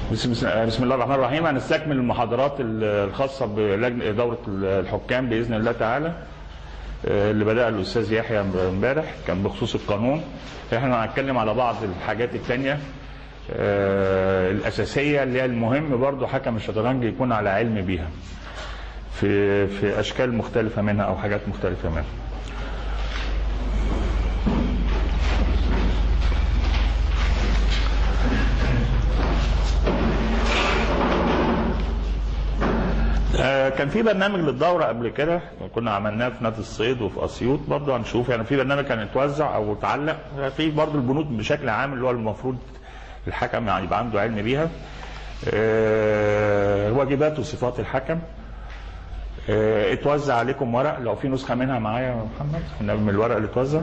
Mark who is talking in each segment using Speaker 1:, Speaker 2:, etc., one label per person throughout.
Speaker 1: بسم, بسم الله الرحمن الرحيم هنستكمل المحاضرات الخاصة بلجنة دورة الحكام بإذن الله تعالى اللي بدأ الأستاذ يحيى امبارح كان بخصوص القانون احنا هنتكلم على بعض الحاجات التانية الأساسية اللي هي المهم برضو حكم الشطرنج يكون على علم بيها في في أشكال مختلفة منها أو حاجات مختلفة منها كان في برنامج للدوره قبل كده كنا عملناه في نادي الصيد وفي اسيوط برضه هنشوف يعني في برنامج كان اتوزع او اتعلق في برضه البنود بشكل عام اللي هو المفروض الحكم يعني يبقى عنده علم بيها أه واجبات وصفات الحكم أه اتوزع عليكم ورق لو في نسخه منها معايا يا محمد من الورق اللي اتوزع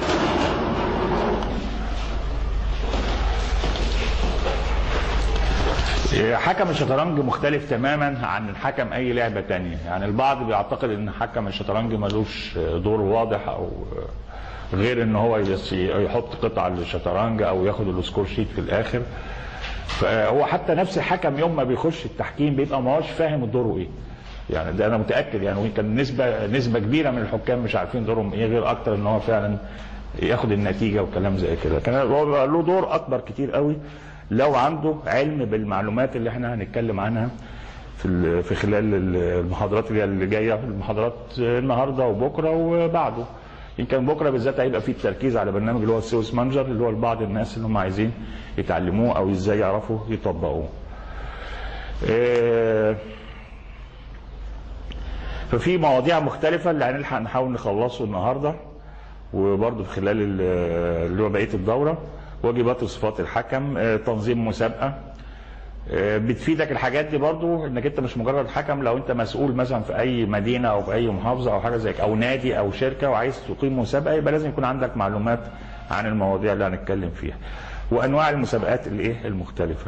Speaker 1: حكم الشطرنج مختلف تماما عن حكم اي لعبه تانية يعني البعض بيعتقد ان حكم الشطرنج ملوش دور واضح او غير ان هو يحط قطع الشطرنج او ياخد السكور شيت في الاخر فهو حتى نفس الحكم يوم ما بيخش التحكيم بيبقى ما هوش فاهم دوره ايه يعني ده انا متاكد يعني كان نسبه نسبه كبيره من الحكام مش عارفين دورهم ايه غير اكتر ان هو فعلا ياخد النتيجه وكلام زي كده كان له دور اكبر كتير قوي لو عنده علم بالمعلومات اللي احنا هنتكلم عنها في في خلال المحاضرات اللي جايه المحاضرات النهارده وبكره وبعده يمكن بكره بالذات هيبقى فيه التركيز على برنامج اللي هو السيوس مانجر اللي هو لبعض الناس اللي هم عايزين يتعلموه او ازاي يعرفوا يطبقوه. ففي مواضيع مختلفه اللي هنلحق نحاول نخلصه النهارده وبرضه في خلال اللي هو بقيه الدوره. واجبات وصفات الحكم تنظيم مسابقه بتفيدك الحاجات دي برضو انك انت مش مجرد حكم لو انت مسؤول مثلا في اي مدينه او في اي محافظه او حاجه زي او نادي او شركه وعايز تقيم مسابقه يبقى لازم يكون عندك معلومات عن المواضيع اللي هنتكلم فيها وانواع المسابقات الايه المختلفه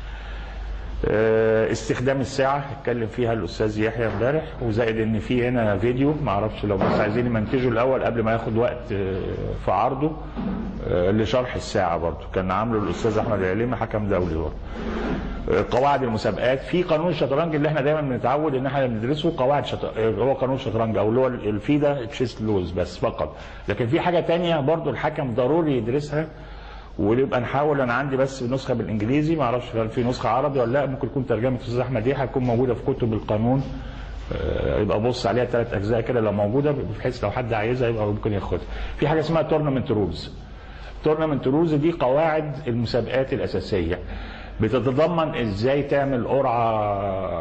Speaker 1: استخدام الساعة اتكلم فيها الأستاذ يحيى امبارح وزائد إن في هنا فيديو معرفش لو بس عايزين يمنتجوا الأول قبل ما ياخد وقت في عرضه لشرح الساعة برضه كان عامله الأستاذ أحمد العليمي حكم دولي برضه قواعد المسابقات في قانون الشطرنج اللي احنا دايما بنتعود ان احنا بندرسه قواعد شطرنج هو قانون الشطرنج او اللي هو الفيدا تشيس لوز بس فقط لكن في حاجه تانية برضه الحكم ضروري يدرسها ونبقى نحاول انا عندي بس نسخه بالانجليزي ما اعرفش هل في نسخه عربي ولا لا ممكن يكون ترجمه الاستاذ احمد يحيى تكون موجوده في كتب القانون يبقى بص عليها ثلاث اجزاء كده لو موجوده بحيث لو حد عايزها يبقى ممكن ياخدها. في حاجه اسمها تورنمنت رولز. تورنمنت رولز دي قواعد المسابقات الاساسيه. بتتضمن ازاي تعمل قرعه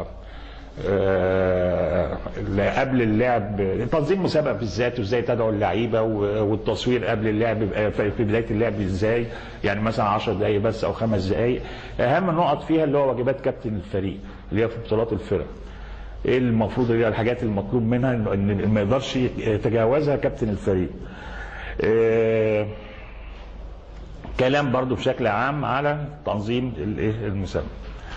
Speaker 1: قبل اللعب تنظيم مسابقه بالذات وازاي تدعو اللعيبه والتصوير قبل اللعب في بدايه اللعب ازاي يعني مثلا 10 دقائق بس او خمس دقائق اهم نقط فيها اللي هو واجبات كابتن الفريق اللي هي في بطولات الفرق ايه المفروض اللي هي الحاجات المطلوب منها ان ما يقدرش يتجاوزها كابتن الفريق كلام برضو بشكل عام على تنظيم المسابقه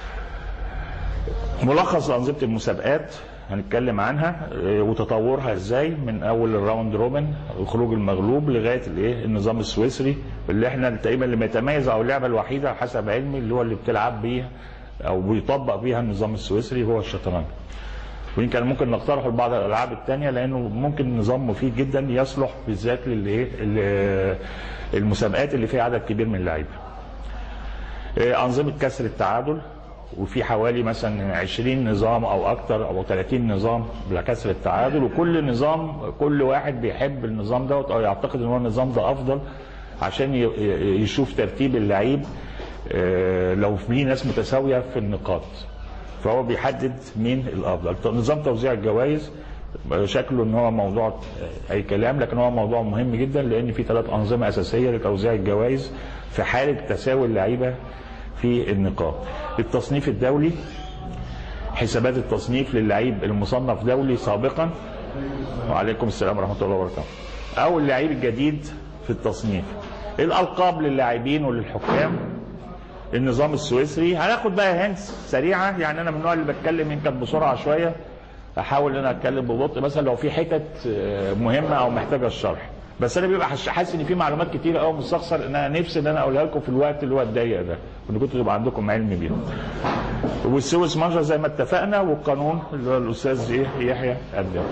Speaker 1: ملخص أنظمة المسابقات هنتكلم عنها وتطورها ازاي من اول الراوند روبن وخروج المغلوب لغايه الايه النظام السويسري اللي احنا تقريبا اللي بيتميز او اللعبه الوحيده حسب علمي اللي هو اللي بتلعب بيها او بيطبق بيها النظام السويسري هو الشطرنج. ويمكن ممكن نقترحه لبعض الالعاب الثانيه لانه ممكن نظام مفيد جدا يصلح بالذات للايه المسابقات اللي فيها عدد كبير من اللعيبه. انظمه كسر التعادل وفي حوالي مثلا 20 نظام او اكتر او 30 نظام لكسر التعادل وكل نظام كل واحد بيحب النظام دوت او يعتقد ان هو النظام ده افضل عشان يشوف ترتيب اللعيب لو في ناس متساويه في النقاط فهو بيحدد مين الافضل نظام توزيع الجوائز شكله ان هو موضوع اي كلام لكن هو موضوع مهم جدا لان في ثلاث انظمه اساسيه لتوزيع الجوائز في حاله تساوي اللعيبه في النقاط التصنيف الدولي حسابات التصنيف للعيب المصنف دولي سابقا وعليكم السلام ورحمه الله وبركاته او اللعيب الجديد في التصنيف الالقاب للاعبين وللحكام النظام السويسري هناخد بقى هنس سريعه يعني انا من النوع اللي بتكلم يمكن بسرعه شويه احاول ان انا اتكلم ببطء مثلا لو في حتت مهمه او محتاجه الشرح بس انا بيبقى حش- حاسس ان في معلومات كتيره قوي مستخسر ان انا نفسي ان انا اقولها لكم في الوقت اللي هو الضيق ده وان كنتوا تبقى عندكم علم بيه والسويس مانجر زي ما اتفقنا والقانون اللي هو الاستاذ ايه يحيى قدم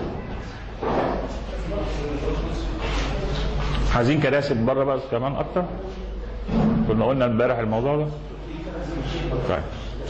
Speaker 1: عايزين كراسي من بره بقى كمان اكتر كنا قلنا امبارح الموضوع ده طيب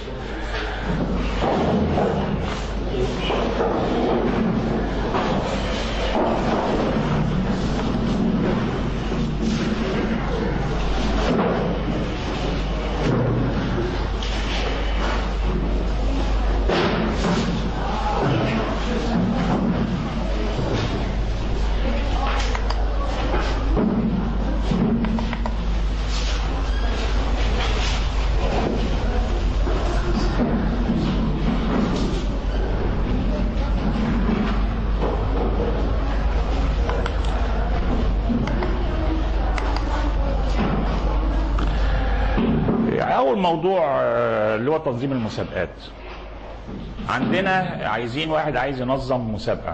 Speaker 1: يعني اول موضوع آه، اللي هو تنظيم المسابقات عندنا عايزين واحد عايز ينظم مسابقه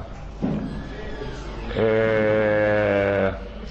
Speaker 1: آه،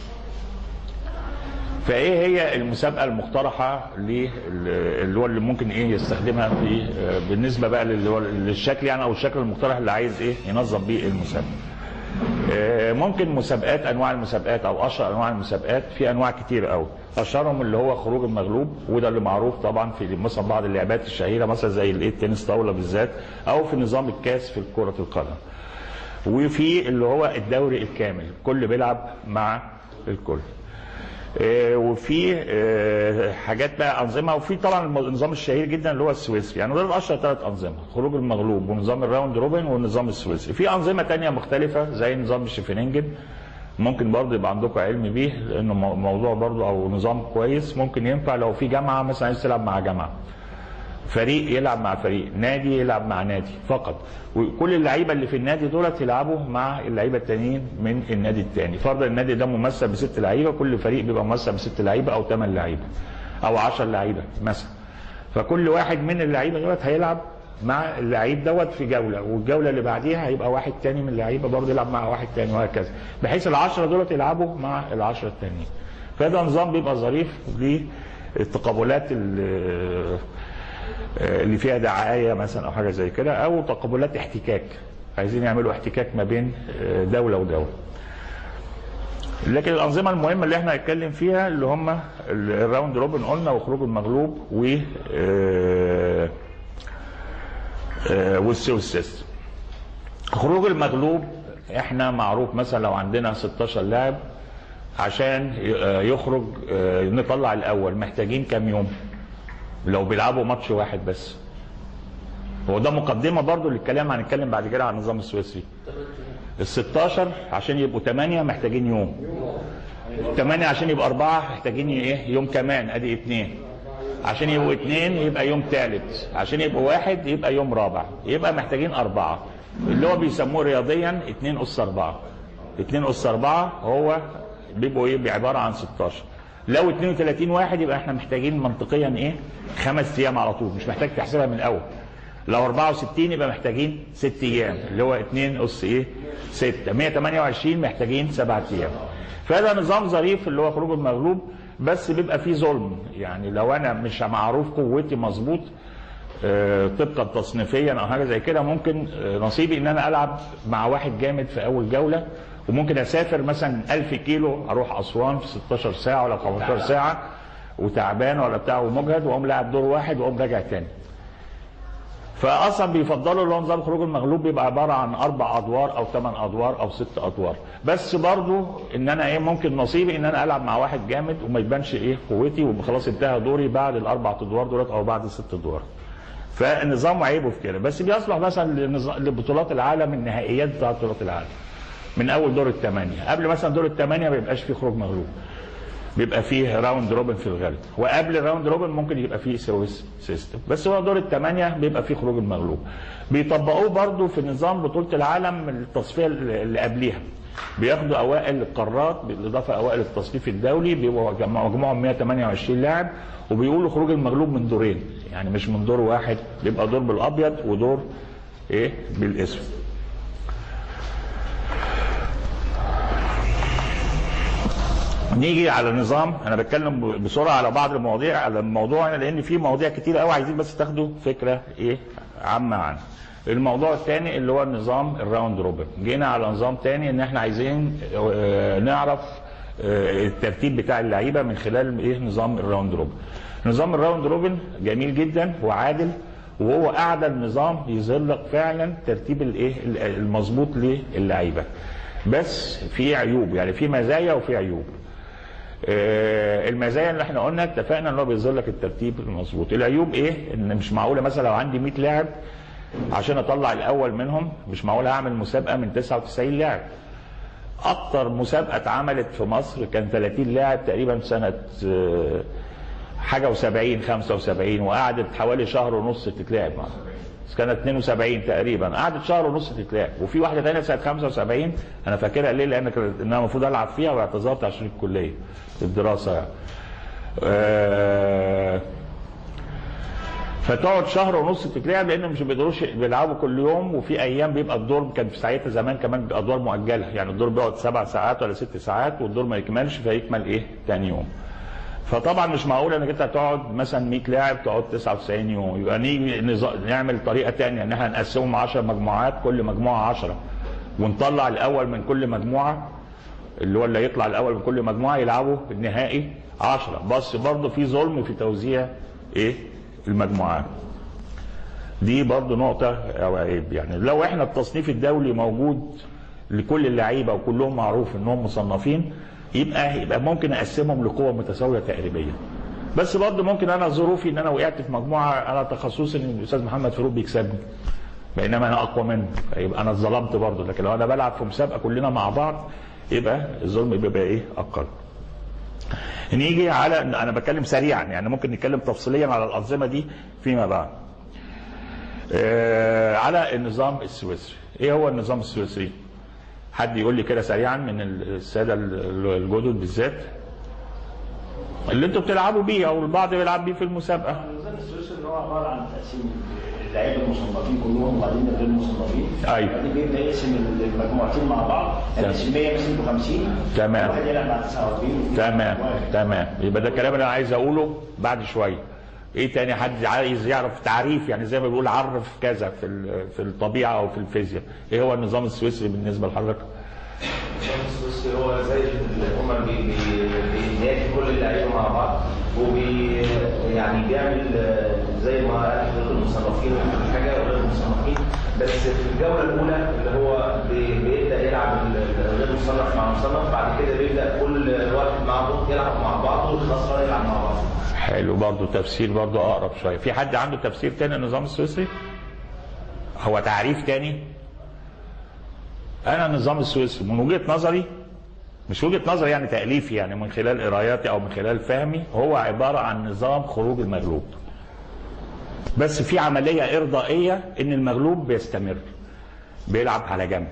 Speaker 1: فايه هي المسابقه المقترحه لل- اللي هو اللي ممكن ايه يستخدمها في آه، بالنسبه بقى للي هو للشكل يعني او الشكل المقترح اللي عايز ايه ينظم بيه المسابقه آه، ممكن مسابقات انواع المسابقات او اشهر انواع المسابقات في انواع كتير قوي اشهرهم اللي هو خروج المغلوب وده اللي معروف طبعا في مثلا بعض اللعبات الشهيره مثلا زي الايه التنس طاوله بالذات او في نظام الكاس في كره القدم وفي اللي هو الدوري الكامل كل بيلعب مع الكل آه، وفي آه، حاجات بقى انظمه وفي طبعا النظام الشهير جدا اللي هو السويسري يعني دول اشهر ثلاث انظمه خروج المغلوب ونظام الراوند روبن والنظام السويسري في انظمه تانية مختلفه زي نظام الشفننجن ممكن برضه يبقى عندكم علم بيه لانه مو- موضوع برضه او نظام كويس ممكن ينفع لو في جامعه مثلا عايز تلعب مع جامعه فريق يلعب مع فريق نادي يلعب مع نادي فقط وكل اللعيبه اللي في النادي دولت يلعبوا مع اللعيبه التانيين من النادي التاني فرضا النادي ده ممثل بست لعيبه كل فريق بيبقى ممثل بست لعيبه او ثمان لعيبه او 10 لعيبه مثلا فكل واحد من اللعيبه دولت هيلعب مع اللعيب دوت في جوله والجوله اللي بعديها هيبقى واحد تاني من اللعيبه برضه يلعب مع واحد تاني وهكذا بحيث العشره دولت يلعبوا مع العشره التانيين فده نظام بيبقى ظريف للتقابلات ال- اللي فيها دعايه مثلا او حاجه زي كده او تقابلات احتكاك عايزين يعملوا احتكاك ما بين دوله ودوله لكن الانظمه المهمه اللي احنا هنتكلم فيها اللي هم الراوند روبن قلنا وخروج المغلوب و آه، آه، والسيستم خروج المغلوب احنا معروف مثلا لو عندنا 16 لاعب عشان آه، يخرج آه، نطلع الاول محتاجين كام يوم لو بيلعبوا ماتش واحد بس هو ده مقدمه برضو للكلام هنتكلم بعد كده عن النظام السويسري ال 16 عشان يبقوا 8 محتاجين يوم 8 عشان يبقى أربعة محتاجين ايه يوم كمان ادي اثنين عشان يبقوا اثنين يبقى يوم ثالث عشان يبقوا واحد يبقى يوم رابع يبقى محتاجين أربعة اللي هو بيسموه رياضيا 2 أس 4 2 أس 4 هو بيبقوا ايه عبارة عن 16 لو 32 واحد يبقى احنا محتاجين منطقيا ايه خمس ايام على طول مش محتاج تحسبها من الاول لو 64 يبقى محتاجين ست ايام اللي هو 2 اس ايه 6 128 محتاجين سبعة ايام فهذا نظام ظريف اللي هو خروج المغلوب بس بيبقى فيه ظلم يعني لو انا مش معروف قوتي مظبوط آه، طبقا تصنيفيا او حاجه زي كده ممكن آه، نصيبي ان انا العب مع واحد جامد في اول جوله وممكن اسافر مثلا 1000 كيلو اروح اسوان في 16 ساعه ولا 15 ساعه وتعبان ولا بتاع ومجهد واقوم لاعب دور واحد واقوم راجع تاني فاصلا بيفضلوا اللي هو نظام خروج المغلوب بيبقى عباره عن اربع ادوار او ثمان ادوار او ست ادوار بس برضو ان انا ايه ممكن نصيبي ان انا العب مع واحد جامد وما يبانش ايه قوتي وخلاص انتهى دوري بعد الاربع ادوار دولت او بعد الست ادوار فالنظام عيبه في كده بس بيصلح مثلا لنظ- لبطولات العالم النهائيات بتاع بطولات العالم من اول دور الثمانيه قبل مثلا دور الثمانيه ما يبقاش فيه خروج مغلوب بيبقى فيه راوند روبن في الغالب وقبل الراوند روبن ممكن يبقى فيه سويس سيستم بس هو دور الثمانيه بيبقى فيه خروج المغلوب بيطبقوه برضو في نظام بطوله العالم التصفيه اللي قبليها بياخدوا اوائل القارات بالاضافه اوائل التصنيف الدولي بيبقوا جمع- مجموعهم 128 لاعب وبيقولوا خروج المغلوب من دورين يعني مش من دور واحد بيبقى دور بالابيض ودور ايه بالاسود نيجي على النظام انا بتكلم بسرعه على بعض المواضيع على الموضوع لان في مواضيع كتير قوي عايزين بس تاخدوا فكره ايه عامه عنه الموضوع الثاني اللي هو النظام الراوند روبن جينا على نظام تاني ان احنا عايزين آه، نعرف آه، الترتيب بتاع اللعيبه من خلال ايه نظام الراوند روبن نظام الراوند روبن جميل جدا وعادل وهو اعدل نظام يظهر لك فعلا ترتيب الايه المظبوط للعيبه بس في عيوب يعني في مزايا وفي عيوب آه، المزايا اللي احنا قلنا اتفقنا ان هو بيظهر لك الترتيب المظبوط العيوب ايه ان مش معقوله مثلا لو عندي 100 لاعب عشان اطلع الاول منهم مش معقول اعمل مسابقه من 99 لاعب اكتر مسابقه اتعملت في مصر كان 30 لاعب تقريبا سنه آه، حاجه و70 75 وقعدت حوالي شهر ونص تتلعب بس كانت 72 تقريبا قعدت شهر ونص تتلعب وفي واحده ثانيه سنه 75 انا فاكرها ليه لان كانت انا المفروض العب فيها واعتذرت عشان الكليه الدراسه يعني. آه، فتقعد شهر ونص تتلعب لان مش بيقدروش بيلعبوا كل يوم وفي ايام بيبقى الدور كان في ساعتها زمان كمان بيبقى ادوار مؤجله يعني الدور بيقعد سبع ساعات ولا ست ساعات والدور ما يكملش فيكمل ايه تاني يوم فطبعا مش معقول انك انت هتقعد مثلا 100 لاعب تقعد 99 يوم يبقى نيجي نظ- نعمل طريقه تانية ان احنا نقسمهم 10 مجموعات كل مجموعه 10 ونطلع الاول من كل مجموعه اللي هو اللي يطلع الاول من كل مجموعه يلعبوا النهائي 10 بس برضه في ظلم في توزيع ايه المجموعات دي برضه نقطة أو عيب يعني لو احنا التصنيف الدولي موجود لكل اللعيبة وكلهم معروف انهم مصنفين يبقى يبقى ممكن اقسمهم لقوة متساوية تقريبيا بس برضه ممكن انا ظروفي ان انا وقعت في مجموعة انا تخصصي ان الاستاذ محمد فاروق بيكسبني بينما انا اقوى منه فيبقى انا اتظلمت برضه لكن لو انا بلعب في مسابقة كلنا مع بعض يبقى الظلم بيبقى ايه اقل نيجي على انا بتكلم سريعا يعني ممكن نتكلم تفصيليا على الانظمه دي فيما بعد آه، على النظام السويسري ايه هو النظام السويسري حد يقول لي كده سريعا من الساده الجدد بالذات اللي انتوا بتلعبوا بيه او البعض بيلعب بيه في المسابقه
Speaker 2: النظام السويسري اللي هو عباره عن تقسيم اللعيبه المصنفين كلهم وبعدين غير المصنفين
Speaker 1: أيوة.
Speaker 2: بعدين بيبدا يقسم المجموعتين مع بعض يعني
Speaker 1: تمام.
Speaker 2: 100 مثلا 50
Speaker 1: تمام.
Speaker 2: واحد يلعب بعد 49
Speaker 1: تمام
Speaker 2: واحد.
Speaker 1: تمام يبقى ده الكلام اللي انا عايز اقوله بعد شويه ايه تاني حد عايز يعرف تعريف يعني زي ما بيقول عرف كذا في ال- في الطبيعه او في الفيزياء ايه هو النظام السويسري بالنسبه لحضرتك
Speaker 3: النظام السويسري هو زي اللي هما بي- بي- بينادي كل اللعيبه مع بعض وبي يعني بيعمل آه، زي ما قال حضرتك المصنفين وكل حاجه غير المصنفين بس في الجوله الاولى اللي هو بي- بيبدا يلعب ال- غير مصنف مع مصنف بعد كده بيبدا كل واحد معهم يلعب مع بعض والخسران يلعب مع بعض
Speaker 1: حلو برضه تفسير برضه اقرب شويه في حد عنده تفسير تاني للنظام السويسري هو تعريف تاني انا النظام السويسري من وجهه نظري مش وجهه نظري يعني تاليفي يعني من خلال قراياتي او من خلال فهمي هو عباره عن نظام خروج المغلوب بس في عمليه ارضائيه ان المغلوب بيستمر بيلعب على جنب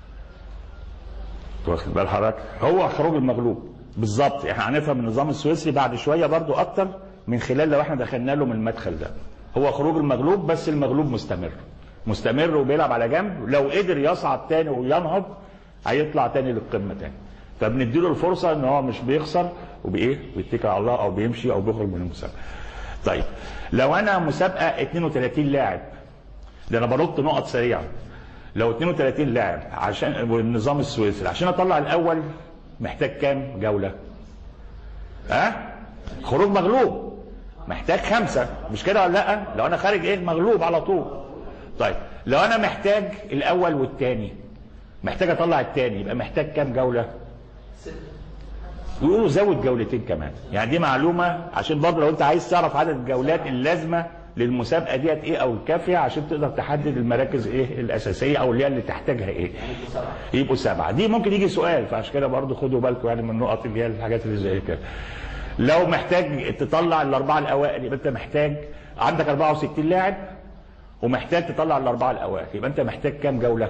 Speaker 1: واخد بال حضرتك هو خروج المغلوب بالظبط احنا هنفهم النظام السويسري بعد شويه برضو اكتر من خلال لو احنا دخلنا له من المدخل ده هو خروج المغلوب بس المغلوب مستمر مستمر وبيلعب على جنب لو قدر يصعد تاني وينهض هيطلع تاني للقمه تاني فبنديله الفرصه ان هو مش بيخسر وبايه بيتكل على الله او بيمشي او بيخرج من المسابقه طيب لو انا مسابقه 32 لاعب ده انا بنط نقط سريعه لو 32 لاعب عشان والنظام السويسري عشان اطلع الاول محتاج كام جوله؟ ها؟ أه؟ خروج مغلوب محتاج خمسه مش كده ولا لا؟ لو انا خارج ايه مغلوب على طول. طيب لو انا محتاج الاول والثاني محتاج اطلع الثاني يبقى محتاج كام جوله؟ ويقولوا زود جولتين كمان يعني دي معلومه عشان برضه لو انت عايز تعرف عدد الجولات اللازمه للمسابقه ديت ايه او الكافيه عشان تقدر تحدد المراكز ايه الاساسيه او اللي هي اللي تحتاجها ايه يبقوا سبعه دي ممكن يجي سؤال فعشان كده برضه خدوا بالكم يعني من النقط اللي هي الحاجات اللي زي كده لو محتاج تطلع الاربعه الاوائل يبقى انت محتاج عندك 64 لاعب ومحتاج تطلع الاربعه الاوائل يبقى انت محتاج كام جوله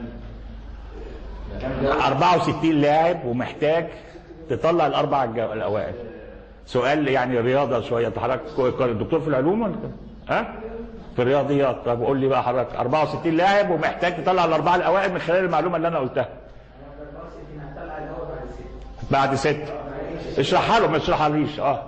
Speaker 1: 64 لاعب ومحتاج تطلع الاربع الجو- الاوائل سؤال يعني رياضه شويه انت حضرتك كو- دكتور في العلوم ولا كده؟ ها في الرياضيات طب قول لي بقى حضرتك 64 لاعب ومحتاج تطلع الاربعه الاوائل من خلال المعلومه اللي انا قلتها بعد ست اشرحها له ما اشرحهاليش اه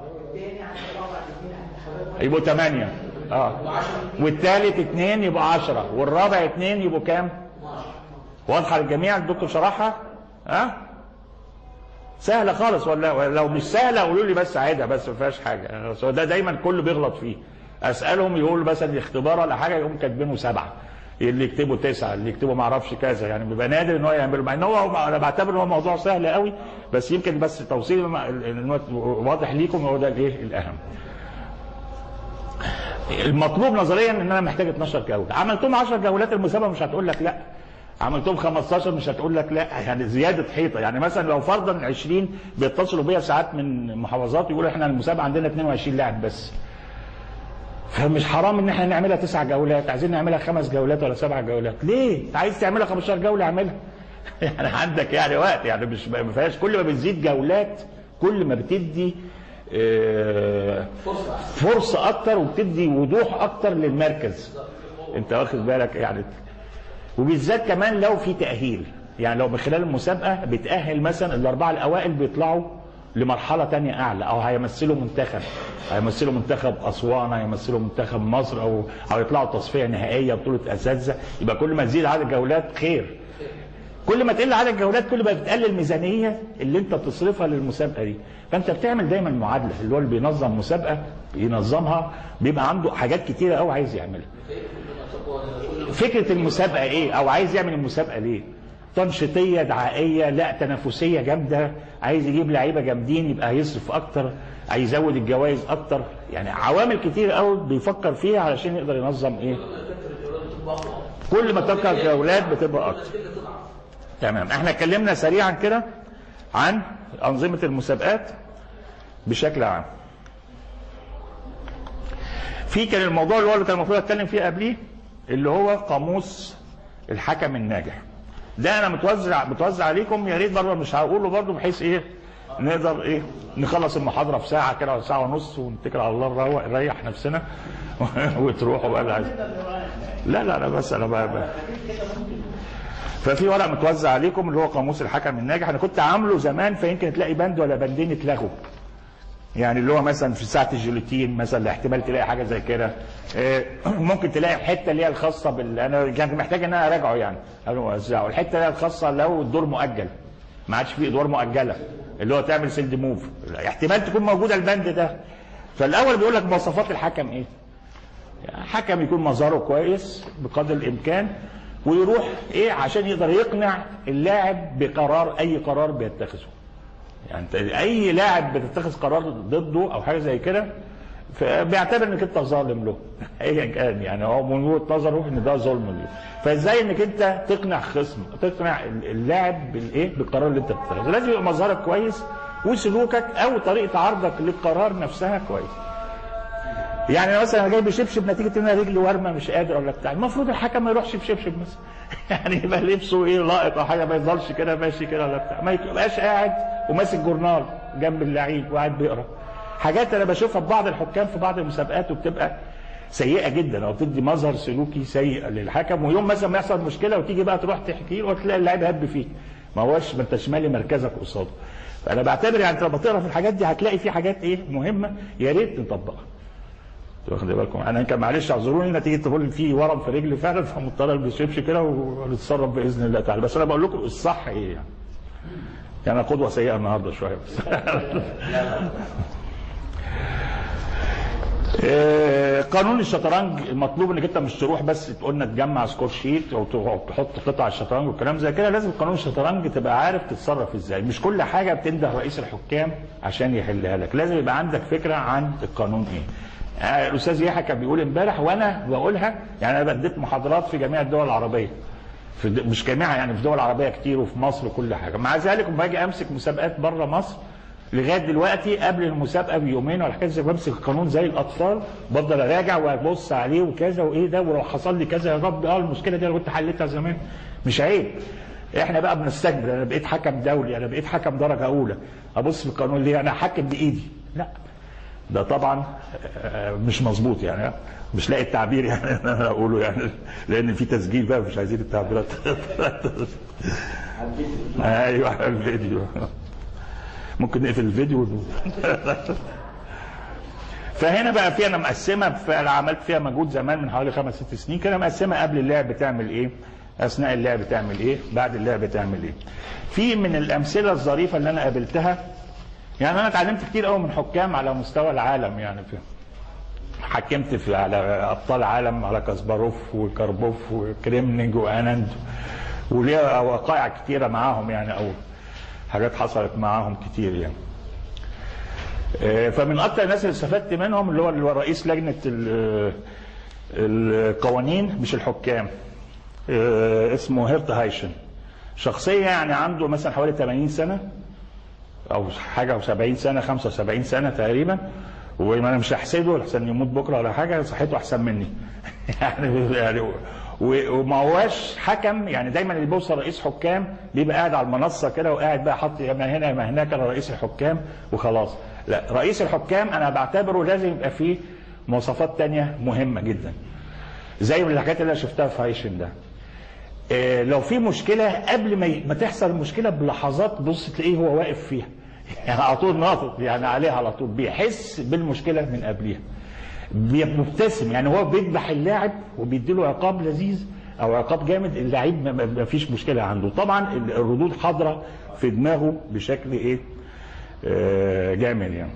Speaker 1: يبقوا ثمانية اه والثالث اثنين يبقوا عشرة والرابع اثنين يبقوا كام؟ واضحة للجميع الدكتور شرحها؟ ها؟ أه؟ سهلة خالص ولا ولا لو مش سهلة قولوا لي بس عادة بس ما فيهاش حاجة بس هو ده دايما الكل بيغلط فيه اسألهم يقول مثلا الاختبار ولا حاجة يقوم كاتبينه سبعة اللي يكتبوا تسعة اللي يكتبوا ما اعرفش كذا يعني بيبقى نادر ان هو يعمله مع ان هو انا بعتبر ان هو موضوع سهل قوي بس يمكن بس توصيل واضح ليكم هو ده الايه الاهم المطلوب نظريا ان انا محتاج 12 جوله عملتهم 10 جولات المسابقه مش هتقول لك لا عملتهم 15 مش هتقول لك لا يعني زياده حيطه يعني مثلا لو فرضا 20 بيتصلوا بيا ساعات من محافظات يقولوا احنا المسابقه عندنا 22 لاعب بس فمش حرام ان احنا نعملها تسع جولات عايزين نعملها خمس جولات ولا سبع جولات ليه عايز تعملها 15 جوله اعملها يعني عندك يعني وقت يعني مش ما فيهاش كل ما بتزيد جولات كل ما بتدي آه، فرصه اكتر وبتدي وضوح اكتر للمركز انت واخد بالك يعني وبالذات كمان لو في تاهيل يعني لو من خلال المسابقه بتاهل مثلا الاربعه الاوائل بيطلعوا لمرحله تانية اعلى او هيمثلوا منتخب هيمثلوا منتخب اسوان هيمثلوا منتخب مصر او او يطلعوا تصفيه نهائيه بطوله اساتذه يبقى كل ما تزيد عدد الجولات خير كل ما تقل عدد الجولات كل ما بتقلل الميزانيه اللي انت بتصرفها للمسابقه دي فانت بتعمل دايما معادله اللي هو اللي بينظم مسابقه ينظمها بيبقى عنده حاجات كتيره قوي عايز يعملها فكره المسابقه ايه او عايز يعمل المسابقه ليه تنشيطيه دعائيه لا تنافسيه جامده عايز يجيب لعيبه جامدين يبقى هيصرف اكتر عايز يزود الجوائز اكتر يعني عوامل كتير قوي بيفكر فيها علشان يقدر ينظم ايه كل ما تكتر الجولات بتبقى اكتر تمام احنا اتكلمنا سريعا كده عن انظمه المسابقات بشكل عام في كان الموضوع اللي هو اللي كان المفروض اتكلم فيه قبليه اللي هو قاموس الحكم الناجح ده انا متوزع متوزع عليكم يا ريت برضه مش هقوله برضه بحيث ايه نقدر ايه نخلص المحاضره في ساعه كده ولا ساعه ونص ونتكل على الله نروح نريح نفسنا وتروحوا بقى اللي عايز لا لا لا بس انا بقى, بقى. ففي ورق متوزع عليكم اللي هو قاموس الحكم الناجح انا كنت عامله زمان فيمكن تلاقي بند ولا بندين اتلغوا يعني اللي هو مثلا في ساعه الجيلوتين مثلا احتمال تلاقي حاجه زي كده إيه، ممكن تلاقي الحته اللي هي الخاصه بال انا كان محتاج ان انا اراجعه يعني قبل ما اوزعه الحته اللي هي الخاصه لو الدور مؤجل ما عادش فيه ادوار مؤجله اللي هو تعمل سيلد موف احتمال تكون موجوده البند ده فالاول بيقول لك مواصفات الحكم ايه يعني حكم يكون مظهره كويس بقدر الامكان ويروح ايه عشان يقدر يقنع اللاعب بقرار اي قرار بيتخذه يعني انت اي لاعب بتتخذ قرار ضده او حاجه زي كده فبيعتبر انك انت ظالم له ايا كان يعني هو من وجهه نظره ان ده ظلم له فازاي انك انت تقنع خصم تقنع اللاعب بالايه بالقرار اللي انت بتتخذه لازم يبقى مظهرك كويس وسلوكك او طريقه عرضك للقرار نفسها كويس يعني مثلا انا جاي بشبشب نتيجه ان انا رجلي ورمه مش قادر ولا بتاع المفروض الحكم ما يروحش بشبشب مثلا يعني يبقى لبسه ايه لائق او حاجه ما يفضلش كده ماشي كده ولا بتاع ما يبقاش قاعد وماسك جورنال جنب اللعيب وقاعد بيقرا حاجات انا بشوفها في بعض الحكام في بعض المسابقات وبتبقى سيئه جدا او بتدي مظهر سلوكي سيء للحكم ويوم مثلا ما يحصل مشكله وتيجي بقى تروح تحكي له وتلاقي اللاعب هب فيك ما هوش ما انتش مالي مركزك قصاده فانا بعتبر يعني انت لما تقرا في الحاجات دي هتلاقي في حاجات ايه مهمه يا ريت نطبقها واخد بالكم انا كان معلش اعذروني نتيجه تقول في ورم في رجلي فعلا فمضطر البس كده ونتصرف باذن الله تعالى بس انا بقول لكم الصح ايه يعني يعني أنا قدوه سيئه النهارده شويه بس آه، قانون الشطرنج المطلوب انك انت مش تروح بس قلنا تجمع سكور شيت او تحط قطع الشطرنج والكلام زي كده لازم قانون الشطرنج تبقى عارف تتصرف ازاي مش كل حاجه بتنده رئيس الحكام عشان يحلها لك لازم يبقى عندك فكره عن القانون ايه آه، الاستاذ يحيى كان بيقول امبارح وانا بقولها يعني انا بديت محاضرات في جميع الدول العربيه في د- مش جميعها يعني في دول عربيه كتير وفي مصر وكل حاجه مع ذلك لما باجي امسك مسابقات بره مصر لغايه دلوقتي قبل المسابقه بيومين ولا حاجه زي بمسك القانون زي الاطفال بفضل اراجع وابص عليه وكذا وايه ده ولو حصل لي كذا يا رب اه المشكله دي انا كنت حليتها زمان مش عيب احنا بقى بنستكبر انا بقيت حكم دولي انا بقيت حكم درجه اولى ابص في القانون ليه انا حكم بايدي لا ده طبعا آه، مش مظبوط يعني مش لاقي التعبير يعني إن انا اقوله يعني لان في تسجيل بقى مش عايزين التعبيرات ايوه على الفيديو ممكن نقفل الفيديو فهنا بقى في انا مقسمه فانا عملت فيها مجهود زمان من حوالي خمس ست سنين كده مقسمه قبل اللعب بتعمل ايه اثناء اللعب بتعمل ايه بعد اللعب بتعمل ايه في من الامثله الظريفه اللي انا قابلتها يعني انا اتعلمت كتير قوي من حكام على مستوى العالم يعني في حكمت في على ابطال عالم على كاسباروف وكاربوف وكريمنينج وانند وليها وقائع كتيره معاهم يعني او حاجات حصلت معاهم كتير يعني آه، فمن اكتر الناس اللي استفدت منهم اللي هو اللي هو رئيس لجنه ال- القوانين مش الحكام آه، اسمه هيرت هايشن شخصيه يعني عنده مثلا حوالي 80 سنه او حاجه و70 سنه 75 سنه تقريبا وانا مش هحسده لحسن يموت بكره ولا حاجه صحته احسن مني يعني يعني و- وما هواش حكم يعني دايما اللي بيوصل رئيس حكام بيبقى قاعد على المنصه كده وقاعد بقى حاطط يا ما هنا يا ما هناك انا رئيس الحكام وخلاص لا رئيس الحكام انا بعتبره لازم يبقى فيه مواصفات تانية مهمه جدا زي من الحاجات اللي انا شفتها في هايشن ده آه، لو في مشكله قبل ما ي- ما تحصل المشكله بلحظات بص تلاقيه هو واقف فيها يعني على طول ناطط يعني عليها على طول بيحس بالمشكله من قبلها بي- مبتسم يعني هو بيذبح اللاعب وبيديله عقاب لذيذ او عقاب جامد اللعيب ما- ما ما فيش مشكله عنده طبعا ال- الردود حاضره في دماغه بشكل ايه آه، جامد يعني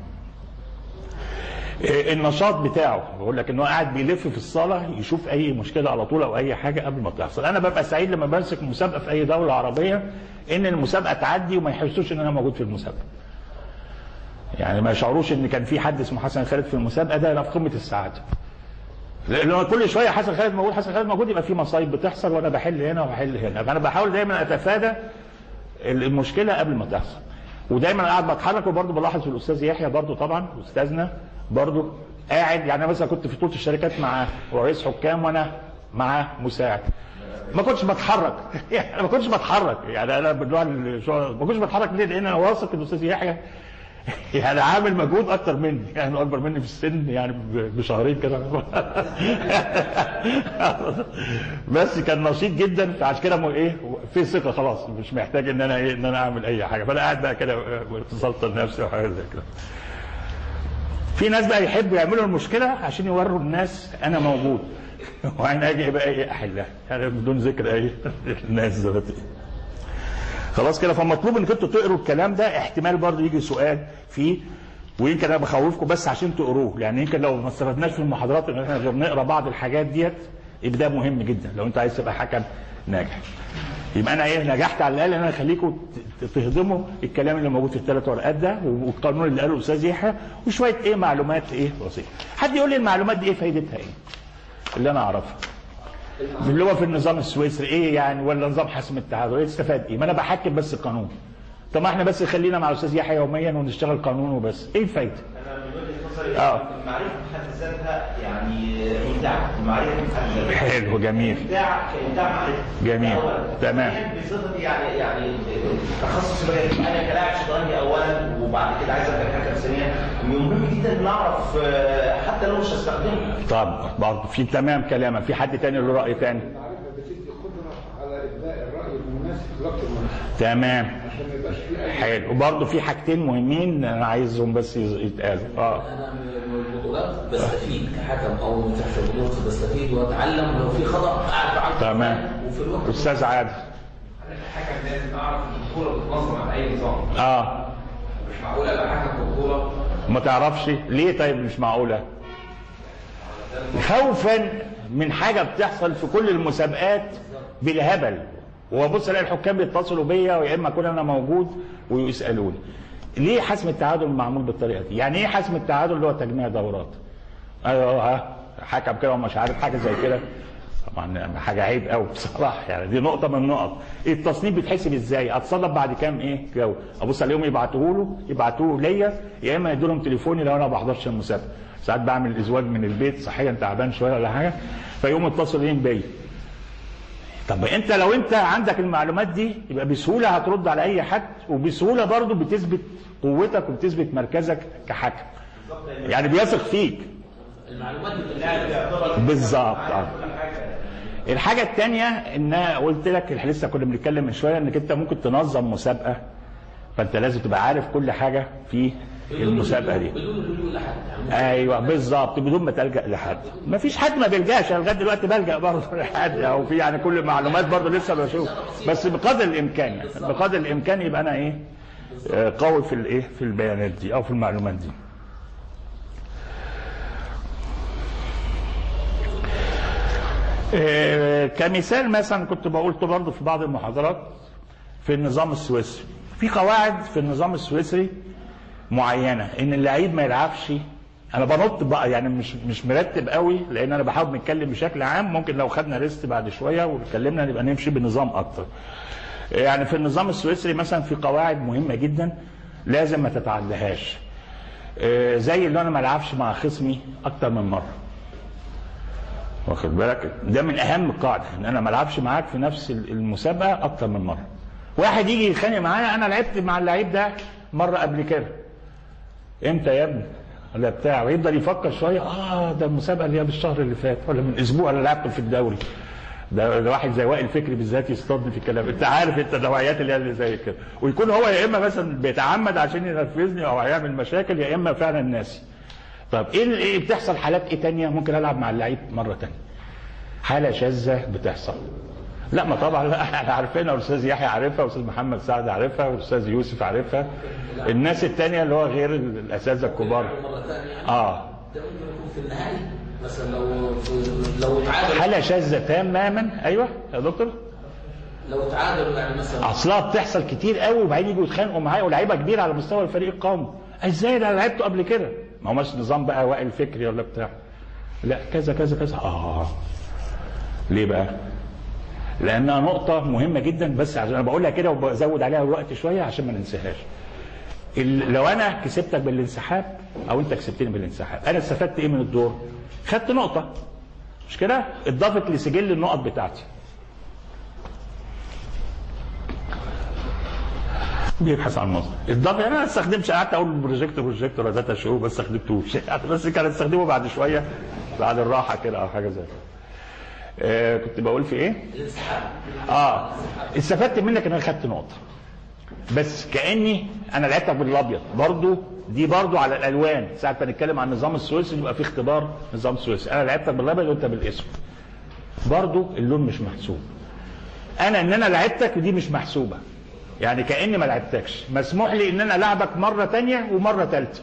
Speaker 1: آه، النشاط بتاعه بقول لك ان هو قاعد بيلف في الصاله يشوف اي مشكله على طول او اي حاجه قبل ما تحصل انا ببقى سعيد لما بمسك مسابقه في اي دوله عربيه ان المسابقه تعدي وما يحسوش ان انا موجود في المسابقه يعني ما يشعروش ان كان في حد اسمه حسن خالد في المسابقه ده انا في قمه السعاده لانه كل شويه حسن خالد موجود حسن خالد موجود يبقى في مصايب بتحصل وانا بحل هنا وبحل هنا فانا بحاول دايما اتفادى المشكله قبل ما تحصل ودايما قاعد بتحرك وبرضه بلاحظ في الاستاذ يحيى برضه طبعا استاذنا برضه قاعد يعني أنا مثلا كنت في طولة الشركات مع رئيس حكام وانا مع مساعد ما كنتش بتحرك يعني ما كنتش بتحرك يعني انا من نوع الشغل ما كنتش بتحرك ليه؟ لان انا واثق ان الاستاذ يحيى يعني عامل مجهود اكتر مني يعني اكبر مني في السن يعني ب- بشهرين كده بس كان نشيط جدا فعشان كده مو- ايه في ثقه خلاص مش محتاج ان انا ايه ان انا اعمل اي حاجه فانا قاعد بقى كده مسلطن نفسي وحاجه زي كده في ناس بقى يحبوا يعملوا المشكله عشان يوروا الناس انا موجود وانا اجي بقى ايه احلها يعني بدون ذكر ايه الناس دلوقتي خلاص كده فمطلوب انك انتوا تقروا الكلام ده احتمال برضه يجي سؤال فيه ويمكن انا بخوفكم بس عشان تقروه يعني يمكن لو ما استفدناش في المحاضرات ان احنا غير نقرا بعض الحاجات ديت يبقى ده مهم جدا لو انت عايز تبقى حكم ناجح يبقى انا ايه نجحت على الاقل ان انا اخليكم ت- تهضموا الكلام اللي موجود في الثلاث ورقات ده والقانون اللي قاله الاستاذ يحيى وشويه ايه معلومات ايه بسيطه حد يقول لي المعلومات دي ايه فايدتها ايه اللي انا اعرفها اللي هو في النظام السويسري ايه يعني ولا نظام حسم التعادل ايه استفاد ايه ما انا بحكم بس القانون طب ما احنا بس خلينا مع الاستاذ يحيى يوميا ونشتغل قانون وبس ايه الفايده
Speaker 3: انا من وجهه نظري
Speaker 1: آه.
Speaker 3: المعرفه في حد ذاتها يعني ممتعه المعرفه في حد ذاتها
Speaker 1: حلو جميل
Speaker 3: ابداع كابداع معرفه
Speaker 1: جميل.
Speaker 3: أولاً.
Speaker 1: تمام.
Speaker 3: ثانياً بصفتي يعني يعني تخصص مجالي انا كلاعب شطرنج اولا وبعد كده عايز ابقى حكم ثانيا مهم جدا ان اعرف آه، حتى لو مش هستخدمه
Speaker 1: طب برضه في تمام كلامك في حد تاني له راي تاني
Speaker 4: المعرفة بتدي قدرة على إبداء الرأي المناسب في الوقت المناسب
Speaker 1: تمام
Speaker 4: عشان ما يبقاش في أي
Speaker 1: حلو وبرضه في حاجتين مهمين انا عايزهم بس يز- يتقالوا اه
Speaker 5: انا من البطولات بستفيد كحكم او تحت البطولات بستفيد واتعلم لو في خطا اعرف عنه
Speaker 1: تمام
Speaker 5: وفي الوقت
Speaker 1: استاذ عادل
Speaker 6: انا كحكم لازم اعرف ان البطوله بتتنظم على اي نظام
Speaker 1: اه
Speaker 6: مش معقول ابقى حكم في بطوله
Speaker 1: ما تعرفش ليه طيب مش معقوله خوفا من حاجه بتحصل في كل المسابقات بالهبل وابص الاقي الحكام بيتصلوا بيا ويا اما اكون انا موجود ويسالوني ليه حسم التعادل معمول بالطريقه دي يعني ايه حسم التعادل اللي هو تجميع دورات ايوه ها حكم كده ومش عارف حاجه زي كده طبعا حاجه عيب قوي بصراحه يعني دي نقطه من النقط التصنيف بيتحسب ازاي اتصنف بعد كام ايه جو ابص عليهم يبعتوه له يبعتوه ليا يا اما يدوا لهم تليفوني لو انا ما بحضرش المسابقه ساعات بعمل ازواج من البيت صحيا تعبان شويه ولا حاجه فيقوم اتصلين بيا طب انت لو انت عندك المعلومات دي يبقى بسهوله هترد على اي حد وبسهوله برضو بتثبت قوتك وبتثبت مركزك كحكم يعني بيثق فيك
Speaker 5: المعلومات
Speaker 1: بالظبط اه الحاجة التانية ان قلت لك إحنا لسه كنا بنتكلم من شوية انك انت ممكن تنظم مسابقة فانت لازم تبقى عارف كل حاجه في المسابقه دي
Speaker 5: بدون اللجوء لحد يعني
Speaker 1: ايوه بالظبط بدون ما تلجا لحد ما فيش حد ما بيلجاش انا لغايه دلوقتي بلجا برضه لحد او في يعني كل المعلومات برضه لسه بشوف بس بقدر الامكان يعني بقدر الامكان يبقى انا ايه آه، قوي في الايه في البيانات دي او في المعلومات دي آه، كمثال مثلا كنت بقولته برضه في بعض المحاضرات في النظام السويسري في قواعد في النظام السويسري معينه ان اللعيب ما يلعبش انا بنط بقى يعني مش مش مرتب قوي لان انا بحاول نتكلم بشكل عام ممكن لو خدنا ريست بعد شويه واتكلمنا نبقى نمشي بنظام اكتر يعني في النظام السويسري مثلا في قواعد مهمه جدا لازم ما تتعدهاش آه، زي اللي انا ما العبش مع خصمي اكتر من مره واخد بالك ده من اهم القاعده ان انا ما العبش معاك في نفس المسابقه اكتر من مره واحد يجي يتخانق معايا انا لعبت مع اللعيب ده مره قبل كده امتى يا ابني ولا بتاع ويفضل يفكر شويه اه ده المسابقه اللي هي بالشهر اللي فات ولا من اسبوع انا لعبته في الدوري ده, ده واحد زي وائل فكري بالذات يصطادني في الكلام انت عارف انت النوعيات اللي هي اللي زي كده ويكون هو يا اما مثلا بيتعمد عشان ينرفزني او هيعمل مشاكل يا اما فعلا ناسي طب ايه اللي ايه بتحصل حالات ايه تانية ممكن العب مع اللعيب مره تانية حاله شاذه بتحصل لا ما طبعا لا احنا عارفينها والاستاذ يحيى عارفها والاستاذ محمد سعد عارفها والاستاذ يوسف عارفها الناس التانية اللي هو غير الاساتذه الكبار
Speaker 5: مره ثانيه
Speaker 1: اه
Speaker 5: ده ممكن يكون في النهائي مثلا لو في لو تعادل
Speaker 1: حاله شاذه تماما ايوه يا دكتور
Speaker 5: لو تعادلوا يعني مثلا
Speaker 1: اصلها بتحصل كتير قوي وبعدين يجوا يتخانقوا معايا ولاعيبه كبيره على مستوى الفريق القومي ازاي ده انا لعبته قبل كده ما هو مش نظام بقى وائل فكري ولا بتاع لا كذا كذا كذا اه ليه بقى لانها نقطه مهمه جدا بس عشان انا بقولها كده وبزود عليها الوقت شويه عشان ما ننساهاش ال- لو انا كسبتك بالانسحاب او انت كسبتني بالانسحاب انا استفدت ايه من الدور خدت نقطه مش كده اتضافت لسجل النقط بتاعتي بيبحث عن مصدر الضغط يعني انا ما استخدمش قعدت اقول بروجيكتور بروجيكتور ولا داتا شو بس استخدمتوش بس كان استخدمه بعد شويه بعد الراحه كده او حاجه زي كده آه كنت بقول في ايه؟
Speaker 5: الانسحاب
Speaker 1: اه استفدت منك ان انا خدت نقطه بس كاني انا لعبتك بالابيض برضو دي برضو على الالوان ساعه ما نتكلم عن النظام السويسري يبقى في اختبار نظام سويسري انا لعبتك بالابيض وانت بالاسود برضو اللون مش محسوب انا ان انا لعبتك دي مش محسوبه يعني كاني ما لعبتكش مسموح لي ان انا العبك مره تانية ومره ثالثه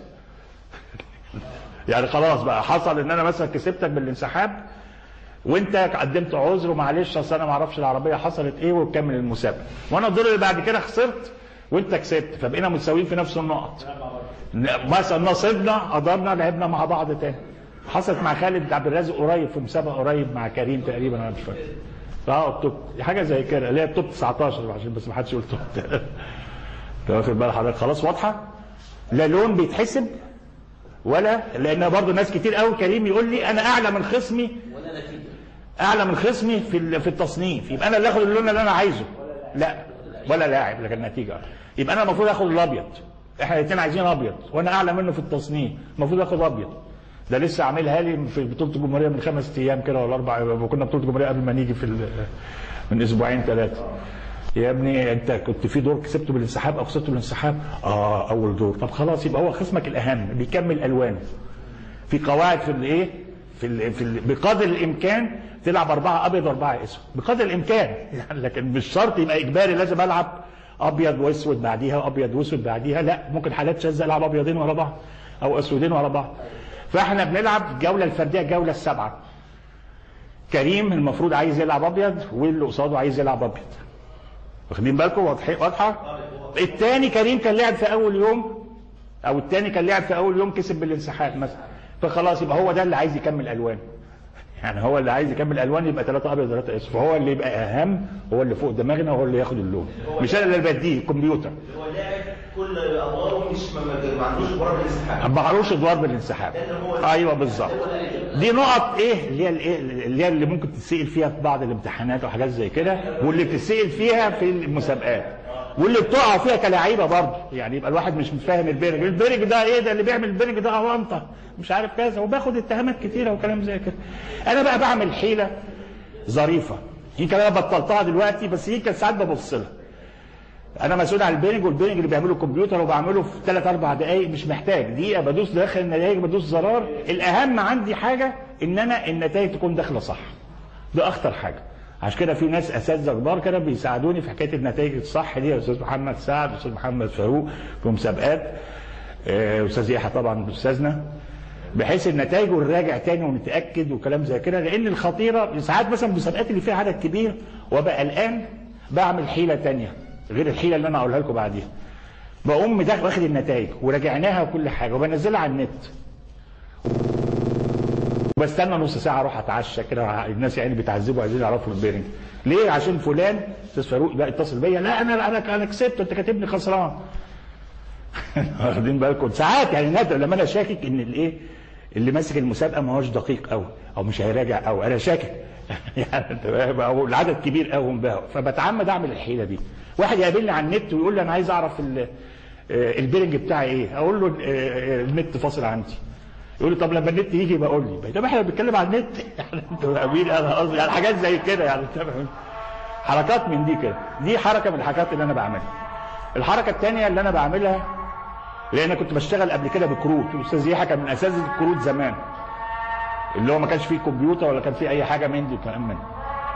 Speaker 1: يعني خلاص بقى حصل ان انا مثلا كسبتك بالانسحاب وانت قدمت عذر ومعلش اصل انا ما اعرفش العربيه حصلت ايه وكمل المسابقه وانا الدور اللي بعد كده خسرت وانت كسبت فبقينا متساويين في نفس النقط مثلا نصيبنا قدرنا لعبنا مع بعض تاني حصلت مع خالد عبد الرازق قريب في مسابقه قريب مع كريم تقريبا انا مش فاكر اه التوب حاجه زي كده اللي هي التوب 19 عشان بس ما حدش يقول توب انت واخد بال حضرتك خلاص واضحه لا لون بيتحسب ولا لان برضه ناس كتير قوي كريم يقول لي انا اعلى من خصمي
Speaker 5: ولا نتيجه
Speaker 1: اعلى من خصمي في ال- في التصنيف يبقى انا اللي اخد اللون اللي انا عايزه لا ولا لاعب لكن النتيجه يبقى انا المفروض اخد الابيض احنا الاثنين عايزين ابيض وانا اعلى منه في التصنيف المفروض اخد ابيض ده لسه عاملها لي في بطوله الجمهوريه من خمس ايام كده ولا اربع كنا بطوله الجمهوريه قبل ما نيجي في ال- من اسبوعين ثلاثه يا ابني انت كنت في دور كسبته بالانسحاب او خسرته بالانسحاب اه اول دور طب خلاص يبقى هو خصمك الاهم بيكمل الوانه في قواعد في الايه في, ال في ال بقدر الامكان تلعب اربعه ابيض واربعه اسود بقدر الامكان يعني لكن مش شرط يبقى اجباري لازم العب ابيض واسود بعديها وابيض واسود بعديها لا ممكن حالات شاذه العب ابيضين ورا بعض او اسودين ورا بعض فاحنا بنلعب الجوله الفرديه الجوله السابعه كريم المفروض عايز يلعب ابيض واللي قصاده عايز يلعب ابيض واخدين بالكم واضحه واضحه الثاني كريم كان لعب في اول يوم او الثاني كان لعب في اول يوم كسب بالانسحاب مثلا فخلاص يبقى هو ده اللي عايز يكمل الوان يعني هو اللي عايز يكمل الوان يبقى ثلاثه ابيض وثلاثه اسود فهو اللي يبقى اهم هو اللي فوق دماغنا وهو اللي ياخد اللون مش انا اللي بديه الكمبيوتر
Speaker 3: هو لاعب كل ادواره مش ما, ما- ما عندوش قرار الانسحاب
Speaker 1: ما بعروش ادوار بالانسحاب ايوه بالظبط دي نقط ايه اللي هي الايه اللي هي اللي ممكن تتسال فيها في بعض الامتحانات وحاجات زي كده واللي بتتسال فيها في المسابقات واللي بتقع فيها كلاعيبه برضه يعني يبقى الواحد مش فاهم البرج البرج ده ايه ده اللي بيعمل البرج ده اونطه مش عارف كذا وباخد اتهامات كتيره وكلام زي كده انا بقى بعمل حيله ظريفه يمكن انا بطلتها دلوقتي بس يمكن ساعات ببص لها انا مسؤول عن البيرنج والبيرنج اللي بيعمله الكمبيوتر وبعمله في 3 4 دقائق مش محتاج دقيقه بدوس داخل النتائج بدوس زرار الاهم عندي حاجه ان انا النتائج تكون داخله صح ده اخطر حاجه عشان كده في ناس اساتذه كبار كده بيساعدوني في حكايه النتائج الصح دي استاذ محمد سعد استاذ محمد فاروق في مسابقات آه، استاذ يحيى طبعا استاذنا بحيث النتائج ونراجع تاني ونتاكد وكلام زي كده لان الخطيره ساعات مثلا المسابقات اللي فيها عدد كبير وابقى قلقان بعمل حيله تانية غير الحيله اللي انا هقولها لكم بعديها بقوم داخل واخد النتائج وراجعناها وكل حاجه وبنزلها على النت وبستنى نص ساعه اروح اتعشى كده الناس يعني بيتعذبوا عايزين يعرفوا البيرنج ليه عشان فلان استاذ فاروق بقى يتصل بيا لا انا انا انا كسبت انت كاتبني خسران واخدين بالكم ساعات يعني نادر لما انا شاكك ان الايه اللي ماسك المسابقه ما هوش دقيق قوي او مش هيراجع قوي انا شاكك يعني انت فاهم او العدد كبير قوي ومباهو فبتعمد اعمل الحيله دي واحد يقابلني على النت ويقول لي انا عايز اعرف ال- آه، البيرنج بتاعي ايه اقول له آه، النت فاصل عندي يقول لي طب لما النت يجي بقول لي بينما احنا بنتكلم على النت يعني انتوا فاهمين انا قصدي يعني حاجات زي كده يعني انت فاهم؟ حركات من دي كده دي حركه من الحاجات اللي انا بعملها الحركه الثانيه اللي انا بعملها لان انا كنت بشتغل قبل كده بكروت الاستاذ يحيى كان من اساتذه الكروت زمان اللي هو ما كانش فيه كمبيوتر ولا كان فيه اي حاجه من دي وكلام من ده.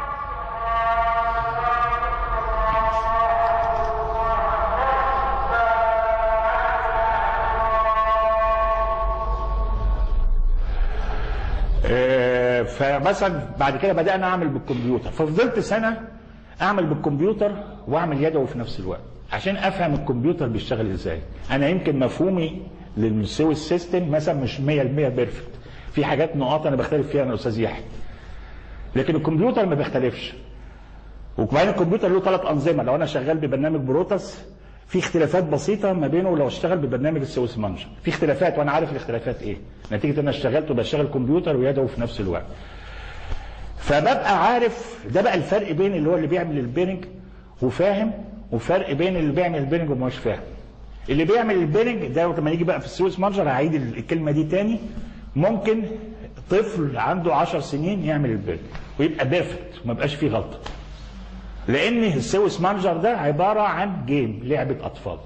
Speaker 1: آه، فمثلا بعد كده بدانا اعمل بالكمبيوتر ففضلت سنه اعمل بالكمبيوتر واعمل يدوي في نفس الوقت عشان افهم الكمبيوتر بيشتغل ازاي انا يمكن مفهومي للسوي سيستم مثلا مش 100% بيرفكت في حاجات نقاط انا بختلف فيها انا استاذ يحيى لكن الكمبيوتر ما بيختلفش وكمان الكمبيوتر له ثلاث انظمه لو انا شغال ببرنامج بروتوس في اختلافات بسيطه ما بينه ولو اشتغل ببرنامج السويس مانجر في اختلافات وانا عارف الاختلافات ايه نتيجه ان انا اشتغلت وبشتغل كمبيوتر ويدوي في نفس الوقت فببقى عارف ده بقى الفرق بين اللي هو اللي بيعمل البيرنج وفاهم وفرق بين اللي بيعمل البيرنج ومش فاهم اللي بيعمل البيرنج ده لما يجي بقى في السويس مانجر هعيد الكلمه دي تاني ممكن طفل عنده 10 سنين يعمل البيرنج ويبقى بيرفكت وما يبقاش فيه غلطه لان السويس مانجر ده عباره عن جيم لعبه اطفال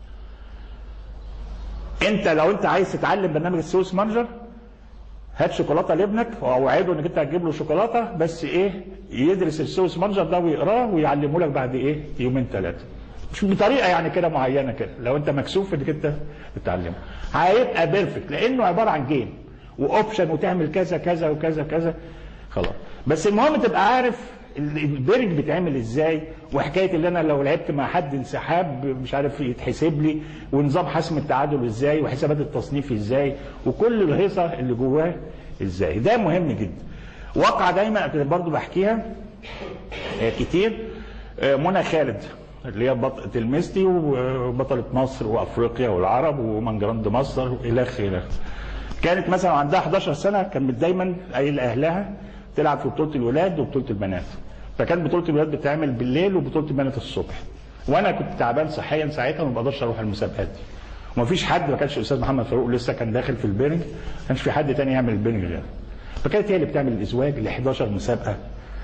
Speaker 1: انت لو انت عايز تتعلم برنامج السويس مانجر هات شوكولاته لابنك واوعده انك انت هتجيب له شوكولاته بس ايه يدرس السويس مانجر ده ويقراه ويعلمه لك بعد ايه يومين ثلاثه مش بطريقه يعني كده معينه كده لو انت مكسوف انك انت تتعلمه هيبقى بيرفكت لانه عباره عن جيم واوبشن وتعمل كذا كذا وكذا كذا خلاص بس المهم تبقى عارف ال- البيرنج بيتعمل ازاي وحكايه اللي انا لو لعبت مع حد انسحاب مش عارف يتحسب لي ونظام حسم التعادل ازاي وحسابات التصنيف ازاي وكل الهيصه اللي جواه ازاي ده مهم جدا واقعه دايما كنت برضو بحكيها آه، كتير آه، منى خالد اللي هي بط... تلميذتي وبطلة مصر وافريقيا والعرب ومن جراند مصر الى اخره كانت مثلا عندها 11 سنه كانت دايما قايل لاهلها تلعب في بطوله الولاد وبطوله البنات فكان بطوله الولاد بتتعمل بالليل وبطوله البنات الصبح وانا كنت تعبان صحيا ساعتها وما بقدرش اروح المسابقات دي ومفيش حد ما كانش الاستاذ محمد فاروق لسه كان داخل في البيرنج ما كانش في حد تاني يعمل البيرنج غيره فكانت هي اللي بتعمل الازواج ل 11 مسابقه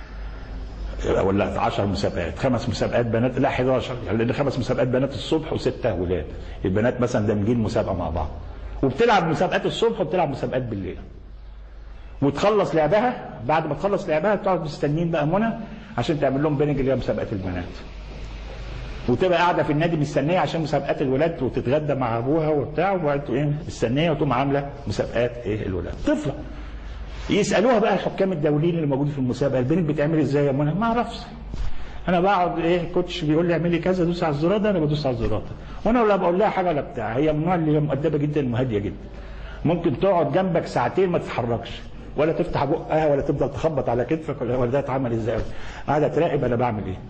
Speaker 1: ولا 10 مسابقات خمس مسابقات بنات لا 11 يعني لان خمس مسابقات بنات الصبح وسته ولاد البنات مثلا دامجين مسابقه مع بعض وبتلعب مسابقات الصبح وبتلعب مسابقات بالليل وتخلص لعبها بعد ما تخلص لعبها تقعد مستنيين بقى منى عشان تعمل لهم بينج اللي هي مسابقات البنات وتبقى قاعده في النادي مستنيه عشان مسابقات الولاد وتتغدى مع ابوها وبتاع وبعد ايه مستنيه وتقوم عامله مسابقات ايه الولاد طفله يسالوها بقى الحكام الدوليين اللي موجودين في المسابقه البنت بتعمل ازاي يا منى ما اعرفش انا بقعد ايه كوتش بيقول لي اعملي كذا دوس على الزرار ده انا بدوس على الزرار ده وانا ولا بقول لها حاجه ولا بتاع هي من النوع اللي هي مؤدبه جدا وهاديه جدا ممكن تقعد جنبك ساعتين ما تتحركش ولا تفتح بقها ولا تفضل تخبط على كتفك ولا ولا ده اتعمل ازاي قاعده تراقب انا بعمل ايه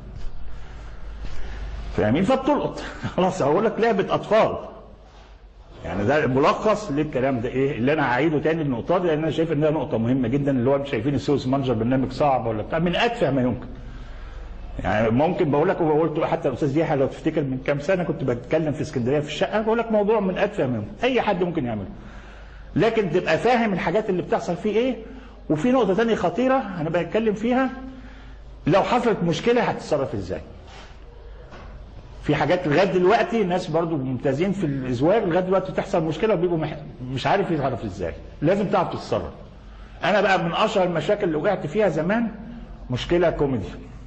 Speaker 1: فاهمين فبتلقط خلاص اقول لك لعبه اطفال يعني ده ملخص للكلام ده ايه اللي انا هعيده تاني النقطه دي لان انا شايف ان ده نقطه مهمه جدا اللي هو مش شايفين السويس مانجر برنامج صعب ولا بتاع من اتفه ما يمكن يعني ممكن بقول لك وقلت حتى الاستاذ يحيى لو تفتكر من كام سنه كنت بتكلم في اسكندريه في الشقه بقول لك موضوع من اتفه ما يمكن اي حد ممكن يعمله لكن تبقى فاهم الحاجات اللي بتحصل فيه ايه وفي نقطه تانية خطيره انا بتكلم فيها لو حصلت مشكله هتتصرف ازاي في في حاجات لغايه دلوقتي ناس برضو ممتازين في الازواج لغايه دلوقتي تحصل مشكله وبيبقوا مح... مش عارف يتعرف ازاي لازم تعرف تتصرف انا بقى من اشهر المشاكل اللي وقعت فيها زمان مشكله كوميدي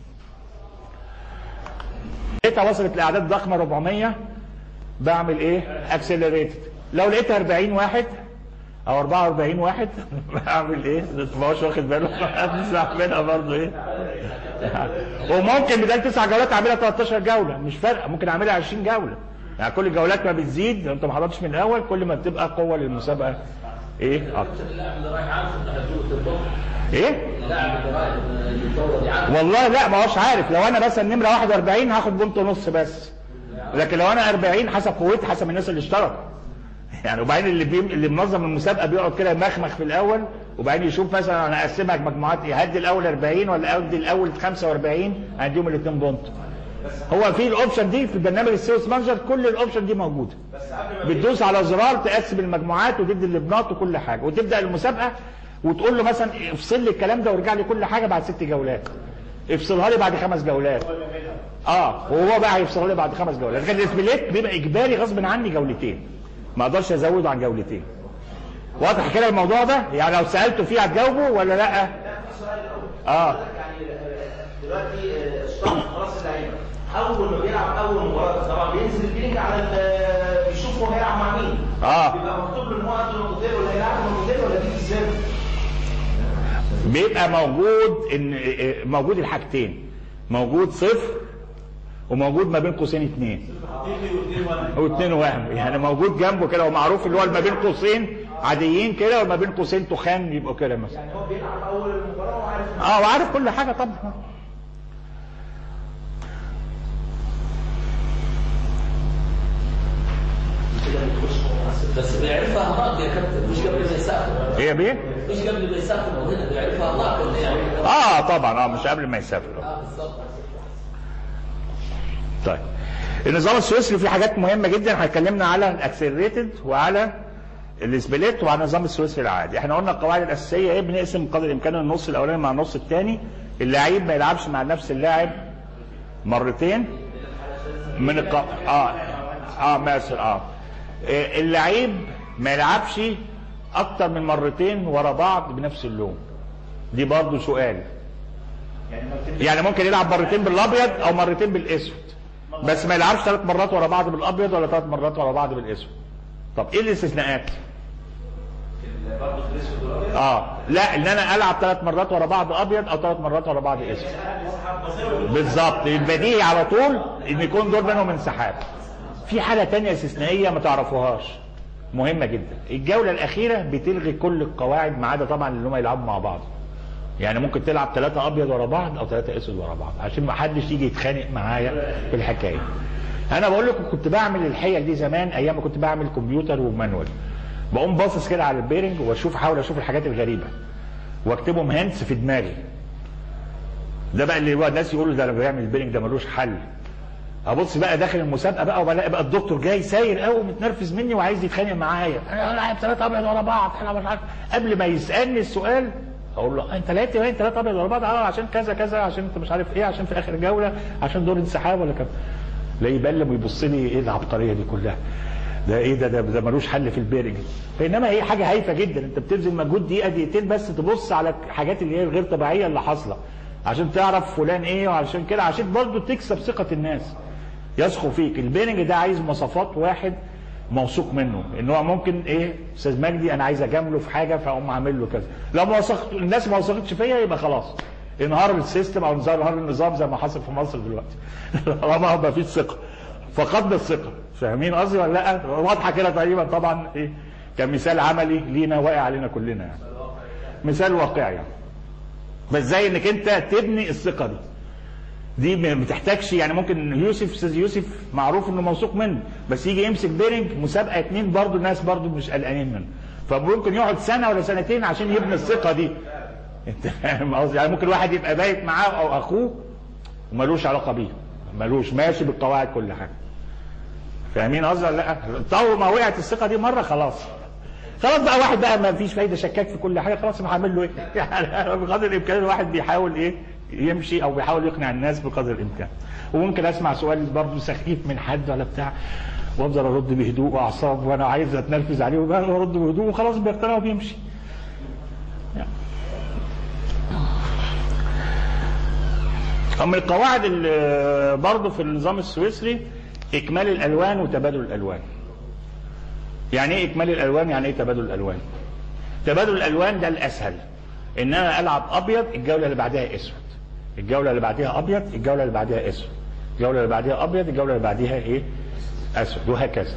Speaker 1: لقيتها وصلت لاعداد ضخمه 400 بعمل ايه اكسلريتد لو لقيتها 40 واحد او 44 واحد بعمل ايه ما هوش واخد باله بعملها برضه ايه وممكن بدل تسع جولات اعملها 13 جوله مش فارقه ممكن اعملها 20 جوله يعني كل الجولات ما بتزيد لو انت ما حضرتش من الاول كل ما بتبقى قوه للمسابقه ايه اكتر
Speaker 5: اللاعب اللي رايح عارف انه هتجيبه تنبض
Speaker 1: ايه
Speaker 5: اللاعب اللي رايح الدوره دي عارف
Speaker 1: والله لا ما هوش عارف لو انا مثلا نمره 41 هاخد بونت ونص بس لكن لو انا 40 حسب قوتي حسب الناس اللي اشتركوا يعني وبعدين اللي بيم... اللي منظم المسابقه بيقعد كده يمخمخ في الاول وبعدين يشوف مثلا انا اقسمها مجموعات ايه هدي الاول 40 ولا ادي الاول 45 هديهم الاثنين بونت هو في الاوبشن دي في برنامج السيلز مانجر كل الاوبشن دي موجوده بتدوس على زرار تقسم المجموعات وتدي اللبنات وكل حاجه وتبدا المسابقه وتقول له مثلا افصل لي الكلام ده وارجع لي كل حاجه بعد ست جولات افصلها لي بعد خمس جولات اه وهو بقى هيفصلها لي بعد خمس جولات لكن الاسبليت بيبقى اجباري غصب عني جولتين ما اقدرش ازود عن جولتين واضح كده الموضوع ده يعني لو سالته فيه هتجاوبه ولا لا
Speaker 3: لا في سؤال الاول
Speaker 1: اه
Speaker 3: يعني آه، دلوقتي آه، اشترط خلاص اللعيبه اول ما بيلعب اول مباراه طبعا بينزل بيلينج على ال- بيشوف هو هيلعب مع مين
Speaker 1: آه.
Speaker 3: بيبقى مكتوب له ان هو عنده نقطتين ولا هيلعب نقطتين ولا دي ازاي؟
Speaker 1: بيبقى موجود ان موجود الحاجتين موجود صفر وموجود ما بين قوسين اثنين واثنين وهم يعني موجود جنبه كده ومعروف اللي هو ما بين قوسين عاديين كده وما بين قوسين تخان يبقوا كده مثلا
Speaker 3: يعني هو بيلعب اول المباراه وعارف إن
Speaker 1: اه وعارف كل حاجه طبعا
Speaker 3: كده بيخش
Speaker 5: بس بيعرفها هناك يا كابتن مش قبل ما يسافر
Speaker 1: هي بيه
Speaker 5: مش قبل ما يسافر من هنا بيعرفها هناك ولا يعني
Speaker 1: اه طبعا اه مش قبل ما يسافر
Speaker 5: اه بالظبط
Speaker 1: طيب النظام السويسري فيه حاجات مهمه جدا هنتكلمنا على الاكسلريتد وعلى السبليت وعلى النظام السويسري العادي احنا قلنا القواعد الاساسيه ايه بنقسم قدر الامكان النص الاولاني مع النص الثاني اللعيب ما يلعبش مع نفس اللاعب مرتين من الق... اه اه مثلا اه إيه، اللعيب ما يلعبش اكتر من مرتين ورا بعض بنفس اللون دي برضه سؤال
Speaker 2: يعني ما بتبقى
Speaker 1: يعني ممكن يلعب مرتين بالابيض او مرتين بالاسود بس ما يلعبش ثلاث مرات ورا بعض بالابيض ولا ثلاث مرات ورا بعض بالاسود طب ايه الاستثناءات
Speaker 3: برضه في الاسود والابيض
Speaker 1: اه لا ان انا العب ثلاث مرات ورا بعض ابيض او ثلاث مرات ورا بعض اسود بالظبط البديهي على طول ان يكون دول بينهم انسحاب في حاله تانية استثنائيه ما تعرفوهاش مهمه جدا الجوله الاخيره بتلغي كل القواعد ما عدا طبعا اللي هم يلعبوا مع بعض يعني ممكن تلعب ثلاثة أبيض ورا بعض أو ثلاثة أسود ورا بعض عشان ما حدش يجي يتخانق معايا في الحكاية. أنا بقول لكم كنت بعمل الحيل دي زمان أيام ما كنت بعمل كمبيوتر ومانوال. بقوم باصص كده على البيرنج واشوف احاول اشوف الحاجات الغريبه واكتبهم هنس في دماغي ده بقى اللي هو الناس يقولوا ده انا بعمل البيرنج ده ملوش حل ابص بقى داخل المسابقه بقى وبلاقي بقى الدكتور جاي ساير قوي متنرفز مني وعايز يتخانق معايا انا لاعب ثلاثه ابيض ورا بعض انا مش عارف قبل ما يسالني السؤال اقول له انت لعبت باين ثلاثه ابيض ورا بعض اه عشان كذا كذا عشان انت مش عارف ايه عشان في اخر جوله عشان دور انسحاب ولا كذا لا يبلم ويبص لي ايه العبقريه دي كلها ده ايه ده ده, ده ملوش حل في البيرنج بينما هي حاجه هايفه جدا انت بتبذل مجهود دقيقه دقيقتين بس تبص على الحاجات اللي هي الغير طبيعيه اللي حاصله عشان تعرف فلان ايه وعشان كده عشان برضه تكسب ثقه الناس يثقوا فيك البيرنج ده عايز مواصفات واحد موثوق منه ان هو ممكن ايه استاذ مجدي انا عايز اجامله في حاجه فاقوم عامل له كذا لو ما وثقت الناس ما وثقتش فيا يبقى خلاص انهار السيستم او انهار النظام زي ما حصل في مصر دلوقتي طالما ما فيش ثقه فقدنا الثقه فاهمين قصدي ولا لا واضحه كده تقريبا طبعا ايه كمثال عملي لينا واقع علينا كلنا يعني مثال واقعي يعني بس زي انك انت تبني الثقه دي دي ما بتحتاجش يعني ممكن يوسف استاذ يوسف معروف انه موثوق منه بس يجي يمسك بيرنج مسابقه اتنين برضه الناس برضه مش قلقانين منه فممكن يقعد سنه ولا سنتين عشان يبني الثقه دي انت فاهم قصدي يعني ممكن واحد يبقى بايت معاه او اخوه وملوش علاقه بيه ملوش ماشي بالقواعد كل حاجه فاهمين قصدي ولا لا؟ طول ما وقعت الثقه دي مره خلاص خلاص بقى واحد بقى ما فيش فايده شكاك في كل حاجه خلاص ما هعمل له ايه؟ يعني بقدر الامكان الواحد بيحاول ايه؟ يمشي او بيحاول يقنع الناس بقدر الامكان وممكن اسمع سؤال برضه سخيف من حد ولا بتاع وافضل ارد بهدوء واعصاب وانا عايز اتنرفز عليه وارد بهدوء وخلاص بيقتنع وبيمشي من القواعد اللي برضه في النظام السويسري اكمال الالوان وتبادل الالوان يعني ايه اكمال الالوان يعني ايه تبادل الالوان تبادل الالوان ده الاسهل ان انا العب ابيض الجوله اللي بعدها اسود الجوله اللي بعدها ابيض الجوله اللي بعدها اسود الجوله اللي بعدها ابيض الجوله اللي بعدها ايه اسود وهكذا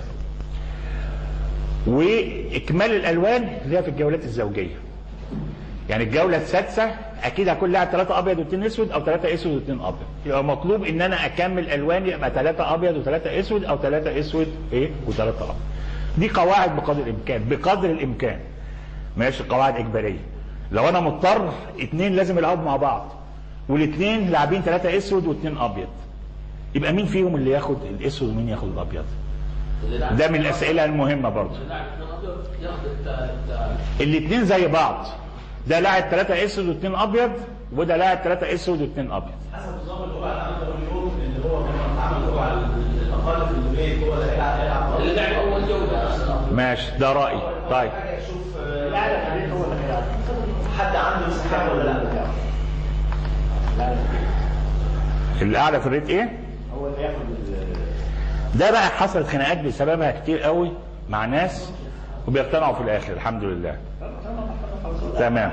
Speaker 1: واكمال الالوان اللي هي في الجولات الزوجيه يعني الجوله السادسه اكيد هكون لاعب ثلاثه ابيض واثنين اسود او ثلاثه اسود واثنين ابيض يبقى مطلوب ان انا اكمل الوان يبقى ثلاثه ابيض وثلاثه اسود او ثلاثه اسود ايه وثلاثه ابيض دي قواعد بقدر الامكان بقدر الامكان ماشي قواعد اجباريه لو انا مضطر اثنين لازم يلعبوا مع بعض والاثنين لاعبين ثلاثه اسود واثنين ابيض يبقى مين فيهم اللي ياخد الاسود ومين ياخد الابيض
Speaker 5: اللي لاعب-
Speaker 1: ده من الاسئله المهمه برضه
Speaker 5: اللي لاعب اثنين ابيض ياخد الت- الت-
Speaker 1: الاثنين زي بعض ده لاعب ثلاثة اسود واثنين ابيض وده لاعب ثلاثة اسود واثنين ابيض
Speaker 2: حسب نظام اللغه العامه واليوم اللي هو لما اتعمل هو على الاقل في البيت هو اللي هيلعب هيلعب
Speaker 5: اللي لعب اول جوله نفس الامر
Speaker 1: ماشي ده رايي طيب
Speaker 2: حاجه يشوف لاعب البيت هو اللي هيلعب حد عنده انسحاب ولا لا لا
Speaker 1: الاعلى في الريت ايه
Speaker 2: هو اللي ياخد ال-
Speaker 1: ده بقى حصلت خناقات بسببها كتير قوي مع ناس وبيقتنعوا في الاخر الحمد لله تمام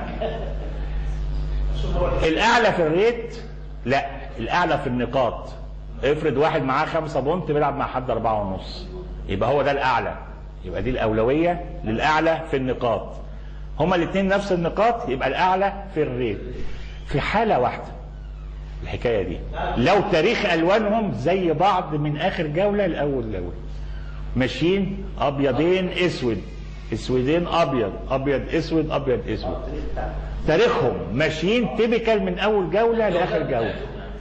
Speaker 1: الاعلى في الريت لا الاعلى في النقاط افرض واحد معاه خمسة بونت بيلعب مع حد أربعة ونص يبقى هو ده الأعلى يبقى دي الأولوية للأعلى في النقاط هما الاثنين نفس النقاط يبقى الأعلى في الريت في حالة واحدة الحكاية دي لو تاريخ ألوانهم زي بعض من آخر جولة لأول جولة ماشيين أبيضين أسود أسودين أبيض أبيض أسود أبيض أسود تاريخهم ماشيين تيبيكال من أول جولة لآخر جولة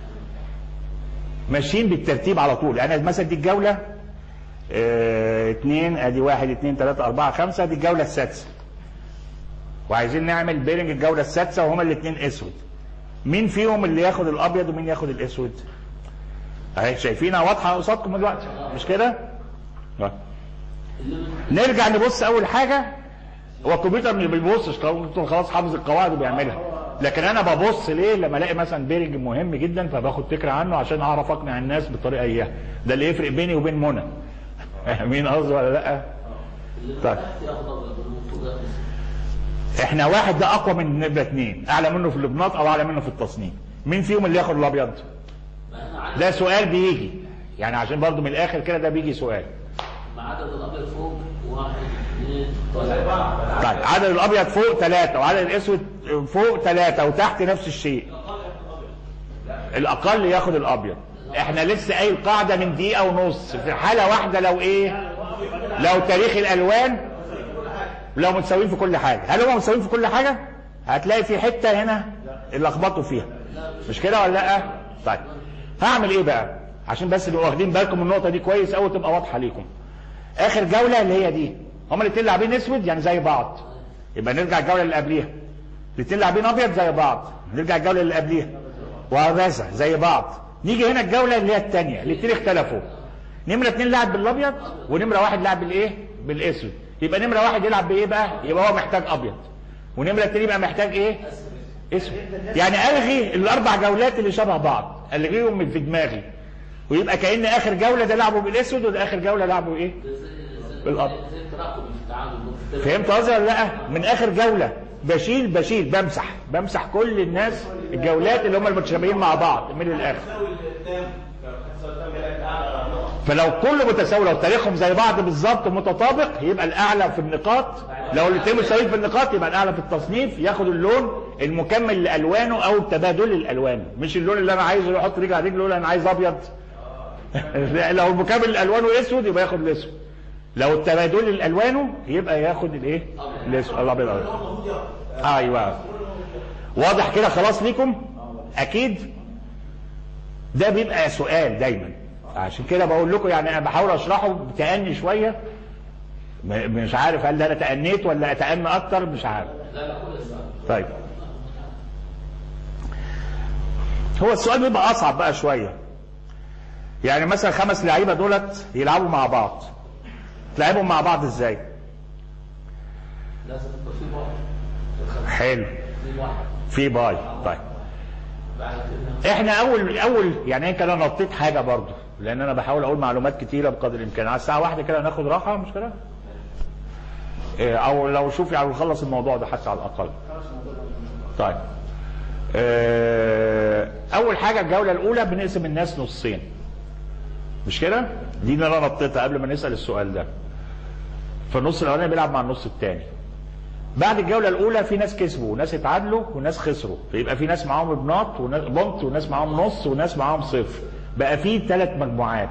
Speaker 1: ماشيين بالترتيب على طول انا مثلا دي الجوله اه اتنين ادي واحد اتنين تلاته اربعه خمسه دي الجوله السادسه وعايزين نعمل بيرنج الجوله السادسه وهما الاثنين اسود مين فيهم اللي ياخد الابيض ومين ياخد الاسود اهي شايفينها واضحه قصادكم دلوقتي مش كده اه. نرجع نبص اول حاجه هو الكمبيوتر ما بيبصش الكمبيوتر خلاص حافظ القواعد وبيعملها لكن انا ببص ليه لما الاقي مثلا بيرنج مهم جدا فباخد فكره عنه عشان اعرف اقنع الناس بالطريقه اياها ده اللي يفرق بيني وبين منى مين قصدي ولا لا
Speaker 5: اللي
Speaker 1: طيب.
Speaker 5: تحت ياخد ابيض المفروض ياخد أسود.
Speaker 1: احنا واحد ده اقوى من نبقى اتنين اعلى منه في الابناط او اعلى منه في التصنيف مين فيهم اللي ياخد الابيض
Speaker 5: ما احنا عدد
Speaker 1: ده سؤال بيجي يعني عشان برضو من الاخر كده ده بيجي سؤال
Speaker 5: ما عدد الابيض فوق واحد اثنين
Speaker 1: طيب عدد الابيض فوق ثلاثة وعدد الاسود فوق ثلاثة وتحت نفس الشيء الاقل ياخد الابيض احنا لسه قايل قاعدة من دقيقة ونص في حالة واحدة لو ايه لو تاريخ الالوان لو متساويين في كل حاجة هل هم متساويين في كل حاجة هتلاقي في حتة هنا اللي لخبطوا فيها مش كده ولا لا طيب هعمل ايه بقى عشان بس تبقوا واخدين بالكم من النقطة دي كويس قوي تبقى واضحة ليكم اخر جولة اللي هي دي هما الاثنين لاعبين اسود يعني زي بعض يبقى نرجع الجولة اللي قبليها الاثنين لاعبين ابيض زي بعض نرجع الجولة اللي قبليها وهكذا زي بعض نيجي هنا الجولة اللي هي الثانية الاثنين اختلفوا نمرة اثنين لعب بالابيض ونمرة واحد لعب بالايه بالاسود يبقى نمرة واحد يلعب بايه بقى يبقى هو محتاج ابيض ونمرة اثنين يبقى محتاج ايه اسود يعني الغي الاربع جولات اللي شبه بعض الغيهم من في دماغي ويبقى كأن اخر جولة ده لعبوا بالاسود وده اخر جولة لعبوا ايه بالابيض
Speaker 5: زي التراكم في التعادل ممكن
Speaker 1: فهمت قصدي ولا لا من اخر جوله بشيل بشيل بمسح بمسح كل الناس الجولات اللي هم المتشابهين مع بعض من الاخر فلو كله متساوي لو تاريخهم زي بعض بالظبط ومتطابق يبقى الاعلى في النقاط لو الاثنين متساويين في النقاط يبقى الاعلى في التصنيف ياخد اللون المكمل لالوانه او تبادل الالوان مش اللون اللي انا عايزه يحط رجل على رجل يقول انا عايز ابيض لو المكمل لالوانه اسود يبقى ياخد الاسود لو التبادل الالوانه يبقى ياخد الايه الاسود الابيض الأبيض. ايوه واضح كده خلاص ليكم اكيد ده بيبقى سؤال دايما عشان كده بقول لكم يعني انا بحاول اشرحه بتأني شويه م- مش عارف هل ده انا تأنيت ولا اتأنى اكتر مش عارف
Speaker 5: لا لا كل السؤال
Speaker 1: طيب هو السؤال بيبقى اصعب بقى شويه يعني مثلا خمس لعيبه دولت يلعبوا مع بعض تلعبهم مع بعض ازاي
Speaker 5: لازم يبقى في بعض
Speaker 1: حلو
Speaker 5: في واحد
Speaker 1: في باي طيب
Speaker 5: بعد كده
Speaker 1: احنا اول اول يعني يمكن انا نطيت حاجه برضو لان انا بحاول اقول معلومات كتيره بقدر الامكان على الساعه واحدة كده ناخد راحه مش كده إيه، او لو شوف يعني نخلص الموضوع ده حتى على الاقل طيب آه، اول حاجه الجوله الاولى بنقسم الناس نصين مش كده دي اللي انا نطيتها قبل ما نسال السؤال ده فالنص الاولاني بيلعب مع النص الثاني بعد الجوله الاولى في ناس كسبوا وناس اتعادلوا وناس خسروا فيبقى في ناس معاهم بناط وناس بونت وناس معاهم نص وناس معاهم صفر بقى في ثلاث مجموعات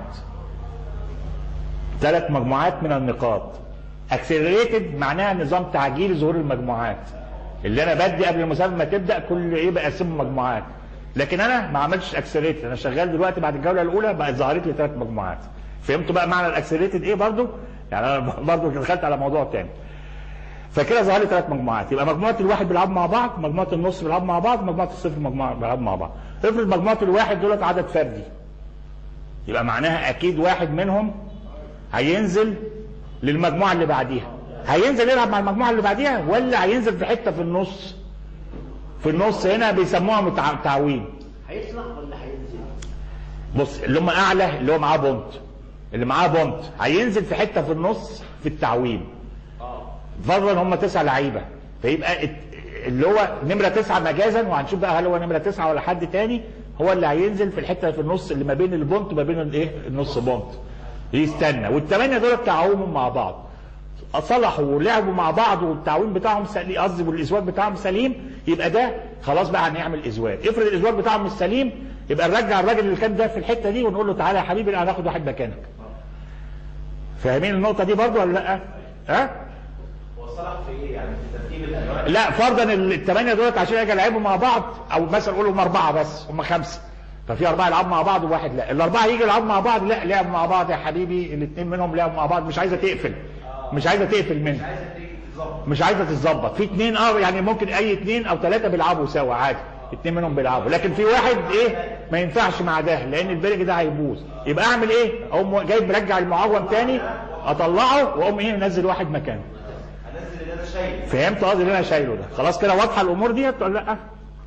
Speaker 1: ثلاث مجموعات من النقاط اكسلريتد معناها نظام تعجيل ظهور المجموعات اللي انا بدي قبل المسابقه ما تبدا كل ايه بقسمه مجموعات لكن انا ما عملتش اكسلريتد انا شغال دلوقتي بعد الجوله الاولى بقت ظهرت لي ثلاث مجموعات فهمتوا بقى معنى الاكسلريتد ايه برضو يعني انا برضو دخلت على موضوع تاني فكده ظهر لي ثلاث مجموعات يبقى مجموعه الواحد بيلعبوا مع بعض مجموعه النص بيلعبوا مع بعض مجموعه الصفر مجموعه بيلعبوا مع بعض افرض مجموعه الواحد دولت عدد فردي يبقى معناها اكيد واحد منهم هينزل للمجموعه اللي بعديها هينزل يلعب مع المجموعه اللي بعديها ولا هينزل في حته في النص في النص هنا بيسموها متع- تعويم
Speaker 2: هيطلع ولا هينزل؟
Speaker 1: بص اللي هم اعلى اللي هو معاه بونت اللي معاه بونت هينزل في حته في النص في التعويم فرضا هم تسع لعيبه فيبقى الت- اللي هو نمره تسعه مجازا وهنشوف بقى هل هو نمره تسعه ولا حد تاني هو اللي هينزل في الحته في النص اللي ما بين البونت وما بين الايه النص بونت يستنى والثمانيه دول تعاوموا مع بعض صلحوا ولعبوا مع بعض والتعويم بتاعهم سليم قصدي والازواج بتاعهم سليم يبقى ده خلاص بقى هنعمل ازواج افرض الازواج بتاعهم مش سليم يبقى نرجع الراجل اللي كان ده في الحته دي ونقول له تعالى يا حبيبي انا هناخد واحد مكانك فاهمين النقطه دي برضو ولا لا ها
Speaker 3: هو صلح في ايه يعني في ترتيب الالوان
Speaker 1: لا فرضا الثمانيه دولت عشان يجي يلعبوا مع بعض او مثلا نقول هم اربعه بس هم خمسه ففي اربعه يلعبوا مع بعض وواحد لا الاربعه يجي يلعبوا مع بعض لا لعبوا مع بعض يا حبيبي الاثنين منهم لعبوا مع بعض مش عايزه تقفل مش عايزه تقفل منه
Speaker 3: عايزه تيجي تظبط
Speaker 1: مش عايزه تتظبط في اثنين اه يعني ممكن اي اثنين او ثلاثه بيلعبوا سوا عادي اثنين منهم بيلعبوا لكن في واحد ايه ما ينفعش مع ده لان البرج ده هيبوظ يبقى اعمل ايه اقوم جايب مرجع المعوم تاني اطلعه واقوم ايه منزل واحد مكانه
Speaker 3: هنزل اللي انا شايله
Speaker 1: فهمت قصدي اللي انا شايله ده خلاص كده واضحه الامور ديت ولا لا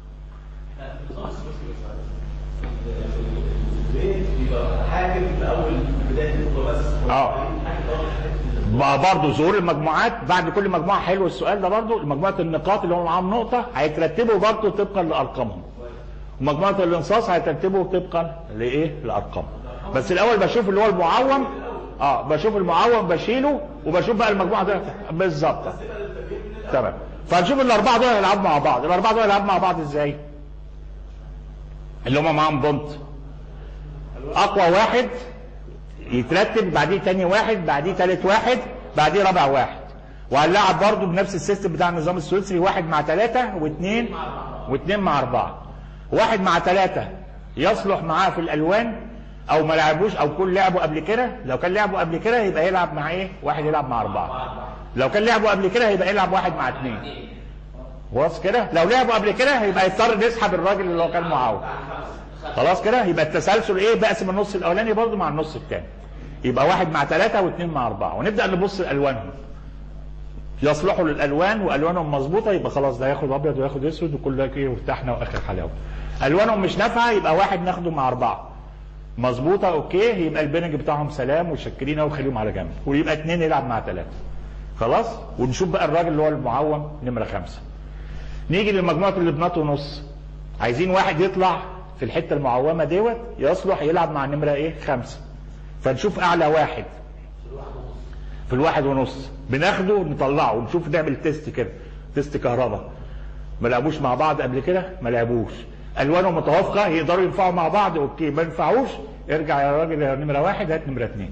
Speaker 3: بيبقى حاكم في اول بدايه البطوله بس
Speaker 1: اه بقى برضه ظهور المجموعات بعد كل مجموعه حلو السؤال ده برضه مجموعه النقاط اللي هم معاهم نقطه هيترتبوا برضه طبقا لارقامهم ومجموعه الانصاص هيترتبوا طبقا لايه لارقامهم بس الاول بشوف اللي هو المعوم اه بشوف المعوم بشيله وبشوف بقى المجموعه ده بالظبط تمام فهنشوف الاربعه دول هيلعبوا مع بعض الاربعه دول هيلعبوا مع بعض ازاي اللي هم معاهم بونت اقوى واحد يترتب بعديه تاني واحد بعديه تالت واحد بعديه رابع واحد وهنلعب برضه بنفس السيستم بتاع النظام السويسري واحد مع ثلاثة واثنين واثنين مع أربعة واحد مع ثلاثة يصلح معاه في الألوان أو ما لعبوش أو كل لعبوا قبل كده لو كان لعبوا قبل كده يبقى يلعب مع إيه؟ واحد يلعب مع أربعة لو كان لعبوا قبل كده يبقى يلعب واحد مع اثنين خلاص كده لو لعبوا قبل كده يبقى يضطر نسحب الراجل اللي هو كان معاهم خلاص كده يبقى التسلسل ايه بقسم النص الاولاني برضه مع النص الثاني يبقى واحد مع ثلاثة واثنين مع أربعة ونبدأ نبص لألوانهم يصلحوا للألوان وألوانهم مظبوطة يبقى خلاص ده ياخد أبيض وياخد أسود وكل ده ايه وارتحنا وآخر حلاوة ألوانهم مش نافعة يبقى واحد ناخده مع أربعة مظبوطة أوكي يبقى البنج بتاعهم سلام وشكرين وخليهم على جنب ويبقى اثنين يلعب مع ثلاثة خلاص ونشوف بقى الراجل اللي هو المعوم نمرة خمسة نيجي للمجموعة اللي بناته نص عايزين واحد يطلع في الحتة المعومة ديت يصلح يلعب مع نمرة ايه خمسة فنشوف اعلى واحد في الواحد ونص بناخده نطلعه ونشوف نعمل تيست كده تيست كهرباء ما لعبوش مع بعض قبل كده ما لعبوش الوانهم متوافقه يقدروا ينفعوا مع بعض اوكي ما ينفعوش ارجع يا راجل يا نمره واحد هات نمره اثنين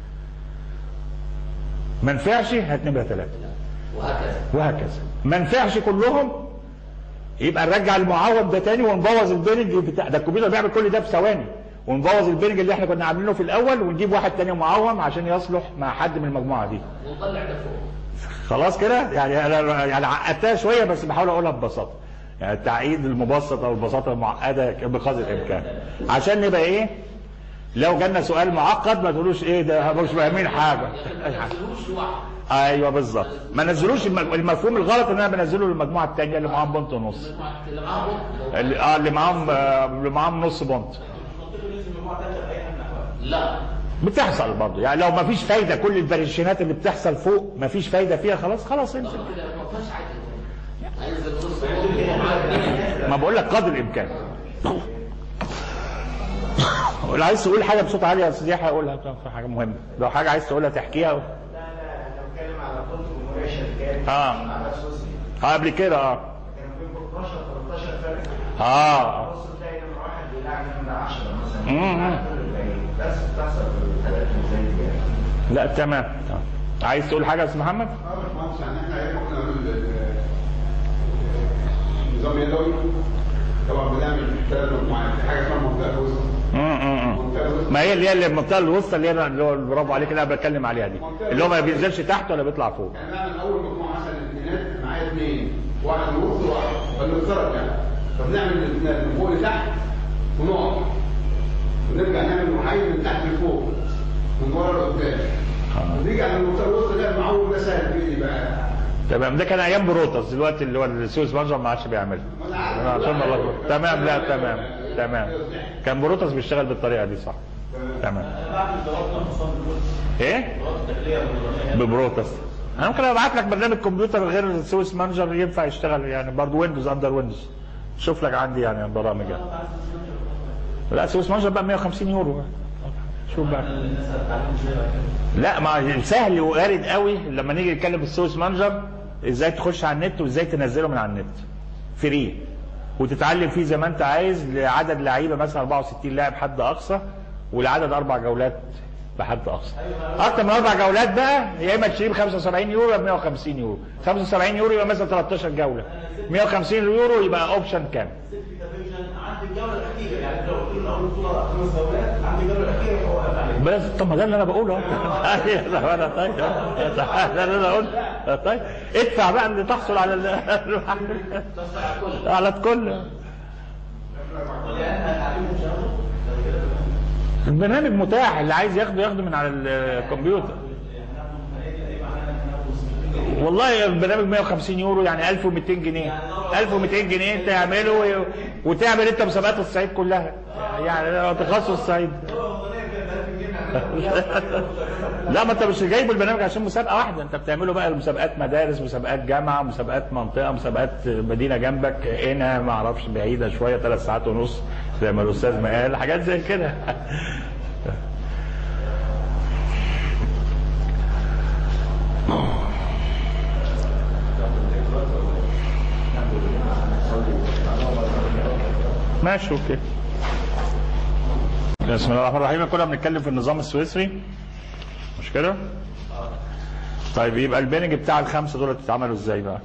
Speaker 1: ما نفعش هات نمره ثلاثه
Speaker 5: وهكذا
Speaker 1: وهكذا ما نفعش كلهم يبقى نرجع المعوض ده تاني ونبوظ البرج بتاع ده الكمبيوتر بيعمل كل ده في ثواني ونبوظ البرج اللي احنا كنا عاملينه في الاول ونجيب واحد تاني معوم عشان يصلح مع حد من المجموعه دي
Speaker 5: ونطلع ده فوق
Speaker 1: خلاص كده يعني انا يعني عقدتها شويه بس بحاول اقولها ببساطه يعني التعقيد المبسط او البساطه المعقده بقدر الامكان عشان نبقى ايه لو جالنا سؤال معقد ما تقولوش ايه ده مش فاهمين حاجه
Speaker 5: ما تنزلوش لوحده
Speaker 1: ايوه بالظبط ما نزلوش الم- المفهوم الغلط ان انا بنزله للمجموعه الثانيه اللي معاهم بونت ونص
Speaker 5: اللي معاه بطن
Speaker 1: اللي اه اللي معاهم آه، اللي معاهم نص بونت
Speaker 5: لا
Speaker 1: بتحصل برضه يعني لو ما فيش فايده كل الفاريشنات اللي بتحصل فوق ما فيش فايده فيها خلاص خلاص انزل
Speaker 5: كده ما فيهاش حاجه عايز النص
Speaker 1: ما بقول لك قدر الامكان لو عايز تقول حاجه بصوت عالي يا استاذ يحيى قولها في حاجه مهمه لو حاجه عايز تقولها تحكيها
Speaker 2: لا لا انا بتكلم على كنت جمهوريه شركات
Speaker 1: آه.
Speaker 2: على سوسي
Speaker 1: اه قبل كده اه
Speaker 2: كانوا بين 12 13 فرق
Speaker 1: اه
Speaker 2: بص تلاقي نمره واحد بيلعب نمره 10 مثلا
Speaker 1: مم.
Speaker 2: بيلعب كل الباقيين. بس بتحصل في الحالات اللي زي دي يعني.
Speaker 1: لا تمام تمام. عايز تقول حاجه يا استاذ محمد؟
Speaker 4: اه يا باشمهندس يعني احنا ايه قلنا ال- ال- النظام اليدوي طبعا بنعمل ثلاث مجموعات في حاجه اسمها المنطقه الوسطى
Speaker 1: مم، مم، مم.
Speaker 4: المنطقه الوسطى
Speaker 1: ما هي اللي هي المنطقه الوسطى اللي هي اللي هو برافو عليك اللي انا بتكلم عليها دي اللي هو ما بينزلش تحت ولا بيطلع فوق
Speaker 4: يعني نعمل اول مجموعه مثلا الاثنينات معايا اثنين واحد ونص وواحد فبنفترض يعني فبنعمل الاثنين من فوق لتحت ونقف ونرجع نعمل محايد من تحت لفوق من ورا لقدام ونرجع للمنطقه الوسطى ده المعول ده سهل بايدي بقى
Speaker 1: تمام ده كان ايام بروتس دلوقتي اللي هو السويس مانجر ما عادش بيعملها
Speaker 4: أنا عارف.
Speaker 1: أنا عشان الله تمام لا تمام تمام كان بروتس بيشتغل بالطريقه دي صح تمام ايه ببروتس انا ممكن ابعت لك برنامج كمبيوتر غير السويس مانجر ينفع يشتغل يعني برضه ويندوز اندر ويندوز شوف لك عندي يعني برامج يعني. لا سويس مانجر بقى 150 يورو شوف بقى لا ما سهل وارد قوي لما نيجي نتكلم السويس مانجر ازاي تخش على النت وازاي تنزله من على النت فري وتتعلم فيه زي ما انت عايز لعدد لعيبه مثلا 64 لاعب حد اقصى ولعدد اربع جولات بحد اقصى اكتر من اربع جولات بقى يا اما تشتري ب 75 يورو يا ب 150 يورو 75 يورو يبقى مثلا 13 جوله 150 يورو يبقى اوبشن كام
Speaker 2: عند الجوله الاخيره يعني لو قلت له اول بطوله خمس جولات عند الجوله الاخيره فهو واقف عليه
Speaker 1: بس طب ما ده اللي انا بقوله اهو انا طيب ده اللي انا قلت طيب ادفع بقى اللي تحصل على ال- على الكل البرنامج متاح اللي عايز ياخده ياخده من على الكمبيوتر والله البرنامج 150 يورو يعني 1200 جنيه 1200 جنيه تعمله وتعمل انت مسابقات الصعيد كلها يعني تخصص الصعيد لا ما انت مش جايب البرنامج عشان مسابقه واحده انت بتعمله بقى مسابقات مدارس مسابقات جامعه مسابقات منطقه مسابقات مدينه جنبك هنا ما اعرفش بعيده شويه ثلاث ساعات ونص زي ما الاستاذ ما قال حاجات زي كده ماشي اوكي بسم الله الرحمن الرحيم كنا بنتكلم في النظام السويسري مش كده؟ طيب يبقى البنج بتاع الخمسه دول بتتعملوا ازاي بقى؟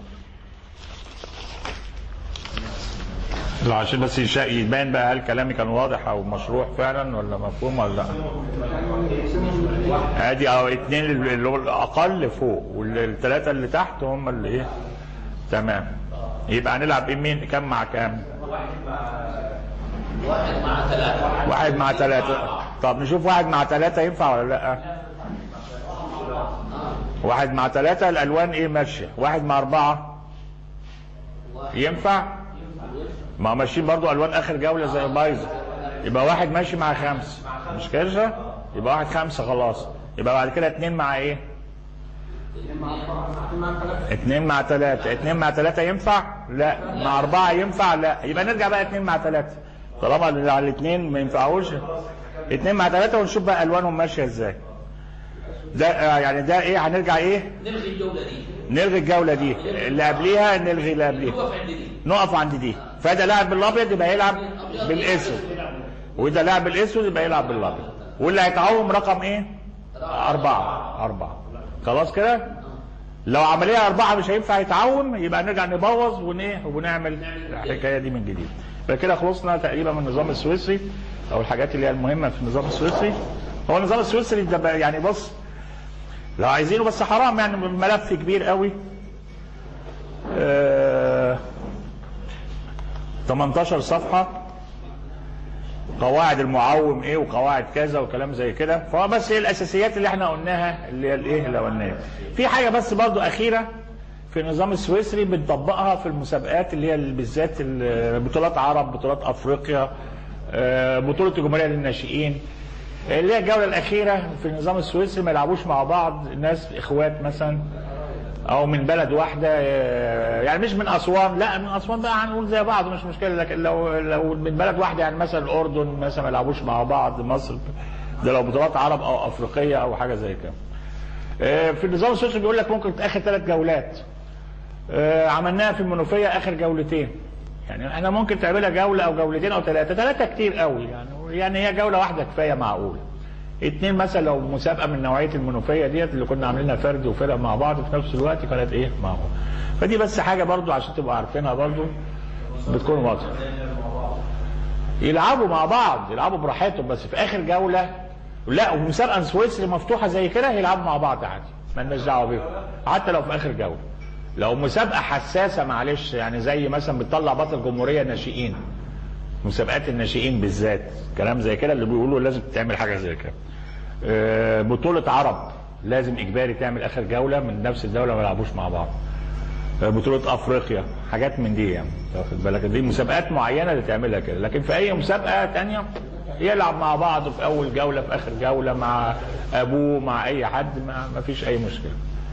Speaker 1: لا عشان بس يشا- يبان بقى هل كلامي كان واضح او مشروع فعلا ولا مفهوم ولا لا؟ ادي او اتنين اللي هو الاقل فوق والثلاثه اللي تحت هم اللي ايه؟ تمام يبقى هنلعب ايه مين كام مع كام؟
Speaker 5: واحد مع ثلاثة
Speaker 1: واحد مع ثلاثة طب نشوف واحد مع ثلاثة ينفع ولا لا واحد مع ثلاثة الألوان إيه ماشية واحد مع أربعة ينفع ما هو ماشيين برضو ألوان آخر جولة زي بايظة يبقى واحد ماشي مع خمسة مش كده يبقى واحد خمسة خلاص يبقى بعد كده اتنين مع إيه اتنين مع ثلاثة اتنين مع ثلاثة ينفع لا مع أربعة ينفع لا يبقى نرجع بقى اتنين مع ثلاثة طالما اللي على الاتنين ما ينفعوش اتنين مع ثلاثة ونشوف بقى ألوانهم ماشية ازاي ده آه، يعني ده ايه هنرجع ايه
Speaker 5: نلغي الجولة دي
Speaker 1: نلغي الجولة دي اللي قبليها نلغي اللي قبليها
Speaker 5: نقف عند دي
Speaker 1: نقف عند دي فده لاعب بالابيض يبقى يلعب بالاسود وده لاعب بالاسود يبقى يلعب بالابيض واللي هيتعوم رقم ايه أربعة أربعة خلاص كده لو عملية أربعة مش هينفع يتعوم يبقى نرجع نبوظ ونيه ونعمل الحكاية دي من جديد يبقى كده خلصنا تقريبا من النظام السويسري أو الحاجات اللي هي المهمة في النظام السويسري هو النظام السويسري ده بقى يعني بص لو عايزينه بس حرام يعني ملف كبير قوي آه 18 صفحه قواعد المعوم ايه وقواعد كذا وكلام زي كده فهو بس هي الاساسيات اللي احنا قلناها اللي هي الايه الاولانيه في حاجه بس برضو اخيره في النظام السويسري بنطبقها في المسابقات اللي هي بالذات ال- بطولات عرب بطولات افريقيا آه، بطوله الجمهوريه للناشئين اللي هي الجوله الاخيره في النظام السويسري ما يلعبوش مع بعض ناس اخوات مثلا او من بلد واحده آه، يعني مش من اسوان لا من اسوان بقى هنقول زي بعض مش مشكله لكن لو لو من بلد واحده يعني مثلا الاردن مثلا ما يلعبوش مع بعض مصر ده لو بطولات عرب او افريقيه او حاجه زي كده آه، في النظام السويسري بيقول لك ممكن اخر ثلاث جولات آه، عملناها في المنوفيه اخر جولتين يعني احنا ممكن تعملها جوله او جولتين او ثلاثه ثلاثه كتير قوي يعني يعني هي جوله واحده كفايه معقول اتنين مثلا لو مسابقه من نوعيه المنوفيه ديت اللي كنا عاملينها فرد وفرق مع بعض في نفس الوقت كانت ايه مع بعض فدي بس حاجه برضو عشان تبقوا عارفينها برضو بتكون واضحه يلعبوا مع بعض يلعبوا براحتهم بس في اخر جوله لا ومسابقه سويسري مفتوحه زي كده يلعبوا مع بعض عادي مالناش دعوه بيهم حتى لو في اخر جوله لو مسابقه حساسه معلش يعني زي مثلا بتطلع بطل جمهوريه ناشئين مسابقات الناشئين بالذات كلام زي كده اللي بيقولوا لازم تعمل حاجه زي كده آه، بطوله عرب لازم اجباري تعمل اخر جوله من نفس الدوله ما يلعبوش مع بعض آه، بطوله افريقيا حاجات من دي يعني واخد بالك دي مسابقات معينه اللي تعملها كده لكن في اي مسابقه تانية يلعب مع بعض في اول جوله في اخر جوله مع ابوه مع اي حد ما, ما فيش اي مشكله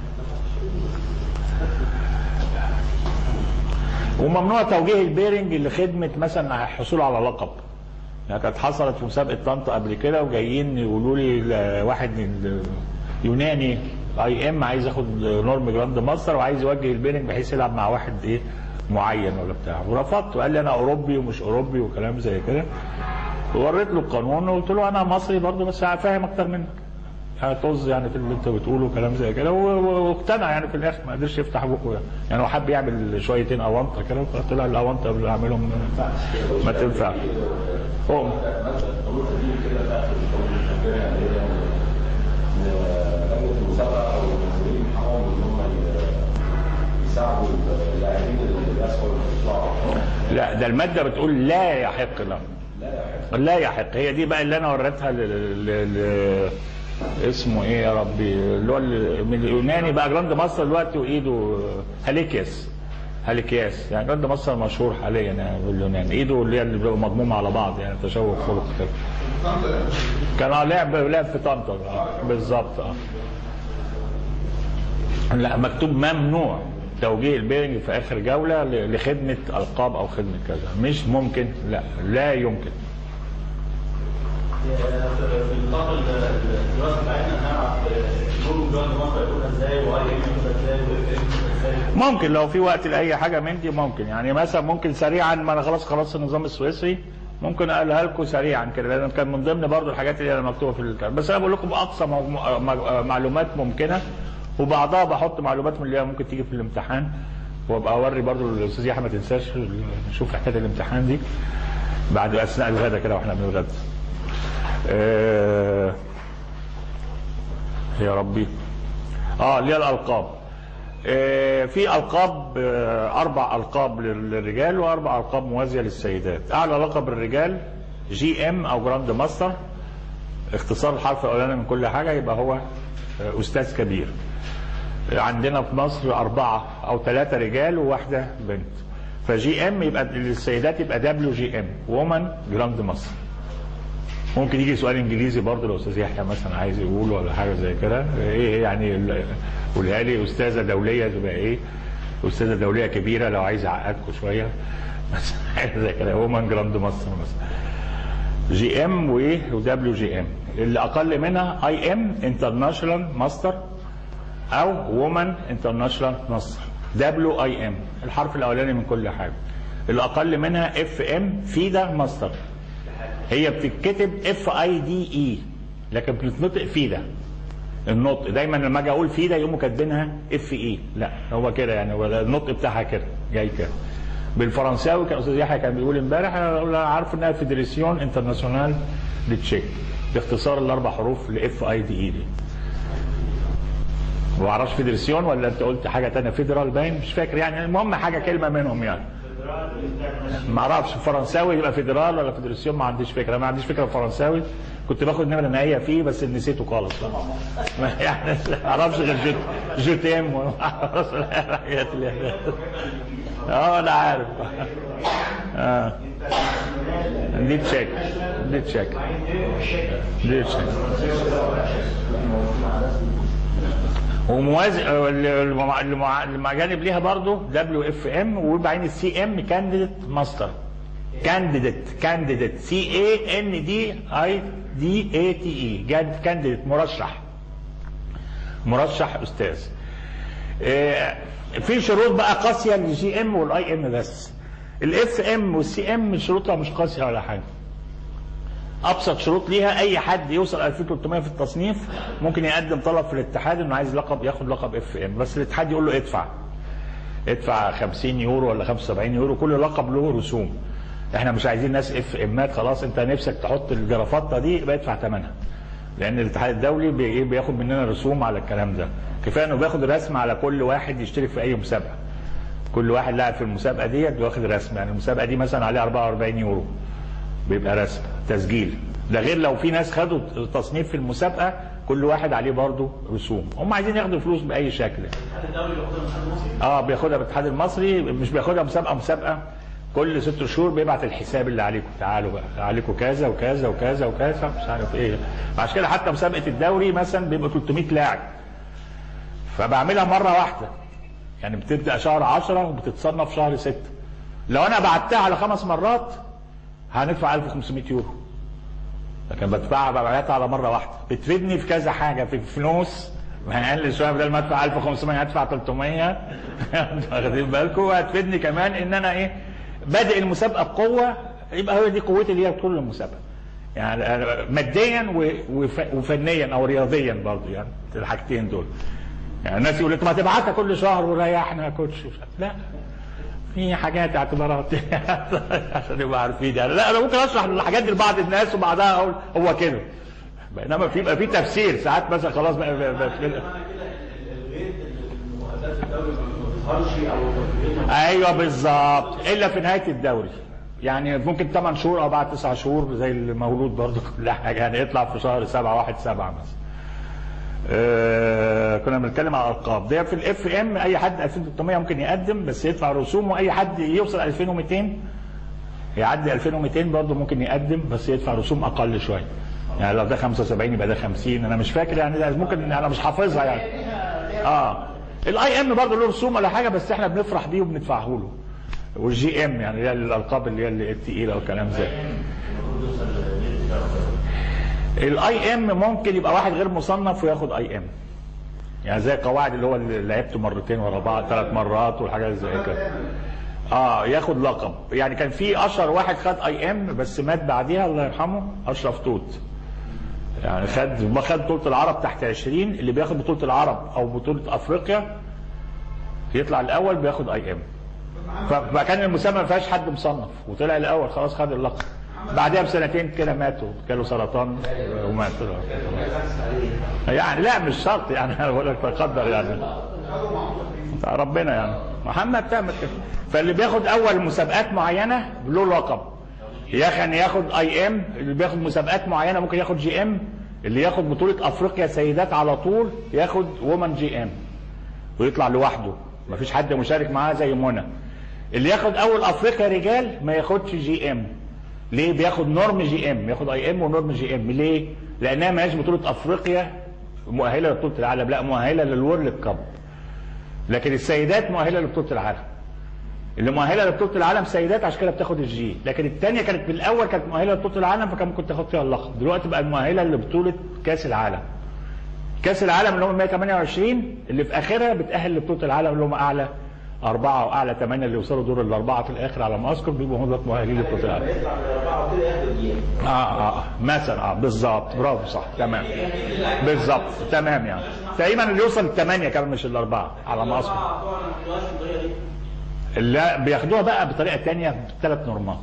Speaker 1: وممنوع توجيه البيرنج لخدمه مثلا الحصول على لقب يعني كانت حصلت في مسابقه طنطا قبل كده وجايين يقولوا لي ل- واحد من يوناني اي ام عايز ياخد نورم جراند ماستر وعايز يوجه البيرنج بحيث يلعب مع واحد ايه معين ولا بتاع ورفضت وقال لي انا اوروبي ومش اوروبي وكلام زي كده ووريت له القانون وقلت له انا مصري برضه بس فاهم اكتر منك هطز يعني في اللي انت بتقوله كلام زي كده و- و- واقتنع يعني في الاخر ما قدرش يفتح بقه يعني يعني هو حب يعمل شويتين اونطه كده فطلع الاونطه اللي اعملهم ما تنفعش قوم
Speaker 7: يساعدوا اللاعبين اللي بيسعوا يطلعوا
Speaker 1: لا ده الماده بتقول لا يحق له لا يحق هي دي بقى اللي انا وريتها ل... ل... ل... اسمه ايه يا ربي اللي هو ال- من اليوناني بقى جراند ماستر دلوقتي وايده هاليكياس هاليكياس يعني جراند ماستر مشهور حاليا يعني باليونان ايده اللي هي اللي بتبقى مضمومه على بعض يعني تشوه خلق كده كان اه لعب لعب في طنطا آه، بالظبط اه لا مكتوب ممنوع توجيه البيرنج في اخر جوله ل- لخدمه القاب او خدمه كذا مش ممكن لا لا يمكن
Speaker 2: في نطاق الدراسه بتاعتنا نعرف نقول جواز مصر يقولها ازاي واي ام يقولها ازاي واف ام يقولها ازاي
Speaker 1: ممكن لو في وقت لاي حاجه من دي ممكن يعني مثلا ممكن سريعا ما انا خلاص خلاص النظام السويسري ممكن اقولها لكم سريعا كده لان كان من ضمن برضو الحاجات اللي انا مكتوبه في الكتاب بس انا بقول لكم اقصى مو- مو- معلومات ممكنه وبعضها بحط معلومات من اللي هي ممكن تيجي في الامتحان وابقى اوري برضو الاستاذ يحيى ما تنساش نشوف حكايه الامتحان دي بعد اثناء الغداء كده واحنا بنتغدى آه يا ربي اه اللي هي الالقاب آه في القاب آه اربع القاب لل- للرجال واربع القاب موازيه للسيدات اعلى لقب الرجال جي ام او جراند ماستر اختصار الحرف الاولاني من كل حاجه يبقى هو آه استاذ كبير عندنا في مصر أربعة أو ثلاثة رجال وواحدة بنت فجي ام يبقى للسيدات يبقى دبليو جي ام وومن جراند ماستر ممكن يجي سؤال انجليزي برضه لو استاذ يحيى مثلا عايز يقول ولا حاجه زي كده ايه يعني ال- قولها لي استاذه دوليه تبقى ايه استاذه دوليه كبيره لو عايز يعقدكم شويه مثلا حاجه زي كده وومن جراند ماستر مثلا جي ام وايه ودبليو جي ام اللي اقل منها اي ام انترناشونال ماستر او وومن انترناشونال ماستر دبليو اي ام الحرف الاولاني من كل حاجه اللي اقل منها اف ام فيدا ماستر هي بتتكتب اف اي دي اي لكن بتتنطق فيدا النطق دايما لما اجي اقول فيدا يقوموا كاتبينها اف اي لا هو كده يعني هو النطق بتاعها كده جاي كده بالفرنساوي كان استاذ يحيى كان بيقول امبارح انا عارف انها فيدريسيون انترناسيونال للتشيك باختصار الاربع حروف لاف اي دي اي دي ما اعرفش فيدريسيون ولا انت قلت حاجه تانية فيدرال باين مش فاكر يعني المهم حاجه كلمه منهم يعني ما اعرفش فرنساوي يبقى فيدرال ولا فيدراسيون ما عنديش فكره ما عنديش فكره فرنساوي كنت باخد نمره نهائيه فيه بس نسيته خالص ما يعني ما اعرفش غير جوت جوتيم وما اعرفش الحاجات اللي اه انا عارف اه دي تشيك دي تشيك دي تشيك وموازي المع- المع- المجانب ليها برضو دبليو اف ام وبعدين السي ام كانديديت ماستر كانديديت كانديديت سي اي ان دي اي دي اي تي اي كانديديت مرشح مرشح استاذ آه، في شروط بقى قاسيه للجي ام والاي ام بس الاف ام والسي ام شروطها مش قاسيه ولا حاجه ابسط شروط ليها اي حد يوصل 2300 في التصنيف ممكن يقدم طلب في الاتحاد انه عايز لقب ياخد لقب اف ام بس الاتحاد يقول له ادفع ادفع 50 يورو ولا 75 يورو كل لقب له رسوم احنا مش عايزين ناس اف امات خلاص انت نفسك تحط الجرافطه دي يبقى ادفع ثمنها لان الاتحاد الدولي بي- بياخد مننا رسوم على الكلام ده كفايه انه بياخد رسم على كل واحد يشترك في اي مسابقه كل واحد لاعب في المسابقه ديت واخد رسم يعني المسابقه دي مثلا عليها 44 يورو بيبقى رسم تسجيل ده غير لو في ناس خدوا تصنيف في المسابقه كل واحد عليه برضه رسوم هم عايزين ياخدوا فلوس باي شكل اه بياخدها بالاتحاد المصري مش بياخدها مسابقه مسابقه كل ست شهور بيبعت الحساب اللي عليكم تعالوا بقى عليكم كذا وكذا وكذا وكذا مش عارف ايه عشان كده حتى مسابقه الدوري مثلا بيبقى 300 لاعب فبعملها مره واحده يعني بتبدا شهر 10 وبتتصنف شهر 6 لو انا بعتها على خمس مرات هندفع 1500 يورو لكن بدفعها ببعتها على مره واحده بتفيدني في كذا حاجه في فلوس ما اقل شويه بدل ما ادفع 1500 هدفع 300 واخدين بالكم وهتفيدني كمان ان انا ايه بادئ المسابقه بقوه يبقى هي دي قوتي اللي هي طول المسابقه يعني أنا ماديا و- وف- وفنيا او رياضيا برضه يعني الحاجتين دول يعني الناس يقول لك ما تبعتها كل شهر وريحنا يا كوتش مش عارف. لا في حاجات اعتبارات عشان يبقى عارفين يعني لا انا ممكن اشرح الحاجات دي لبعض الناس وبعدها اقول هو كده بينما في بقى في تفسير ساعات مثلا خلاص بقى, بقى, بقى
Speaker 2: معنى كده البيت المؤسسات الدوري ما بتظهرش او تطبيقها
Speaker 1: ايوه بالظبط الا في نهايه الدوري يعني ممكن 8 شهور او بعد 9 شهور زي المولود برضه كل حاجه يعني يطلع في شهر 7 1 7 مثلا آه كنا بنتكلم على الارقام ده في الاف ام اي حد 2300 ممكن يقدم بس يدفع رسوم واي حد يوصل 2200 يعدي 2200 برضه ممكن يقدم بس يدفع رسوم اقل شويه يعني لو ده 75 يبقى ده 50 انا مش فاكر يعني ده ممكن انا مش حافظها يعني اه الاي ام برضه له رسوم ولا حاجه بس احنا بنفرح بيه وبندفعه له والجي ام يعني اللي هي الالقاب اللي هي التقيله والكلام زي الاي ام ممكن يبقى واحد غير مصنف وياخد اي ام يعني زي قواعد اللي هو اللي لعبته مرتين ورا بعض ثلاث مرات والحاجات زي كده اه ياخد لقب يعني كان في اشهر واحد خد اي ام بس مات بعديها الله يرحمه اشرف توت يعني خد ما خد بطوله العرب تحت 20 اللي بياخد بطوله العرب او بطوله افريقيا يطلع الاول بياخد اي ام فكان المسابقه ما فيهاش حد مصنف وطلع الاول خلاص خد اللقب بعدها بسنتين كده ماتوا جاله سرطان ومات يعني لا مش شرط يعني انا بقول لك تقدر يعني بتاع ربنا يعني محمد تعمل كده فاللي بياخد اول مسابقات معينه له لقب ياخد ياخد اي ام اللي بياخد مسابقات معينه ممكن ياخد جي ام اللي ياخد بطوله افريقيا سيدات على طول ياخد وومن جي ام ويطلع لوحده مفيش حد مشارك معاه زي منى اللي ياخد اول افريقيا رجال ما ياخدش جي ام ليه بياخد نورم جي ام ياخد اي ام ونورم جي ام ليه لانها ما هيش بطوله افريقيا مؤهله لبطوله العالم لا مؤهله للورلد كاب لكن السيدات مؤهله لبطوله العالم اللي مؤهله لبطوله العالم سيدات عشان كده بتاخد الجي لكن الثانيه كانت من الاول كانت مؤهله لبطوله العالم فكان ممكن تاخد فيها اللقب دلوقتي بقى مؤهله لبطوله كاس العالم كاس العالم اللي هم 128 اللي في اخرها بتاهل لبطوله العالم اللي هم اعلى أربعة وأعلى ثمانية اللي يوصلوا دور الأربعة في الآخر على ما أذكر بيبقوا هم دول مؤهلين لبطولة العالم.
Speaker 3: يطلع من الاربعه وكده ياخد الجيم
Speaker 1: اه اه مثلا اه بالظبط برافو صح تمام بالظبط تمام يعني تقريبا اللي يوصل الثمانية كمان مش الأربعة على ما أذكر
Speaker 2: طبعا طبعا ما بتبقاش بالطريقه دي
Speaker 1: لا بياخدوها بقى بطريقه تانية بثلاث نورمات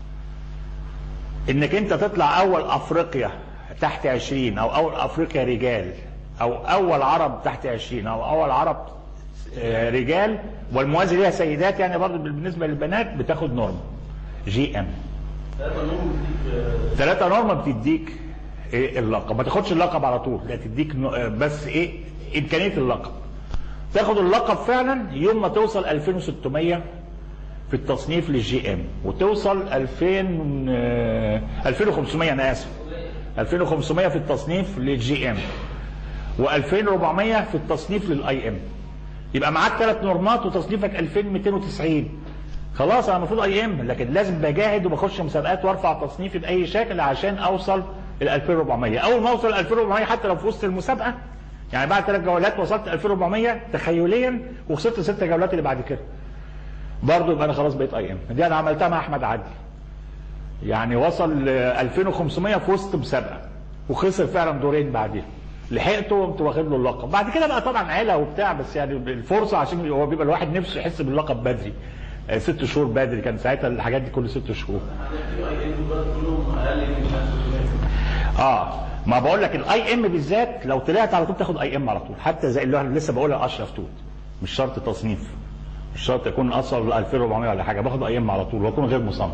Speaker 1: انك انت تطلع اول افريقيا تحت 20 او اول افريقيا رجال او اول عرب تحت 20 او اول عرب آه، رجال والموازي ليها سيدات يعني برضه بالنسبه للبنات بتاخد نورم جي ام
Speaker 2: ثلاثة نوم بتديك
Speaker 1: ثلاثة نورما بتديك إيه اللقب ما تاخدش اللقب على طول لا تديك نو- آه، بس ايه امكانيه اللقب تاخد اللقب فعلا يوم ما توصل 2600 في التصنيف للجي ام وتوصل 2000 آه، 2500 انا اسف 2500 في التصنيف للجي ام و2400 في التصنيف للاي ام يبقى معاك ثلاث نورمات وتصنيفك 2290 خلاص انا المفروض اي ام لكن لازم بجاهد وبخش مسابقات وارفع تصنيفي باي شكل عشان اوصل ل 2400 اول ما اوصل ل 2400 حتى لو في وسط المسابقه يعني بعد ثلاث جولات وصلت 2400 تخيليا وخسرت ست جولات اللي بعد كده برضه يبقى انا خلاص بقيت اي ام دي انا عملتها مع احمد عدلي يعني وصل ل 2500 في وسط مسابقه وخسر فعلا دورين بعدين لحقته وقمت واخد له اللقب بعد كده بقى طبعا عيله وبتاع بس يعني الفرصه عشان هو بيبقى الواحد نفسه يحس باللقب بدري آه، ست شهور بدري كان ساعتها الحاجات دي كل ست شهور
Speaker 2: في اي ام دلوقتي كلهم اقل من 500
Speaker 1: اه ما بقول لك الاي ام بالذات لو طلعت على طول تاخد اي ام على طول حتى زي اللي انا لسه بقولها اشرف توت مش شرط تصنيف مش شرط يكون اصل 2400 ولا حاجه باخد اي ام على طول واكون غير مصنف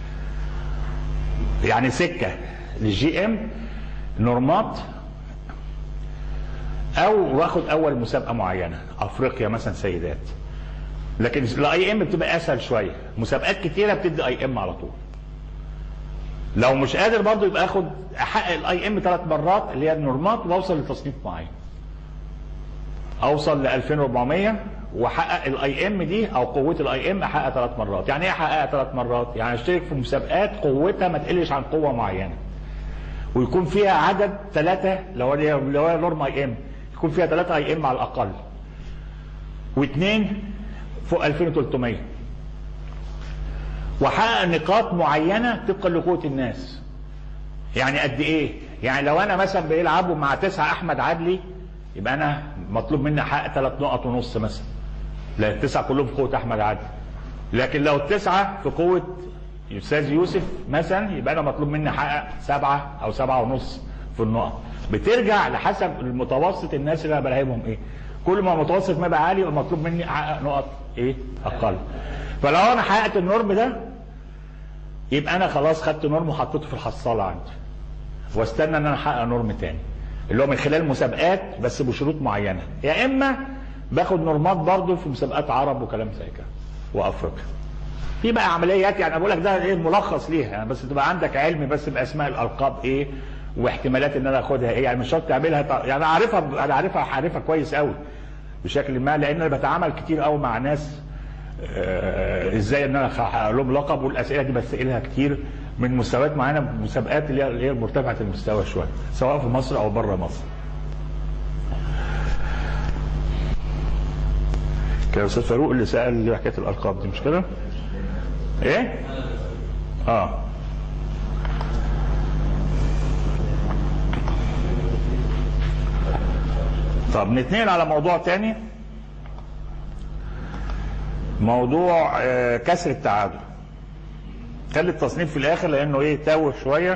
Speaker 1: يعني سكه للجي ام نورمات او واخد اول مسابقه معينه افريقيا مثلا سيدات لكن الاي ام بتبقى اسهل شويه مسابقات كتيره بتدي اي ام على طول لو مش قادر برضه يبقى اخد احقق الاي ام ثلاث مرات اللي هي النورمات واوصل لتصنيف معين اوصل ل 2400 واحقق الاي ام دي او قوه الاي ام احققها ثلاث مرات يعني ايه احققها ثلاث مرات يعني اشترك في مسابقات قوتها ما تقلش عن قوه معينه ويكون فيها عدد ثلاثه لو هي لو هي نورم اي ام يكون فيها ثلاثه اي ام على الاقل واثنين فوق 2300 واحقق نقاط معينه طبقا لقوه الناس يعني قد ايه يعني لو انا مثلا بيلعبوا مع تسعه احمد عدلي يبقى انا مطلوب مني احقق ثلاث نقط ونص مثلا لا التسعه كلهم في قوه احمد عدلي لكن لو التسعه في قوه استاذ يوسف مثلا يبقى انا مطلوب مني احقق سبعه او سبعه ونص في النقط بترجع لحسب المتوسط الناس اللي انا بلاعبهم ايه كل ما المتوسط ما بقى عالي يبقى مطلوب مني احقق نقط ايه اقل فلو انا حققت النورم ده يبقى انا خلاص خدت نورم وحطيته في الحصاله عندي واستنى ان انا احقق نورم تاني اللي هو من خلال مسابقات بس بشروط معينه يا اما باخد نورمات برضه في مسابقات عرب وكلام زي كده وافريقيا في بقى عمليات يعني بقول لك ده ايه ملخص ليها يعني بس تبقى عندك علم بس باسماء الالقاب ايه واحتمالات ان انا اخدها ايه يعني مش شرط تعملها ط- يعني انا عارفها انا عارفها عارفها كويس قوي بشكل ما لان انا بتعامل كتير قوي مع ناس آه، ازاي ان انا احقق لهم لقب والاسئله دي بسالها كتير من مستويات معينه مسابقات اللي هي اللي هي مرتفعه المستوى شويه سواء في مصر او بره مصر. كان استاذ فاروق اللي سال حكايه الالقاب دي مش كده؟ ايه؟ اه طب نتنقل على موضوع تاني موضوع آه، كسر التعادل خلي التصنيف في الاخر لانه ايه تاوه شويه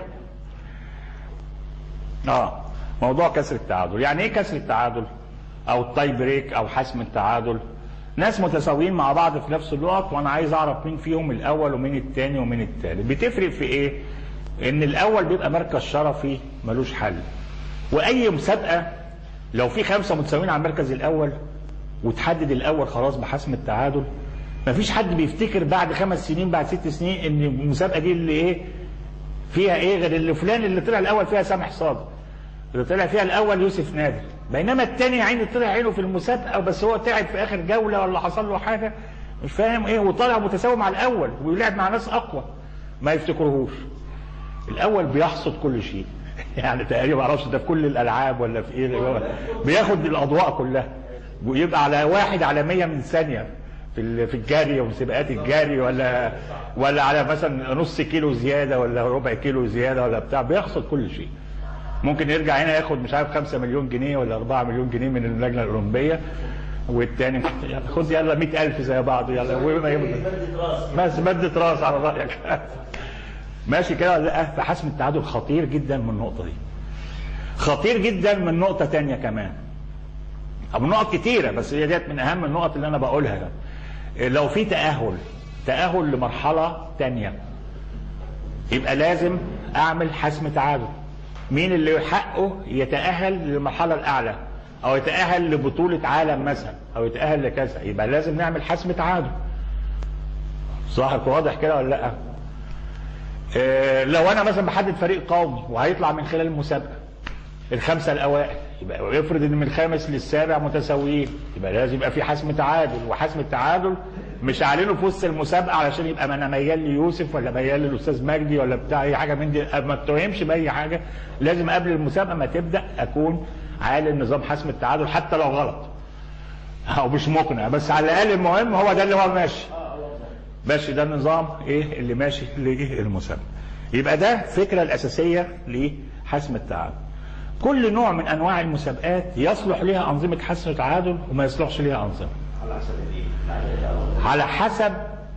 Speaker 1: اه موضوع كسر التعادل يعني ايه كسر التعادل او التاي بريك او حسم التعادل ناس متساويين مع بعض في نفس الوقت وانا عايز اعرف مين فيهم الاول ومين الثاني ومين الثالث بتفرق في ايه ان الاول بيبقى مركز شرفي ملوش حل واي مسابقه لو في خمسه متساويين على المركز الاول وتحدد الاول خلاص بحسم التعادل مفيش حد بيفتكر بعد خمس سنين بعد ست سنين ان المسابقه دي اللي ايه فيها ايه غير اللي فلان اللي طلع الاول فيها سامح صادق اللي طلع فيها الاول يوسف نادر بينما التاني يا عيني طلع عينه في المسابقه بس هو تعب في اخر جوله ولا حصل له حاجه مش فاهم ايه وطالع متساوي مع الاول ويلعب مع ناس اقوى ما يفتكرهوش الاول بيحصد كل شيء يعني تقريبا ما اعرفش ده في كل الالعاب ولا في ايه هو بياخد الاضواء كلها ويبقى على واحد على 100 من ثانيه في ال- في الجري ومسابقات الجري ولا ولا على مثلا نص كيلو زياده ولا ربع كيلو زياده ولا بتاع بيحصد كل شيء ممكن يرجع هنا ياخد مش عارف 5 مليون جنيه ولا 4 مليون جنيه من اللجنه الاولمبيه والتاني يلا خد يلا 100000 زي بعض يلا وما يبقى بس مدة راس على رايك ماشي كده ولا لا فحسم التعادل خطير جدا من النقطه دي خطير جدا من نقطه تانية كمان او نقط كتيره بس هي ديت من اهم النقط اللي انا بقولها لو في تاهل تاهل لمرحله تانية يبقى لازم اعمل حسم تعادل مين اللي حقه يتاهل للمرحله الاعلى او يتاهل لبطوله عالم مثلا او يتاهل لكذا يبقى لازم نعمل حسم تعادل صح واضح كده ولا لا إيه لو انا مثلا بحدد فريق قومي وهيطلع من خلال المسابقه الخمسه الاوائل يبقى يفرض ان من الخامس للسابع متساويين يبقى لازم يبقى في حسم تعادل وحسم التعادل مش اعلنه في وسط المسابقه علشان يبقى ما انا ميال ليوسف ولا ميال للاستاذ مجدي ولا بتاع اي حاجه من دي ما اتهمش باي حاجه لازم قبل المسابقه ما تبدا اكون عالم نظام حسم التعادل حتى لو غلط او مش مقنع بس على الاقل المهم هو ده اللي هو ماشي ماشي ده النظام ايه اللي ماشي للمسابقه يبقى ده الفكره الاساسيه لحسم التعادل كل نوع من انواع المسابقات يصلح لها انظمه حسم التعادل وما يصلحش لها انظمه
Speaker 7: على حسب ايه؟
Speaker 1: على حسب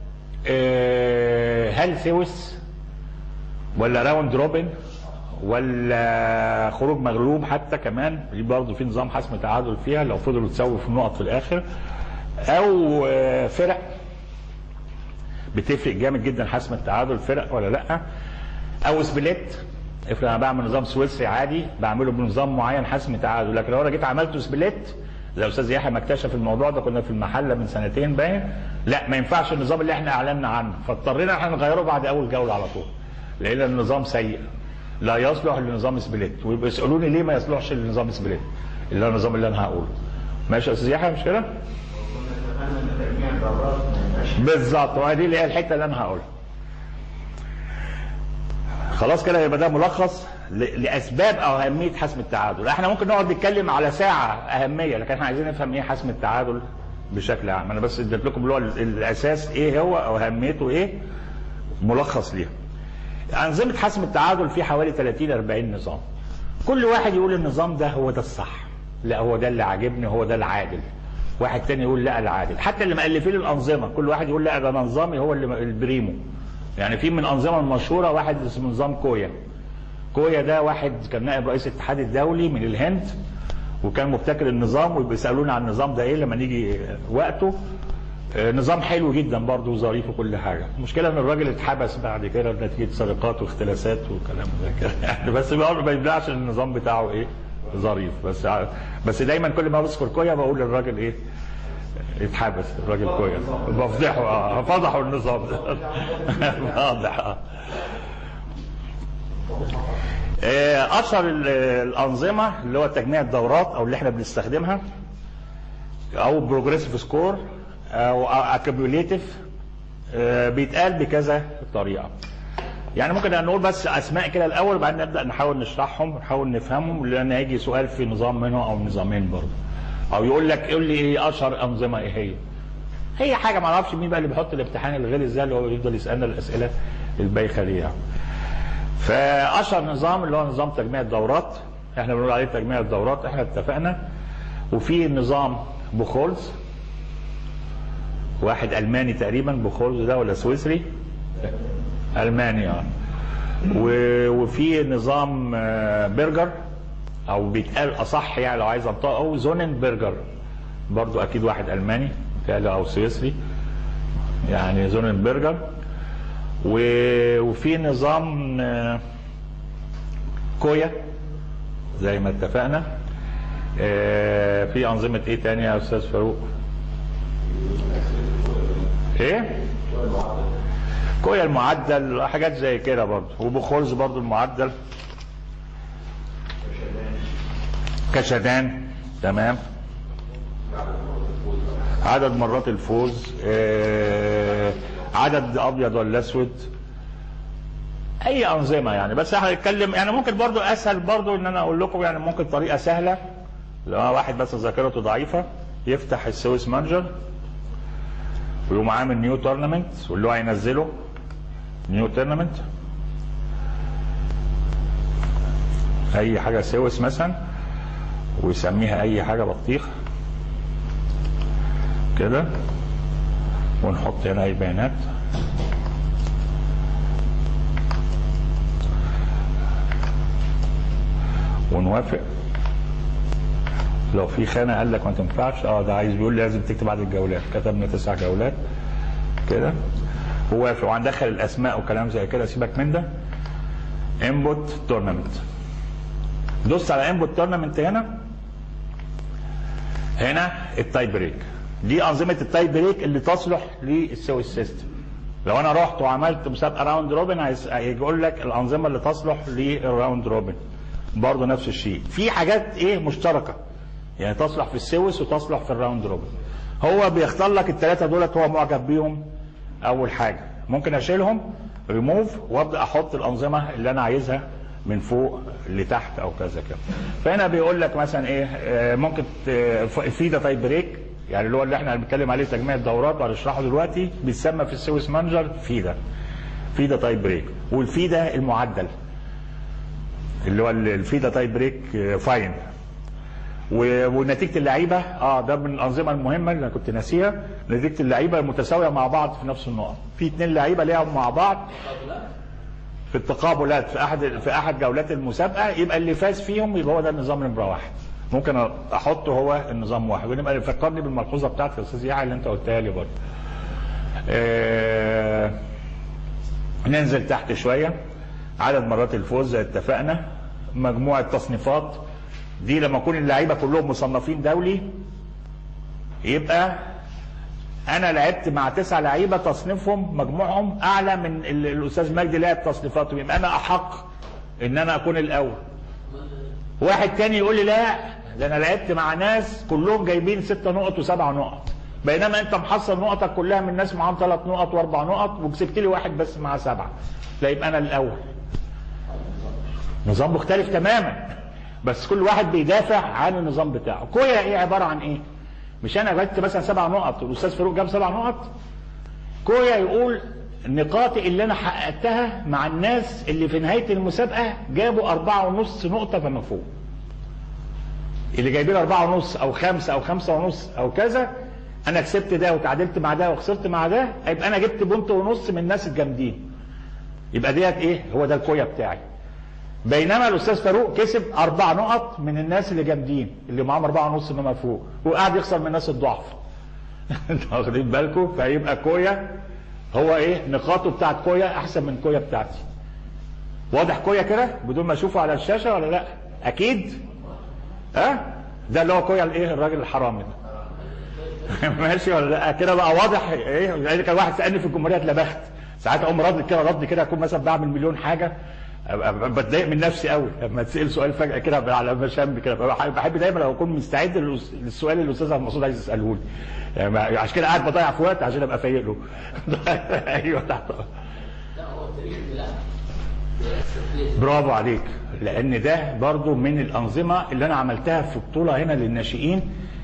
Speaker 1: آه، هل سوس ولا راوند روبن ولا خروج مغلوب حتى كمان دي برضه في نظام حسم تعادل فيها لو فضلوا تساووا في النقط في الاخر او آه، فرق بتفرق جامد جدا حسم التعادل فرق ولا لا او سبليت افرض انا بعمل نظام سويسري عادي بعمله بنظام معين حسم تعادل لكن لو انا جيت عملته سبليت زي استاذ يحيى ما اكتشف الموضوع ده كنا في المحله من سنتين باين لا ما ينفعش النظام اللي احنا اعلنا عنه فاضطرينا احنا نغيره بعد اول جوله على طول لان النظام سيء لا يصلح لنظام سبليت ويبقى يسالوني ليه ما يصلحش لنظام سبليت اللي هو النظام اللي انا هقوله ماشي يا استاذ يحيى مش كده؟ بالظبط وهي دي اللي هي الحته اللي انا هقولها خلاص كده يبقى ده ملخص ل- لاسباب او اهميه حسم التعادل احنا ممكن نقعد نتكلم على ساعه اهميه لكن احنا عايزين نفهم ايه حسم التعادل بشكل عام انا بس اديت لكم اللي هو ال- الاساس ايه هو او اهميته ايه ملخص ليها انظمه حسم التعادل في حوالي 30 40 نظام كل واحد يقول النظام ده هو ده الصح لا هو ده اللي عاجبني هو ده العادل واحد تاني يقول لا العادل حتى اللي مؤلفين الانظمه كل واحد يقول لا ده نظامي هو اللي البريمو يعني في من الانظمه المشهوره واحد اسمه نظام كويا كويا ده واحد كان نائب رئيس الاتحاد الدولي من الهند وكان مبتكر النظام وبيسالونا عن النظام ده ايه لما نيجي وقته آه، نظام حلو جدا برضه وظريف وكل حاجه المشكله ان الراجل اتحبس بعد كده نتيجه سرقات واختلاسات وكلام زي كده يعني بس بيقول ما يمنعش ان النظام بتاعه ايه ظريف بس ع- بس دايما كل ما بذكر كويا بقول للراجل ايه اتحبس الراجل كويس بفضحه اه فضحوا النظام ده واضح اه آه، اشهر ال- الانظمه اللي هو تجميع الدورات او اللي احنا بنستخدمها او بروجريسيف سكور او اكيوميوليتيف بيتقال بكذا طريقه يعني ممكن نقول بس اسماء كده الاول وبعدين نبدا نحاول نشرحهم ونحاول نفهمهم لان هيجي سؤال في نظام منهم او نظامين برضه او يقول لك قول لي ايه اشهر انظمه ايه هي هي حاجه ما اعرفش مين بقى اللي بيحط الامتحان الغلس ده اللي هو يفضل يسالنا الاسئله البايخه دي يعني فاشهر نظام اللي هو نظام تجميع الدورات احنا بنقول عليه تجميع الدورات احنا اتفقنا وفي نظام بوخولز واحد الماني تقريبا بوخولز ده ولا سويسري الماني اه و- وفي نظام آه، برجر او بيتقال اصح يعني لو عايز انطقه زونن برجر برضو اكيد واحد الماني بيتهيألي او سويسري يعني زونن برجر و- وفي نظام آه، كويا زي ما اتفقنا آه، في انظمه ايه تاني يا استاذ فاروق ايه كويا المعدل حاجات زي كده برضه وبخولز برضه المعدل كشدان تمام عدد مرات الفوز آه، عدد ابيض ولا اسود اي انظمه يعني بس احنا هنتكلم يعني ممكن برضو اسهل برضو ان انا اقول لكم يعني ممكن طريقه سهله لو واحد بس ذاكرته ضعيفه يفتح السويس مانجر ويقوم عامل نيو تورنمنت واللي هو هينزله نيو تورنمنت اي حاجه سويس مثلا ويسميها اي حاجه بطيخ كده ونحط هنا اي بيانات ونوافق لو في خانه قال لك ما تنفعش اه ده عايز بيقول لي لازم تكتب عدد الجولات كتبنا تسع جولات كده ووافق وهندخل الاسماء وكلام زي كده سيبك من ده انبوت تورنمنت دوس على انبوت تورنمنت هنا هنا التاي بريك دي انظمه التاي بريك اللي تصلح للسوي سيستم لو انا رحت وعملت مسابقه راوند روبن هيس- هيقول لك الانظمه اللي تصلح للراوند روبن برضه نفس الشيء في حاجات ايه مشتركه يعني تصلح في السويس وتصلح في الراوند روبن هو بيختار لك الثلاثه دولت هو معجب بيهم اول حاجه ممكن اشيلهم ريموف وابدا احط الانظمه اللي انا عايزها من فوق لتحت او كذا كده فهنا بيقول لك مثلا ايه آه، ممكن ت- في ده تايب بريك يعني اللي هو اللي احنا بنتكلم عليه تجميع الدورات وهنشرحه دلوقتي بيتسمى في السويس مانجر فيدا فيدا تايب بريك والفيدا المعدل اللي هو الفيدا تايب بريك آه، فاين و- ونتيجه اللعيبه اه ده من الانظمه المهمه اللي انا كنت ناسيها نتيجه اللعيبه المتساويه مع بعض في نفس النقط في اثنين لعيبه لعبوا مع بعض في التقابلات في احد في احد جولات المسابقه يبقى اللي فاز فيهم يبقى هو ده النظام نمره واحد ممكن احطه هو النظام واحد ونبقى فكرني بالملحوظه بتاعتك يا استاذ يحيى اللي انت قلتها لي برضه آه ننزل تحت شويه عدد مرات الفوز زي اتفقنا مجموعه تصنيفات دي لما يكون اللعيبه كلهم مصنفين دولي يبقى انا لعبت مع تسع لعيبه تصنيفهم مجموعهم اعلى من ال- الاستاذ مجدي لعب تصنيفاتهم يبقى انا احق ان انا اكون الاول واحد تاني يقول لي لا ده انا لعبت مع ناس كلهم جايبين ستة نقط وسبع نقط بينما انت محصل نقطك كلها من ناس معاهم ثلاث نقط واربع نقط وكسبت لي واحد بس مع سبعه لا يبقى انا الاول نظام مختلف تماما بس كل واحد بيدافع عن النظام بتاعه كويا ايه عباره عن ايه مش انا جبت مثلا سبع نقط والاستاذ فاروق جاب سبع نقط كويا يقول نقاطي اللي انا حققتها مع الناس اللي في نهايه المسابقه جابوا أربعة ونص نقطه فما فوق اللي جايبين أربعة ونص او خمسة او خمسة ونص او كذا انا كسبت ده وتعادلت مع ده وخسرت مع ده يبقى انا جبت بونت ونص من الناس الجامدين يبقى ديت ايه هو ده الكويا بتاعي بينما الاستاذ فاروق كسب اربع نقط من الناس اللي جامدين اللي معاهم اربعه ونص انما فوق وقاعد يخسر من الناس الضعف انتوا واخدين بالكم فيبقى كويا هو ايه نقاطه بتاعت كويا احسن من كويا بتاعتي واضح كويا كده بدون ما اشوفه على الشاشه ولا لا اكيد ها أه؟ ده اللي هو كويا الايه الراجل الحرامي ده ماشي ولا لا كده بقى واضح ايه يعني كان واحد سالني في الجمهوريه اتلبخت ساعات اقوم رد كده رد كده اكون مثلا بعمل مليون حاجه أبقى بتضايق من نفسي قوي لما تسال سؤال فجاه كده على مشام كده ببقى بحب دايما لو اكون مستعد للس- للسؤال اللي الاستاذ عبد المقصود عايز يساله لي يعني ما- عشان كده قاعد بضيع في وقت عشان ابقى فايق له ايوه تحت
Speaker 5: لا هو التاريخ لا
Speaker 1: برافو عليك لان ده برضو من الانظمه اللي انا عملتها في بطوله هنا للناشئين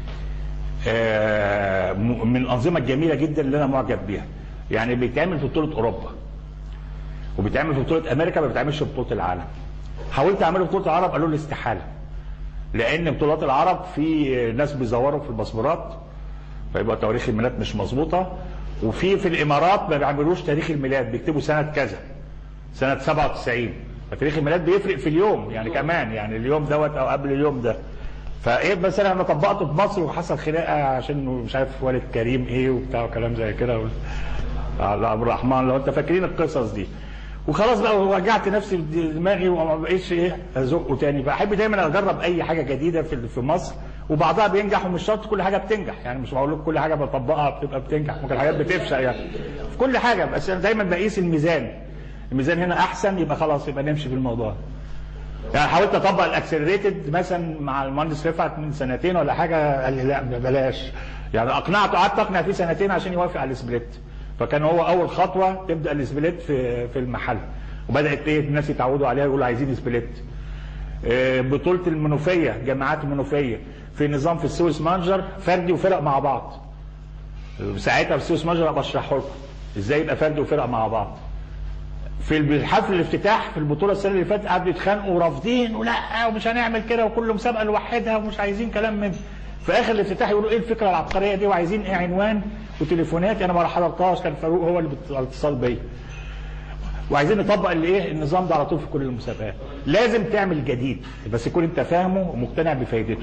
Speaker 1: آه، م- من الانظمه الجميله جدا اللي انا معجب بيها يعني بيتعمل في بطوله اوروبا وبيتعمل في بطوله امريكا ما بيتعملش في بطوله العالم حاولت اعمله في بطوله العرب قالوا لي استحاله لان بطولات العرب في ناس بيزوروا في الباسبورات فيبقى تواريخ الميلاد مش مظبوطه وفي في الامارات ما بيعملوش تاريخ الميلاد بيكتبوا سنه كذا سنه 97 فتاريخ الميلاد بيفرق في اليوم يعني كمان يعني اليوم دوت او قبل اليوم ده فايه مثلا انا طبقته في مصر وحصل خناقه عشان مش عارف والد كريم ايه وبتاع وكلام زي كده على عبد الرحمن لو انت فاكرين القصص دي وخلاص بقى وجعت نفسي بدماغي وما بقيتش ايه ازقه تاني فاحب دايما اجرب اي حاجه جديده في في مصر وبعضها بينجح ومش شرط كل حاجه بتنجح يعني مش بقول لك كل حاجه بطبقها بتبقى بتنجح ممكن حاجات بتفشل يعني في كل حاجه بس انا دايما بقيس الميزان الميزان هنا احسن يبقى خلاص يبقى نمشي في الموضوع يعني حاولت اطبق الاكسلريتد مثلا مع المهندس رفعت من سنتين ولا حاجه قال لي لا بلاش يعني اقنعته قعدت اقنع فيه سنتين عشان يوافق على السبليت فكان هو اول خطوه تبدا السبليت في في المحل وبدات ايه الناس يتعودوا عليها يقولوا عايزين سبليت آه، بطوله المنوفيه جامعات المنوفيه في نظام في السويس مانجر فردي وفرق مع بعض ساعتها في السويس مانجر ابقى اشرحه لكم ازاي يبقى فردي وفرق مع بعض في الحفل الافتتاح في البطوله السنه اللي فاتت قعدوا يتخانقوا ورافضين ولا ومش هنعمل كده وكل مسابقه لوحدها ومش عايزين كلام من في اخر الافتتاح يقولوا ايه الفكره العبقريه دي وعايزين ايه عنوان وتليفونات انا ما حضرتهاش كان فاروق هو اللي بت- على اتصال بيا وعايزين نطبق الايه النظام ده على طول في كل المسابقات لازم تعمل جديد بس يكون انت فاهمه ومقتنع بفايدته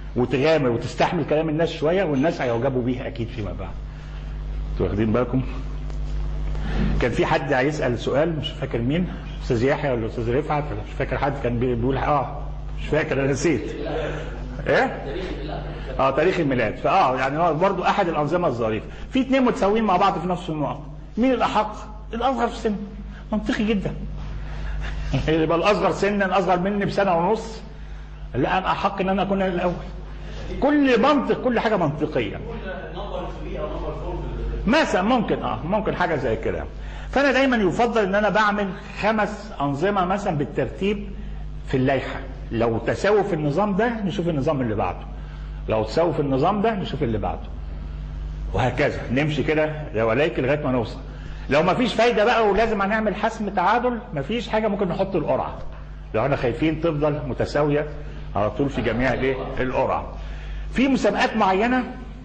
Speaker 1: وتغامر وتستحمل كلام الناس شويه والناس هيعجبوا بيها اكيد فيما بعد انتوا واخدين بالكم كان في حد هيسال سؤال مش فاكر مين استاذ يحيى ولا استاذ رفعت ولا مش فاكر حد كان بيقول اه مش فاكر انا نسيت ايه اه تاريخ الميلاد فاه يعني هو برضه احد الانظمه الظريفه في اثنين متساويين مع بعض في نفس النقط مين الاحق الاصغر في السن منطقي جدا يبقى الاصغر سنا اصغر مني بسنه ونص لا انا احق ان انا اكون أنا الاول كل منطق كل حاجه منطقيه
Speaker 2: نمبر 3 او نمبر 4
Speaker 1: مثلا ممكن اه ممكن حاجه زي كده فانا دايما يفضل ان انا بعمل خمس انظمه مثلا بالترتيب في اللائحه لو تساووا في النظام ده نشوف النظام اللي بعده لو تساووا في النظام ده نشوف اللي بعده وهكذا نمشي كده دواليك لغايه ما نوصل لو ما فيش فايده بقى ولازم هنعمل حسم تعادل ما فيش حاجه ممكن نحط القرعه لو احنا خايفين تفضل متساويه على طول في جميع الايه القرعه في مسابقات معينه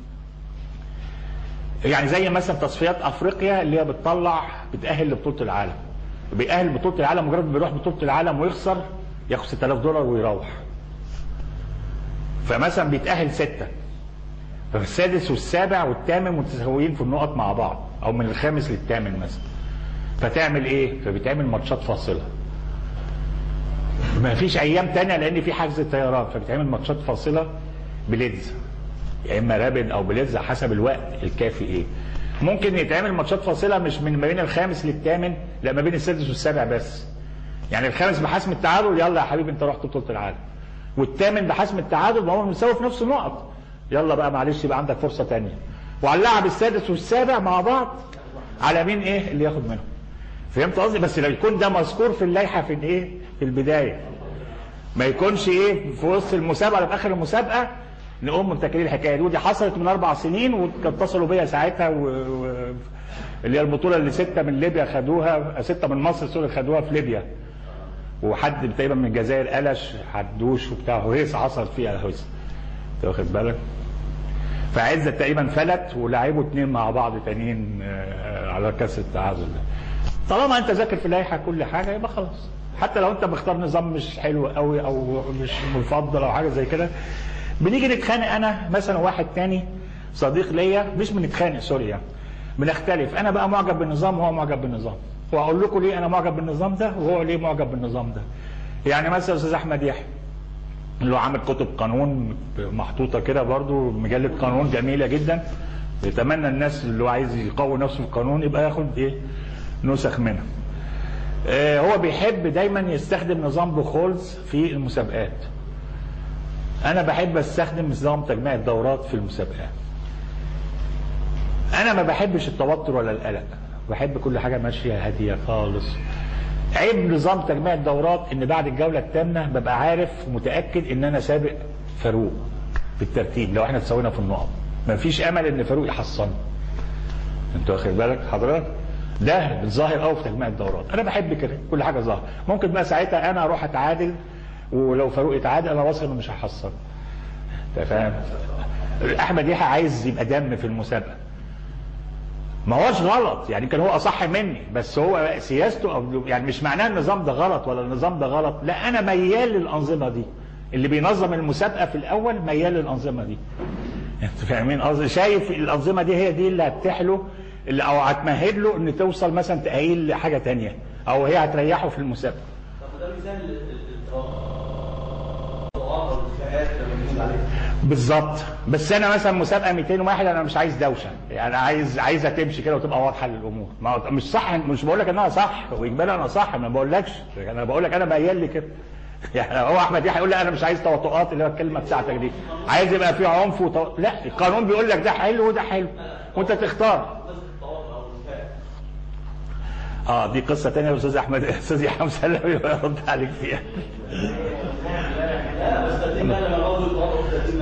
Speaker 1: يعني زي مثلا تصفيات افريقيا اللي هي بتطلع بتاهل لبطوله العالم بيأهل بطوله العالم مجرد ما بيروح بطوله العالم ويخسر ياخد 6000 دولار ويروح فمثلا بيتأهل ستة فالسادس والسابع والثامن متساويين في النقط مع بعض او من الخامس للثامن مثلا فتعمل ايه فبتعمل ماتشات فاصله ما فيش ايام تانية لان في حجز طيران فبتعمل ماتشات فاصله بليدز يا اما رابد او بليدز حسب الوقت الكافي ايه ممكن يتعمل ماتشات فاصله مش من ما بين الخامس للثامن لا ما بين السادس والسابع بس يعني الخامس بحسم التعادل يلا يا حبيبي انت رحت بطوله العالم والثامن بحسم التعادل ما هو مساوي في نفس النقط يلا بقى معلش يبقى عندك فرصه تانية وهنلعب السادس والسابع مع بعض على مين ايه اللي ياخد منهم فهمت قصدي بس لو يكون ده مذكور في اللائحه في الايه في البدايه ما يكونش ايه في وسط المسابقه ولا في اخر المسابقه نقوم مبتكرين الحكايه دي ودي حصلت من اربع سنين واتصلوا بيا ساعتها و... و... اللي هي البطوله اللي سته من ليبيا خدوها سته من مصر سوري خدوها في ليبيا وحد تقريبا من الجزائر قلش حدوش وبتاع هويس حصلت فيها هويس انت واخد بالك فعزة تقريبا فلت ولعبوا اتنين مع بعض تانيين آه، على كاس التعادل ده طالما انت ذاكر في اللائحه كل حاجه يبقى خلاص حتى لو انت مختار نظام مش حلو قوي او مش مفضل او حاجه زي كده بنيجي نتخانق انا مثلا واحد تاني صديق ليا مش بنتخانق سوري يعني بنختلف انا بقى معجب بالنظام وهو معجب بالنظام واقول لكم ليه انا معجب بالنظام ده وهو ليه معجب بالنظام ده يعني مثلا استاذ احمد يحيى اللي هو عامل كتب قانون محطوطه كده برضو مجله قانون جميله جدا يتمنى الناس اللي هو عايز يقوي نفسه في القانون يبقى ياخد ايه نسخ منها آه هو بيحب دايما يستخدم نظام بوخولز في المسابقات انا بحب استخدم نظام تجميع الدورات في المسابقات انا ما بحبش التوتر ولا القلق بحب كل حاجه ماشيه هاديه خالص عيب نظام تجميع الدورات ان بعد الجوله الثامنه ببقى عارف متاكد ان انا سابق فاروق في الترتيب لو احنا تساوينا في النقط مفيش امل ان فاروق يحصلني انت واخد بالك حضرتك ده الظاهر قوي في تجميع الدورات انا بحب كده كل حاجه ظاهر ممكن بقى ساعتها انا اروح اتعادل ولو فاروق يتعادل انا واثق انه مش هيحصل انت فاهم احمد يحيى عايز يبقى دم في المسابقه ما هوش غلط يعني يمكن هو اصح مني بس هو سياسته أو يعني مش معناه النظام ده غلط ولا النظام ده غلط لا انا ميال للانظمه دي اللي بينظم المسابقه في الاول ميال للانظمه دي انتوا فاهمين قصدي شايف الانظمه دي هي دي اللي هتتيح اللي او هتمهد له ان توصل مثلا تاهيل لحاجه تانية او هي هتريحه في المسابقه
Speaker 2: طب ده مثال الطواقع والاتفاقات لما بنقول عليها
Speaker 1: بالظبط بس انا مثلا مسابقه 200 واحد انا مش عايز دوشه يعني عايز عايزها تمشي كده وتبقى واضحه للامور ما هو مش صح مش بقول لك انها صح واجمالا انا صح ما بقولكش انا بقول لك انا ميال لي كده يعني هو احمد يحيى يقول لي انا مش عايز توطئات اللي هو الكلمه بتاعتك دي عايز يبقى في عنف وطو... لا القانون بيقول لك ده حلو وده حلو وانت تختار اه دي قصه ثانيه يا استاذ احمد استاذ يحيى مسلم يرد عليك فيها
Speaker 2: لا بس تقديم بقى لما برضه الطواقع والتقديم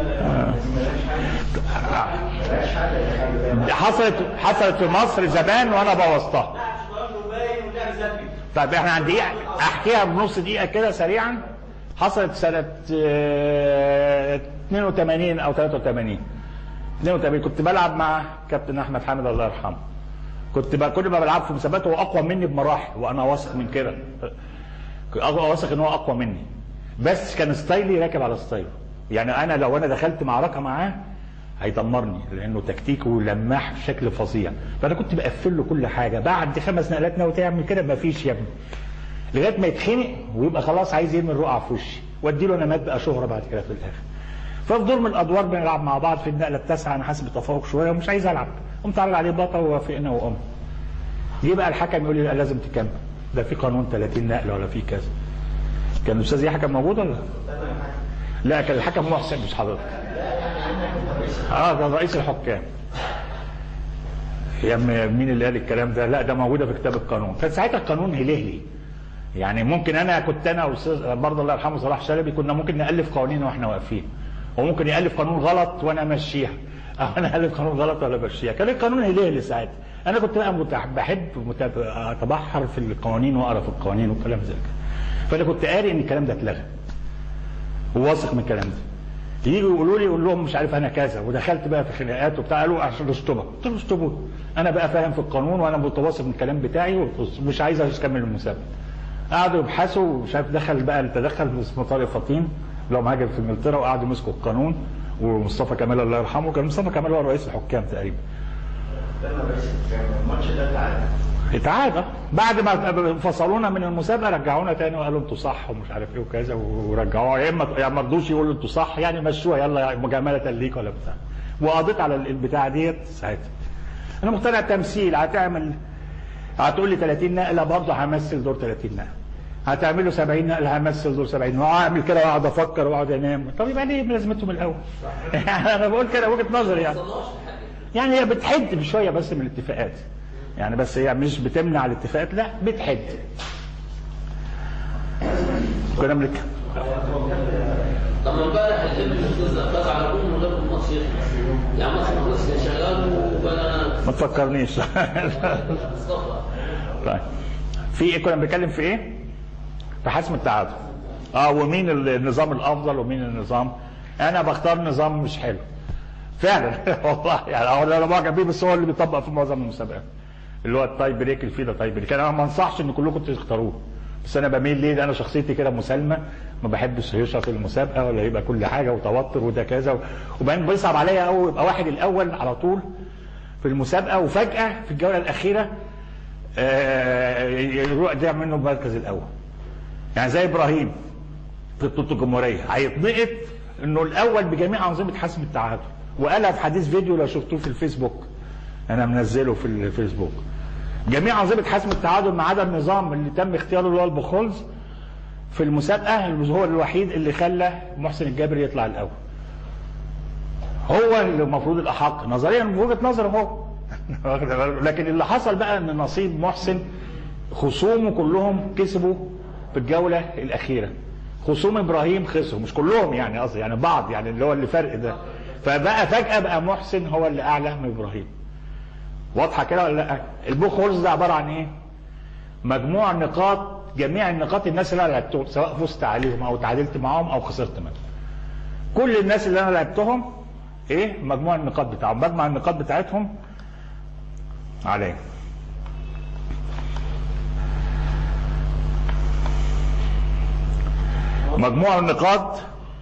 Speaker 1: حصلت حصلت في مصر زمان وانا بوظتها
Speaker 2: لا شويه باين ولعب ذكي
Speaker 1: طيب احنا عندي دقيقة احكيها بنص دقيقة كده سريعا حصلت سنة آه، 82 او 83 82 كنت بلعب مع كابتن احمد حامد الله يرحمه كنت بقى كل ما بلعب في مسابقات هو اقوى مني بمراحل وانا واثق من كده أقوى- واثق ان هو اقوى مني بس كان ستايلي راكب على ستايله يعني انا لو انا دخلت معركه معاه هيدمرني لانه تكتيكه لماح بشكل فظيع فانا كنت بقفل له كل حاجه بعد خمس نقلات ناوي تعمل كده مفيش يا ابني لغايه ما يتخنق ويبقى خلاص عايز يرمي الرقعه في وشي وادي له نمات بقى شهره بعد كده في الاخر ففي دور من الادوار بنلعب مع بعض في النقله التاسعه انا حاسس بتفوق شويه ومش عايز العب قمت عرض عليه بطل ووافقنا وقمت جه بقى الحكم يقول لي لا لازم تكمل ده في قانون 30 نقله ولا في كذا كان الاستاذ يحيى كان موجود ولا لا؟ لا كان الحكم محسن مش حضرتك اه ده رئيس الحكام يا م- مين اللي قال الكلام ده لا ده موجوده في كتاب القانون كان ساعتها القانون هلهلي يعني ممكن انا كنت انا واستاذ برضه الله يرحمه صلاح شلبي كنا ممكن نالف قوانين واحنا واقفين وممكن يالف قانون غلط وانا امشيها او انا الف قانون غلط ولا امشيها كان القانون هلهلي ساعتها انا كنت بقى متح- بحب مت- اتبحر في القوانين واقرا في القوانين والكلام زي كده فانا كنت قاري ان الكلام ده اتلغى وواثق من الكلام ده يجوا يقولوا لي يقول لهم مش عارف انا كذا ودخلت بقى في خناقات وبتاع قالوا عشان اشطبك قلت له اشطبوا انا بقى فاهم في القانون وانا متواصل من الكلام بتاعي ومش عايز اكمل المسابقه قعدوا يبحثوا ومش عارف دخل بقى اللي تدخل اسمه طارق فطين لو مهاجر في انجلترا وقعدوا يمسكوا القانون ومصطفى كمال الله يرحمه كان مصطفى كمال هو رئيس الحكام تقريبا
Speaker 7: الماتش ده تعادل
Speaker 1: اتعادى بعد ما فصلونا من المسابقه رجعونا تاني وقالوا انتوا صح ومش عارف ايه وكذا ورجعوها يا اما يا ما رضوش يقولوا انتوا صح يعني مشوها يلا مجامله ليك ولا بتاع وقضيت على البتاع ديت ساعتها انا مقتنع تمثيل هتعمل هتقول لي 30 نقله برضه همثل دور 30 نقله هتعمل له 70 نقله همثل دور 70 واعمل كده واقعد افكر واقعد انام طب يبقى ليه لازمته من الاول يعني انا بقول كده وجهه نظري يعني يعني هي بتحد بشويه بس من الاتفاقات يعني بس هي مش بتمنع الاتفاقات لا بتحد كنا بنك
Speaker 5: طب ما امبارح الابن فاز فاز على جول من غير ما الماتش يخلص يعني ماتش ما خلصش كان شغال وبقى
Speaker 1: ما تفكرنيش
Speaker 5: مصطفى
Speaker 1: طيب في ايه كنا بنتكلم في ايه؟ في حسم التعادل اه ومين النظام الافضل ومين النظام انا بختار نظام مش حلو فعلا والله يعني هو انا معجب بيه بس هو اللي بيطبق في معظم المسابقات اللي هو التاي بريك الفيدا تاي بريك انا ما انصحش ان كلكم تختاروه بس انا بميل ليه ده انا شخصيتي كده مسالمه ما بحبش هيصه في المسابقه ولا يبقى كل حاجه وتوتر وده كذا وبعدين بيصعب عليا قوي يبقى واحد الاول على طول في المسابقه وفجاه في الجوله الاخيره آه، يروح ده منه المركز الاول يعني زي ابراهيم في بطوله الجمهوريه هيتنقط انه الاول بجميع انظمه حسم التعادل وقالها في حديث فيديو لو شفتوه في الفيسبوك انا منزله في الفيسبوك جميع انظمه حسم التعادل ما عدا النظام اللي تم اختياره اللي هو البخولز في المسابقه هو الوحيد اللي خلى محسن الجابر يطلع الاول هو اللي المفروض الاحق نظريا من وجهه نظره هو واخد بالك؟ لكن اللي حصل بقى ان نصيب محسن خصومه كلهم كسبوا في الجوله الاخيره خصوم ابراهيم خسروا مش كلهم يعني قصدي يعني بعض يعني اللي هو اللي فرق ده فبقى فجاه بقى محسن هو اللي اعلى من ابراهيم واضحه كده ولا لا البوك هولز ده عباره عن ايه مجموع نقاط جميع النقاط الناس اللي انا لعبتهم سواء فزت عليهم او تعادلت معاهم او خسرت منهم كل الناس اللي انا لعبتهم ايه مجموع النقاط بتاعهم بجمع النقاط بتاعتهم عليه مجموع النقاط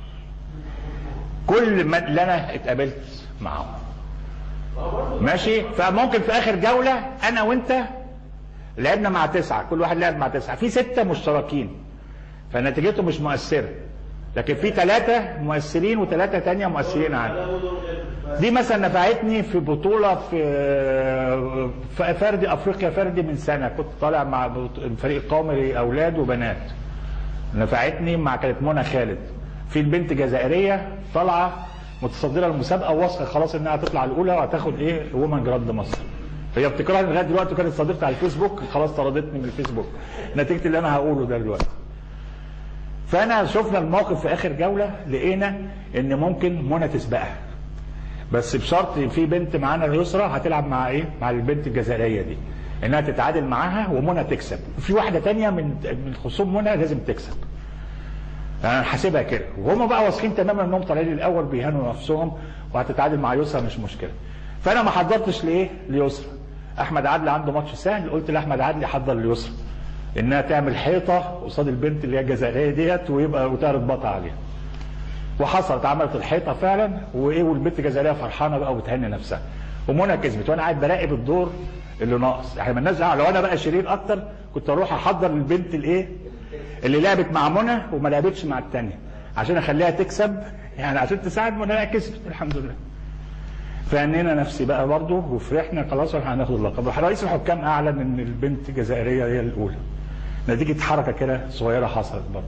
Speaker 1: كل ما اللي انا اتقابلت معاهم ماشي فممكن في اخر جوله انا وانت لعبنا مع تسعه كل واحد لعب مع تسعه في سته مشتركين فنتيجته مش مؤثره لكن في ثلاثه مؤثرين وثلاثه تانية مؤثرين عني دي مثلا نفعتني في بطوله في في فردي افريقيا فردي من سنه كنت طالع مع بط- الفريق القومي اولاد وبنات نفعتني مع كانت منى خالد في البنت جزائريه طالعه متصدره المسابقه واثقه خلاص انها هتطلع الاولى وهتاخد ايه وومن جراند مصر هي بتكرهني لغايه دلوقتي وكانت صديقتي على الفيسبوك خلاص طردتني من الفيسبوك نتيجه اللي انا هقوله ده دلوقتي فانا شفنا الموقف في اخر جوله لقينا ان ممكن منى تسبقها بس بشرط في بنت معانا اليسرى هتلعب مع ايه مع البنت الجزائريه دي انها تتعادل معاها ومنى تكسب في واحده تانية من من خصوم منى لازم تكسب انا حاسبها كده وهم بقى واثقين تماما انهم طالعين الاول بيهانوا نفسهم وهتتعادل مع يسرى مش مشكله فانا ما حضرتش لايه ليسرى احمد عدلي عنده ماتش سهل قلت لاحمد عدلي حضر ليسرى انها تعمل حيطه قصاد البنت اللي هي الجزائريه ديت ويبقى وتعرض بطها عليها وحصلت عملت الحيطه فعلا وايه والبنت جزائريه فرحانه بقى وبتهني نفسها ومنى كسبت وانا قاعد براقب الدور اللي ناقص احنا مالناش دعوه لو انا بقى شرير اكتر كنت اروح احضر البنت الايه اللي لعبت مع منى وما لعبتش مع الثانيه عشان اخليها تكسب يعني عشان تساعد منى لا كسبت الحمد لله فهنينا نفسي بقى برضه وفرحنا خلاص احنا هناخد اللقب رئيس الحكام اعلن ان البنت جزائريه هي الاولى نتيجه حركه كده صغيره حصلت برضه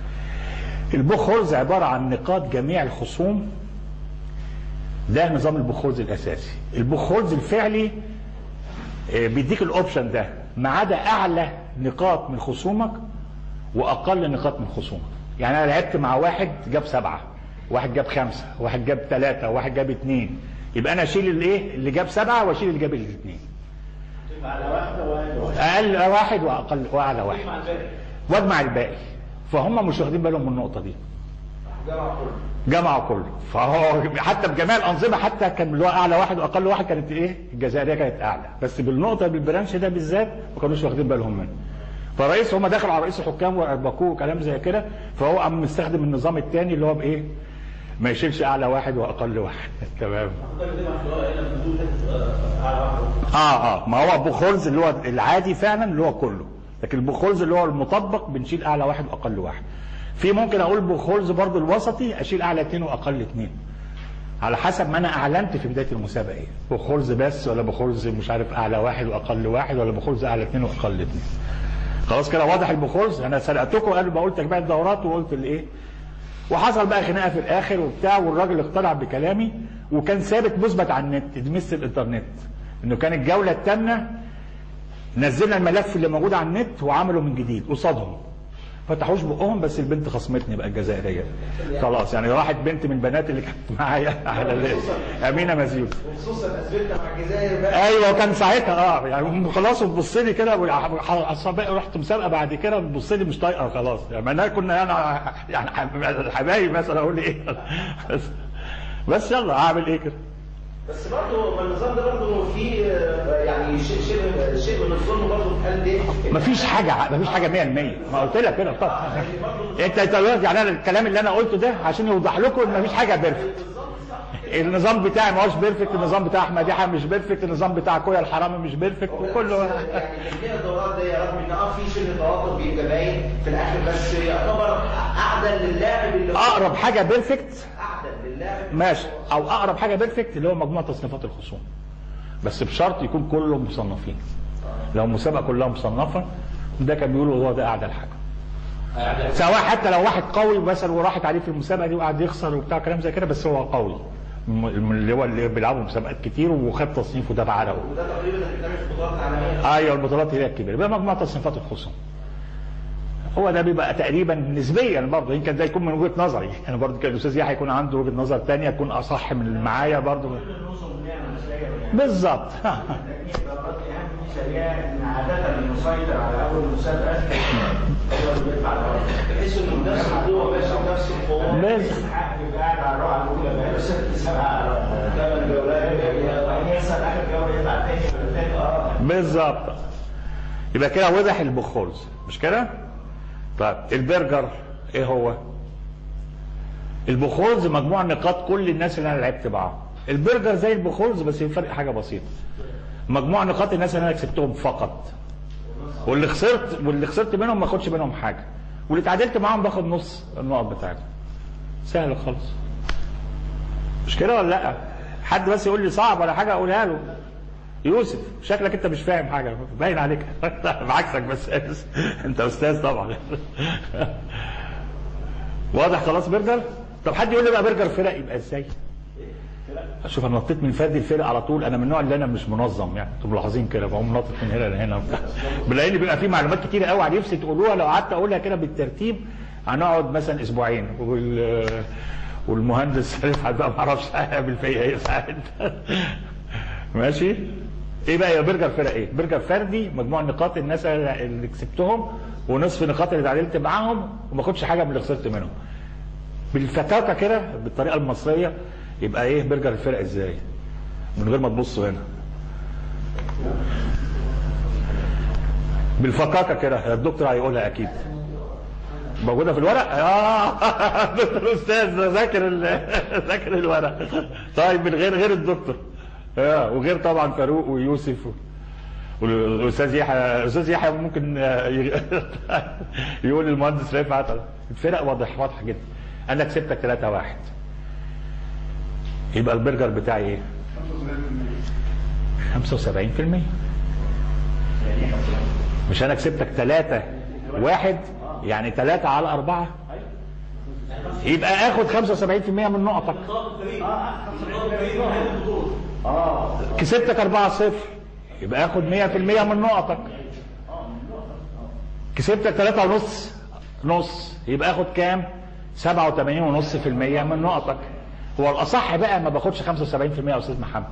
Speaker 1: البوخورز عباره عن نقاط جميع الخصوم ده نظام البوخورز الاساسي البوخورز الفعلي آه، بيديك الاوبشن ده ما عدا اعلى نقاط من خصومك واقل نقاط من خصومك يعني انا لعبت مع واحد جاب سبعه واحد جاب خمسه واحد جاب ثلاثه واحد جاب اثنين يبقى انا اشيل الايه اللي جاب سبعه واشيل اللي جاب الاثنين
Speaker 2: على واحده واحد واحد
Speaker 1: اقل واحد واقل واعلى واحد
Speaker 2: مع الباقي
Speaker 1: واجمع الباقي فهم مش واخدين بالهم من النقطه دي
Speaker 6: جمع كله
Speaker 1: جمعوا كله فهو حتى بجميع الانظمه حتى كان اللي هو اعلى واحد واقل واحد كانت ايه الجزائريه كانت اعلى بس بالنقطه بالبرانش ده بالذات ما كانوش واخدين بالهم منه فرئيس هم دخلوا على رئيس الحكام واربكوه وكلام زي كده فهو قام مستخدم النظام الثاني اللي هو بايه ما يشيلش اعلى واحد واقل واحد تمام
Speaker 2: حضرتك دي محلوها هنا في النزول ده على واحده
Speaker 1: اه اه ما هو بوخولز اللي هو العادي فعلا اللي هو كله لكن البوخولز اللي هو المطبق بنشيل اعلى واحد واقل واحد في ممكن اقول بوخولز برضو الوسطي اشيل اعلى اثنين واقل اثنين على حسب ما انا اعلنت في بدايه المسابقه ايه بوخولز بس ولا بوخولز مش عارف اعلى واحد واقل واحد ولا بوخولز اعلى اثنين واقل اثنين خلاص كده واضح البوخولز انا سرقتكم قبل ما قلت تجميع الدورات وقلت الايه وحصل بقى خناقه في الاخر وبتاع والراجل اقتنع بكلامي وكان ثابت مثبت على النت دمس الانترنت انه كان الجوله الثامنه نزلنا الملف اللي موجود على النت وعملوا من جديد قصادهم فتحوش بقهم بس البنت خصمتني بقى الجزائريه خلاص يعني راحت بنت من البنات اللي كانت معايا على ال- امينه مزيود
Speaker 6: وخصوصا اثبتنا مع الجزائر بقى
Speaker 1: ايوه كان ساعتها اه يعني خلاص وتبص لي كده والعصبية رحت مسابقه بعد كده بتبص لي مش طايقه خلاص يعني انا كنا انا يعني حبايب مثلا اقول ايه بس, بس يلا اعمل ايه كده
Speaker 3: بس برضه النظام ده برضه فيه آه، يعني شيء شبه شيء من الظلم برضه في قلب ايه؟
Speaker 1: مفيش حاجه مفيش حاجه 100% ما قلت لك كده طب انت انت دلوقتي يعني انا الكلام اللي انا قلته ده عشان يوضح لكم ان مفيش حاجه بيرفكت النظام بتاعي ما هوش بيرفكت النظام بتاع احمد يحيى مش بيرفكت النظام بتاع كويا الحرامي مش بيرفكت وكله
Speaker 3: يعني تجميع الدورات دي رغم ان اه في شبه توافق بيبقى باين في الاخر بس يعتبر اعدل للاعب اللي هو
Speaker 1: اقرب حاجه بيرفكت
Speaker 3: اعدل للاعب
Speaker 1: ماشي او اقرب حاجه بيرفكت اللي هو مجموع تصنيفات الخصوم بس بشرط يكون كله مصنفين لو مسابقه كلها مصنفه ده كان بيقولوا هو ده اعدل حاجه سواء حتى لو واحد قوي مثلا وراحت عليه في المسابقه دي وقعد يخسر وبتاع كلام زي كده بس هو قوي م- اللي هو اللي بيلعبوا مسابقات كتير وخد تصنيفه ده بعرقه
Speaker 3: وده تقريبا اللي بتعمل في البطولات العالميه
Speaker 1: ايوه البطولات هي الكبيره يبقى مجموع تصنيفات الخصوم هو ده بيبقى تقريبا نسبيا برضه يمكن ده يكون من وجهه نظري انا برضه كان الاستاذ يحيى يكون عنده وجهه نظر ثانيه تكون اصح من اللي معايا برضه
Speaker 2: النص بنعمل مشاريع يعني
Speaker 1: بالظبط
Speaker 2: تجميع الدورات اهم في سريع ان عاده المسيطر على اول مسابقه هو اللي بيدفع الدورات
Speaker 3: تحس انه بنفس القوه ماشي بنفس القوه
Speaker 1: بس
Speaker 2: حق بيبقى قاعد على الروعه الاولى بقى له ست سبع ثمان جولات يعني يخسر اخر جوله يطلع تاني ولا تاني اه
Speaker 1: بالظبط يبقى كده وضح البخولز مش كده؟ طيب البرجر ايه هو؟ البخولز مجموع نقاط كل الناس اللي انا لعبت معاهم البرجر زي البخولز بس الفرق حاجه بسيطه مجموع نقاط الناس اللي انا كسبتهم فقط واللي خسرت واللي خسرت منهم ما اخدش منهم حاجه واللي اتعادلت معاهم باخد نص النقط بتاعتهم سهل خالص مش كده ولا لا حد بس يقول لي صعب ولا حاجه اقولها له يوسف شكلك انت مش فاهم حاجه باين عليك بعكسك بس بس انت استاذ طبعا واضح خلاص برجر طب حد يقول لي بقى برجر فرق يبقى ازاي شوف انا نطيت من فرد الفرق على طول انا من النوع اللي انا مش منظم يعني انتوا ملاحظين كده بقوم ناطط من هنا لهنا وبتاع بلاقي بيبقى في معلومات كتيره قوي على نفسي تقولوها لو قعدت اقولها كده بالترتيب هنقعد مثلا اسبوعين وال والمهندس رفعت بقى ما اعرفش هيعمل فيا ايه ساعتها ماشي ايه بقى يا برجر فرق ايه برجر فردي مجموع نقاط الناس اللي كسبتهم ونصف نقاط اللي اتعادلت معاهم وما اخدش حاجه من اللي خسرت منهم بالفتاكه كده بالطريقه المصريه يبقى ايه برجر الفرق ازاي من غير ما تبصوا هنا بالفكاكه كده الدكتور هيقولها اكيد موجوده في الورق اه دكتور استاذ ذاكر ال- ذاكر الورق طيب من غير غير الدكتور اه وغير طبعا فاروق ويوسف و- والاستاذ يحيى الاستاذ يحيى ممكن آه، ي- يقول للمهندس رفعت الفرق واضح واضحه جدا انا كسبتك 3 1 يبقى البرجر بتاعي ايه 75% مش انا كسبتك 3 1 يعني 3 على 4 يبقى اخد 75% من نقطك كسبتك 4 0 يبقى اخد 100% من نقطك كسبتك 3 ونص نص يبقى اخد كام 87 ونص في المية من نقطك هو الاصح بقى ما باخدش 75% يا استاذ محمد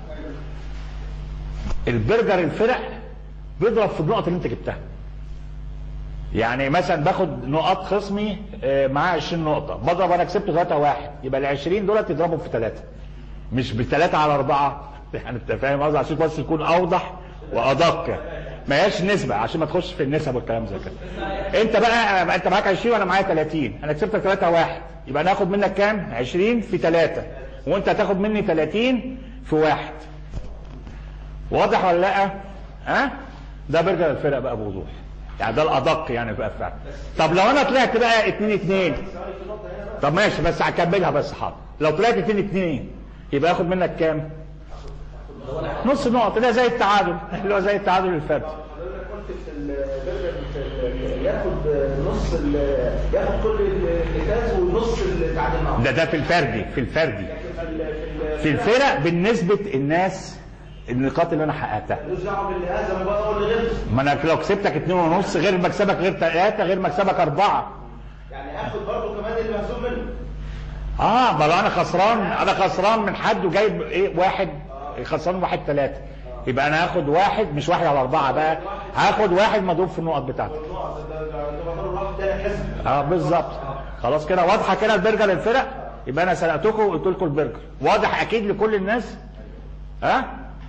Speaker 1: البرجر الفرق بيضرب في النقط اللي انت جبتها يعني مثلا باخد نقاط خصمي آه، معاه 20 نقطة بضرب انا كسبت 3 واحد يبقى ال 20 دولت يضربوا في 3 مش بثلاثة على أربعة يعني أنت فاهم قصدي عشان بس يكون أوضح وأدق ما هياش نسبة عشان ما تخش في النسب والكلام زي كده أنت بقى أنت معاك 20 وأنا معايا 30 أنا كسبتك 3 واحد يبقى أنا هاخد منك كام؟ 20 في 3 وأنت هتاخد مني 30 في واحد واضح ولا لا؟ ها؟ ده برجر الفرق بقى بوضوح يعني ده الأدق يعني بقى فعلا طب لو أنا طلعت بقى 2 2 طب ماشي بس هكملها بس حاضر لو طلعت 2 2 يبقى اخد منك كام؟ نص نقط ده زي التعادل اللي هو زي التعادل الفردي
Speaker 3: حضرتك قلت في البرجر في ال- ياخد نص ال- ياخد كل اللي فاز والنص اللي تعادل معاه
Speaker 1: ده ده في الفردي في الفردي
Speaker 3: في ال- في
Speaker 1: في الفرق بالنسبة الناس النقاط اللي انا حققتها
Speaker 3: ملوش دعوه باللي هزم بقى واللي غلط
Speaker 1: ما انا لو كسبتك اتنين ونص غير مكسبك غير ثلاثة غير مكسبك أربعة
Speaker 3: يعني اخد برضه كمان اللي مهزوم منه
Speaker 1: اه ما لو انا خسران انا خسران من حد وجايب ايه واحد خسران واحد ثلاثة يبقى انا هاخد واحد مش واحد على أربعة بقى هاخد واحد مضروب في النقط بتاعتي
Speaker 3: النقط ده ده ده مضروب واحد تاني حزب
Speaker 1: اه بالظبط خلاص كده واضحه كده البرجر الفرق يبقى انا سرقتكم وقلت لكم البرجر واضح اكيد لكل الناس ها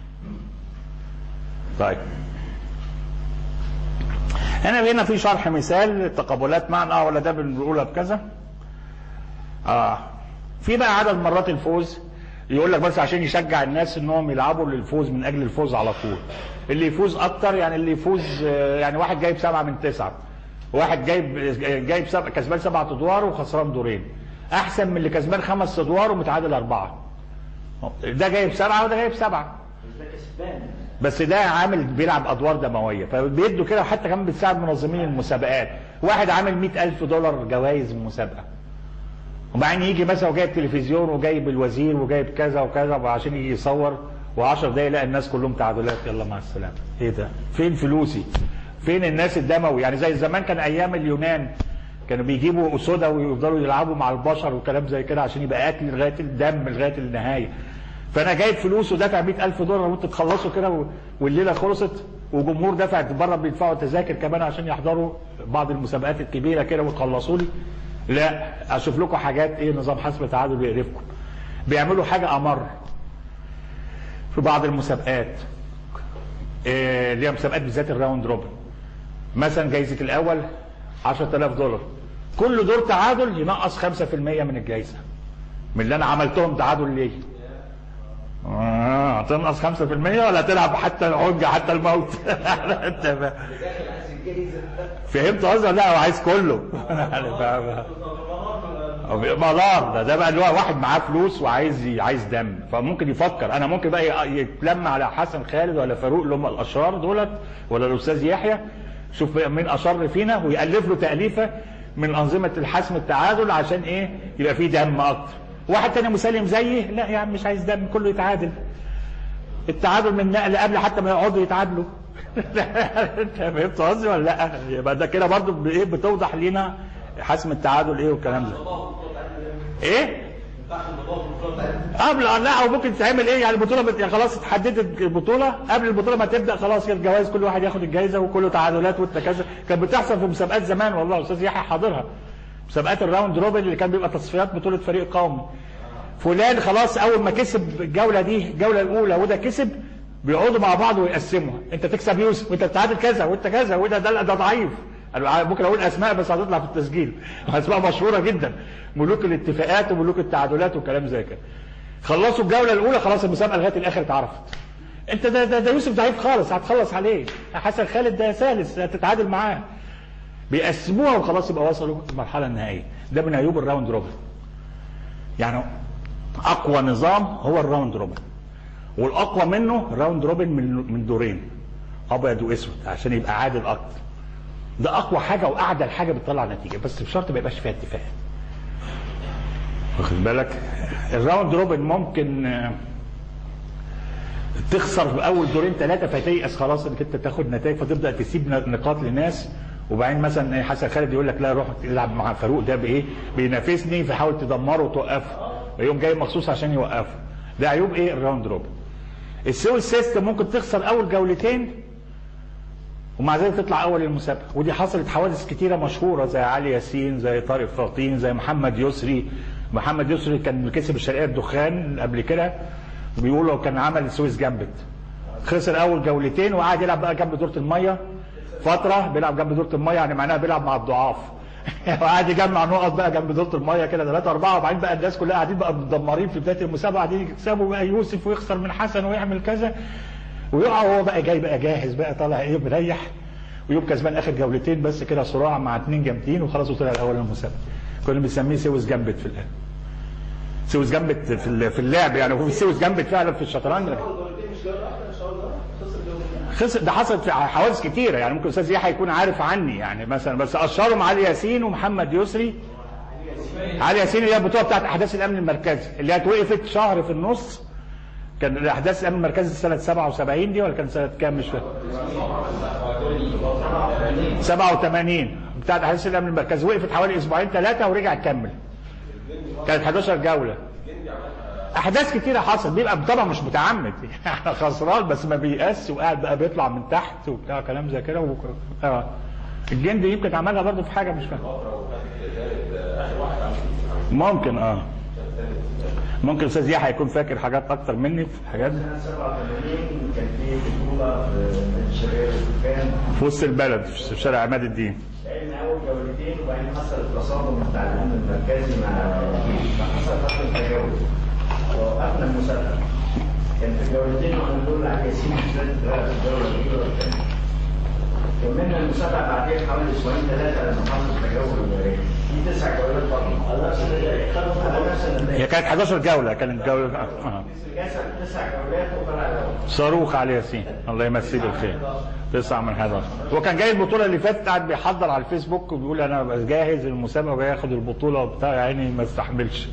Speaker 1: طيب هنا هنا في شرح مثال تقابلات معنا اه ولا ده بنقولها بكذا اه في بقى عدد مرات الفوز يقول لك بس عشان يشجع الناس انهم يلعبوا للفوز من اجل الفوز على طول اللي يفوز اكتر يعني اللي يفوز آه، يعني واحد جايب سبعة من تسعة واحد جايب جايب سبع كسبان سبعة ادوار وخسران دورين احسن من اللي كسبان خمس ادوار ومتعادل اربعة ده جايب سبعة وده جايب سبعة بس ده عامل بيلعب ادوار دمويه فبيدوا كده حتى كمان بتساعد منظمين المسابقات واحد عامل مئة ألف دولار جوائز المسابقه وبعدين يجي مثلا وجايب تلفزيون وجايب الوزير وجايب كذا وكذا عشان يجي يصور و10 دقايق يلاقي الناس كلهم تعادلات يلا مع السلامه ايه ده فين فلوسي فين الناس الدموي يعني زي زمان كان ايام اليونان كانوا بيجيبوا اسوده ويفضلوا يلعبوا مع البشر وكلام زي كده عشان يبقى اكل لغايه الدم لغايه النهايه فانا جايب فلوس ودافع 100000 دولار وانتوا تخلصوا كده و- والليله خلصت وجمهور دافع بره بيدفعوا تذاكر كمان عشان يحضروا بعض المسابقات الكبيره كده وتخلصوا لي لا اشوف لكم حاجات ايه نظام حسب تعادل بيقرفكم بيعملوا حاجه امر في بعض المسابقات إيه، اللي هي مسابقات بالذات الراوند روبن مثلا جايزه الاول 10000 دولار كل دور تعادل ينقص 5% من الجايزه من اللي انا عملتهم تعادل ليه اه هتنقص 5% ولا تلعب حتى العجة حتى الموت انت فاهم فهمت قصدي ولا لا هو عايز كله يعني فاهم ملار ده ده بقى اللي هو واحد معاه فلوس وعايز ي- عايز دم فممكن يفكر انا ممكن بقى ي- يتلم على حسن خالد ولا فاروق اللي هم الاشرار دولت ولا الاستاذ يحيى شوف بقى مين اشر فينا ويالف له تاليفه من انظمه الحسم التعادل عشان ايه يبقى فيه دم اكتر واحد تاني مسلم زيي لا يا عم مش عايز دم كله يتعادل التعادل من نقل قبل حتى ما يقعدوا يتعادلوا انت فهمت قصدي ولا لا يبقى ده كده برضو ب- ايه بتوضح لنا حسم التعادل ايه والكلام ده ايه قبل لا او ممكن تعمل ايه يعني البطوله بت... يعني خلاص اتحددت البطوله قبل البطوله ما تبدا خلاص كده الجوائز كل واحد ياخد الجائزه وكله تعادلات والتكاسل كانت بتحصل في مسابقات زمان والله استاذ يحيى حاضرها مسابقات الراوند روبن اللي كان بيبقى تصفيات بطوله فريق قومي فلان خلاص اول ما كسب الجوله دي الجوله الاولى وده كسب بيقعدوا مع بعض ويقسموا انت تكسب يوسف وانت بتعادل كذا وانت كذا وده ده, ده ضعيف انا ممكن اقول اسماء بس هتطلع في التسجيل اسماء مشهوره جدا ملوك الاتفاقات وملوك التعادلات وكلام زي كده خلصوا الجوله الاولى خلاص المسابقه لغايه الاخر اتعرفت انت ده, ده, ده يوسف ضعيف خالص هتخلص عليه حسن خالد ده ثالث هتتعادل معاه بيقسموها وخلاص يبقى وصلوا المرحله النهائيه ده من عيوب الراوند روبن يعني اقوى نظام هو الراوند روبن والاقوى منه الراوند روبن من من دورين ابيض واسود عشان يبقى عادل اكتر ده اقوى حاجه واعدل حاجه بتطلع نتيجه بس بشرط ما يبقاش فيها اتفاق واخد بالك الراوند روبن ممكن آه، تخسر في اول دورين ثلاثه فتيأس خلاص انك انت تاخد نتائج فتبدا تسيب نقاط لناس وبعدين مثلا إيه حسن خالد يقول لك لا روح العب مع فاروق ده بايه بينافسني فحاول تدمره وتوقفه ويقوم جاي مخصوص عشان يوقفه ده عيوب ايه الراوند روبن السول سيستم ممكن تخسر اول جولتين ومع ذلك تطلع اول المسابقه ودي حصلت حوادث كتيره مشهوره زي علي ياسين زي طارق فاطين زي محمد يسري محمد يسري كان كسب الشرقيه الدخان قبل كده بيقولوا لو كان عمل سويس جامبت خسر اول جولتين وقعد يلعب بقى جنب دوره الميه فتره بيلعب جنب دوره الميه يعني معناها بيلعب مع الضعاف وقعد يجمع نقط بقى جنب دوره الميه كده ثلاثه اربعه وبعدين بقى الناس كلها قاعدين بقى متدمرين في بدايه المسابقه قاعدين يكسبوا بقى يوسف ويخسر من حسن ويعمل كذا ويقع وهو بقى جاي بقى جاهز بقى طالع ايه مريح ويوم كسبان اخر جولتين بس كده صراع مع اتنين جامدين وخلاص وطلع الاول المسابقه كنا بنسميه سويس جامبت في الان سويس جامبت في ال- في اللعب يعني هو في سويس جامبت فعلا في الشطرنج خسر ده حصلت في حوادث كتيره يعني ممكن استاذ يحيى يكون عارف عني يعني مثلا بس اشهرهم علي ياسين ومحمد يسري علي ياسين اللي هي البطوله بتاعت احداث الامن المركزي اللي هي وقفت شهر في النص كان الاحداث الامن المركزي سنه 77 دي ولا كان سنه كام مش فاكر 87 بتاعت احداث الامن المركزي وقفت حوالي اسبوعين ثلاثه ورجع تكمل كانت 11 جوله احداث كتيره حصلت بيبقى طبعا مش متعمد يعني خسران بس ما بيقاس وقاعد بقى بيطلع من تحت وبتاع كلام زي كده و... اه الجندي يمكن عملها برضه في حاجه مش فاهم ممكن اه ممكن استاذ يحيى يكون فاكر حاجات اكتر مني في الحاجات دي
Speaker 7: سنة 87 كان في بطولة في الشرقية الدكان
Speaker 1: في وسط البلد في شارع عماد الدين
Speaker 7: لعبنا أول جولتين وبعدين حصل التصادم بتاع الأمن المركزي مع الجيش فحصل فترة تجاوز ووقفنا المسابقة كان في الجولتين وهنقول على ياسين ثلاث فرق في الجولة الأولى والثانية كملنا المسابقة بعدين حوالي أسبوعين ثلاثة لما حصل تجاوز في تسع جولات برضه على نفس النتائج خدوا على نفس النتائج
Speaker 1: هي كانت 11 جوله كانت جوله آه.
Speaker 7: كسب تسع جولات وطلع الأول
Speaker 1: صاروخ علي ياسين الله يمسيه بالخير تسعة من 11 هو كان جاي البطوله اللي فاتت قاعد بيحضر على الفيسبوك وبيقول انا بقى جاهز للمسابقه وجاي اخد البطوله وبتاع يا عيني ما استحملش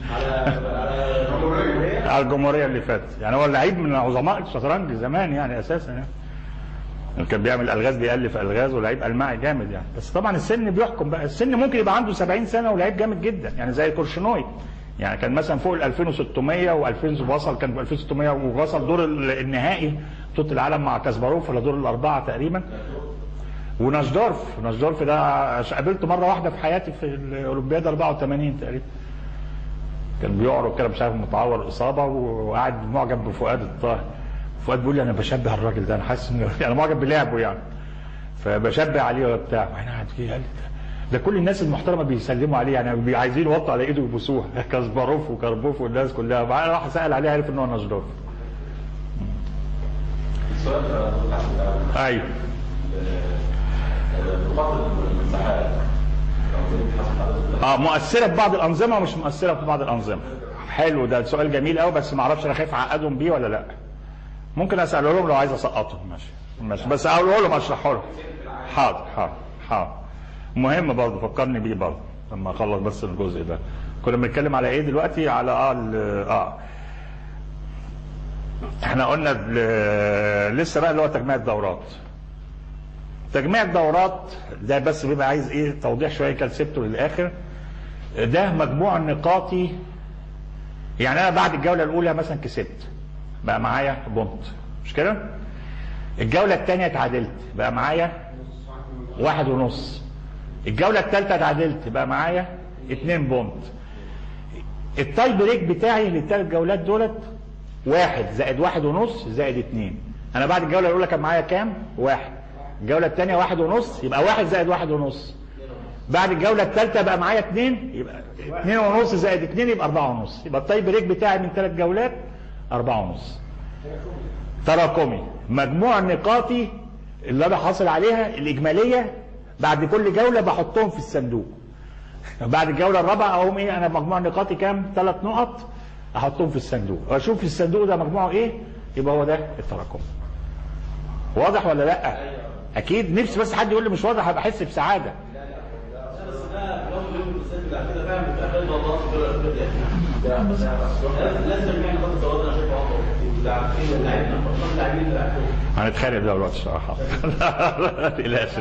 Speaker 1: على الجمهوريه اللي فاتت يعني هو لعيب من عظماء الشطرنج زمان يعني اساسا يعني كان بيعمل الغاز بيالف الغاز ولعيب الماعي جامد يعني بس طبعا السن بيحكم بقى السن ممكن يبقى عنده 70 سنه ولعيب جامد جدا يعني زي كورشنوي يعني كان مثلا فوق ال 2600 و2000 وصل كان في 2600 ووصل دور ال- النهائي بطوله العالم مع كاسباروف ولا دور الاربعه تقريبا وناشدورف ناشدورف ده قابلته مره واحده في حياتي في الاولمبياد 84 تقريبا كان بيعرض كده مش عارف متعور اصابه وقاعد معجب بفؤاد الطاهر فؤاد بيقول لي انا بشبه الراجل ده انا حاسس انه يعني معجب بلعبه يعني فبشبه عليه وبتاع وانا قاعد فيه قال لي ده ده كل الناس المحترمه بيسلموا عليه يعني بي- عايزين يوطوا على ايده ويبوسوها كاسباروف وكاربوف والناس كلها بعدين راح سال عليه عرف ان هو ناشدورف
Speaker 6: السؤال ده
Speaker 1: ايوه
Speaker 6: نقاط المساحات
Speaker 1: اه مؤثره في بعض الانظمه ومش مؤثره في بعض الانظمه حلو ده سؤال جميل قوي بس ما اعرفش انا خايف اعقدهم بيه ولا لا ممكن اساله لهم لو عايز اسقطهم ماشي ماشي بس اقوله لهم اشرحه لهم حاضر حاضر حاضر مهم برضه فكرني بيه برضه لما اخلص بس الجزء ده كنا بنتكلم على ايه دلوقتي على اه ال- اه احنا قلنا ال- لسه بقى اللي هو تجميع الدورات تجميع الدورات ده بس بيبقى عايز ايه توضيح شويه كان سبته للاخر ده مجموع نقاطي يعني انا بعد الجوله الاولى مثلا كسبت بقى معايا بونت مش كده الجوله الثانيه اتعادلت بقى معايا واحد ونص الجوله الثالثه اتعادلت بقى معايا اتنين بونت التاي بريك بتاعي للثلاث جولات دولت واحد زائد واحد ونص زائد اتنين انا بعد الجوله الاولى كان معايا كام واحد الجوله الثانيه واحد ونص يبقى واحد زائد واحد ونص بعد الجوله الثالثه بقى معايا اثنين يبقى اثنين ونص زائد اثنين يبقى اربعه ونص يبقى التاي بريك بتاعي من ثلاث جولات اربعه ونص تراكمي مجموع نقاطي اللي انا حاصل عليها الاجماليه بعد كل جوله بحطهم في الصندوق بعد الجوله الرابعه اقوم ايه انا مجموع نقاطي كام ثلاث نقط احطهم في الصندوق واشوف في الصندوق ده مجموعه ايه يبقى هو ده التراكم واضح ولا لا اكيد نفسي بس حد يقول لي مش واضح هبقى احس بسعاده
Speaker 2: بس ده لو اليوم الاستاذ بتاع كده فاهم بتاع كده والله في كده لازم يعني خط الدورات انا شايفه افضل بتاع فين اللاعبين خط اللاعبين اللي بيلعبوا
Speaker 1: هنتخانق دلوقتي الصراحه ما تقلقش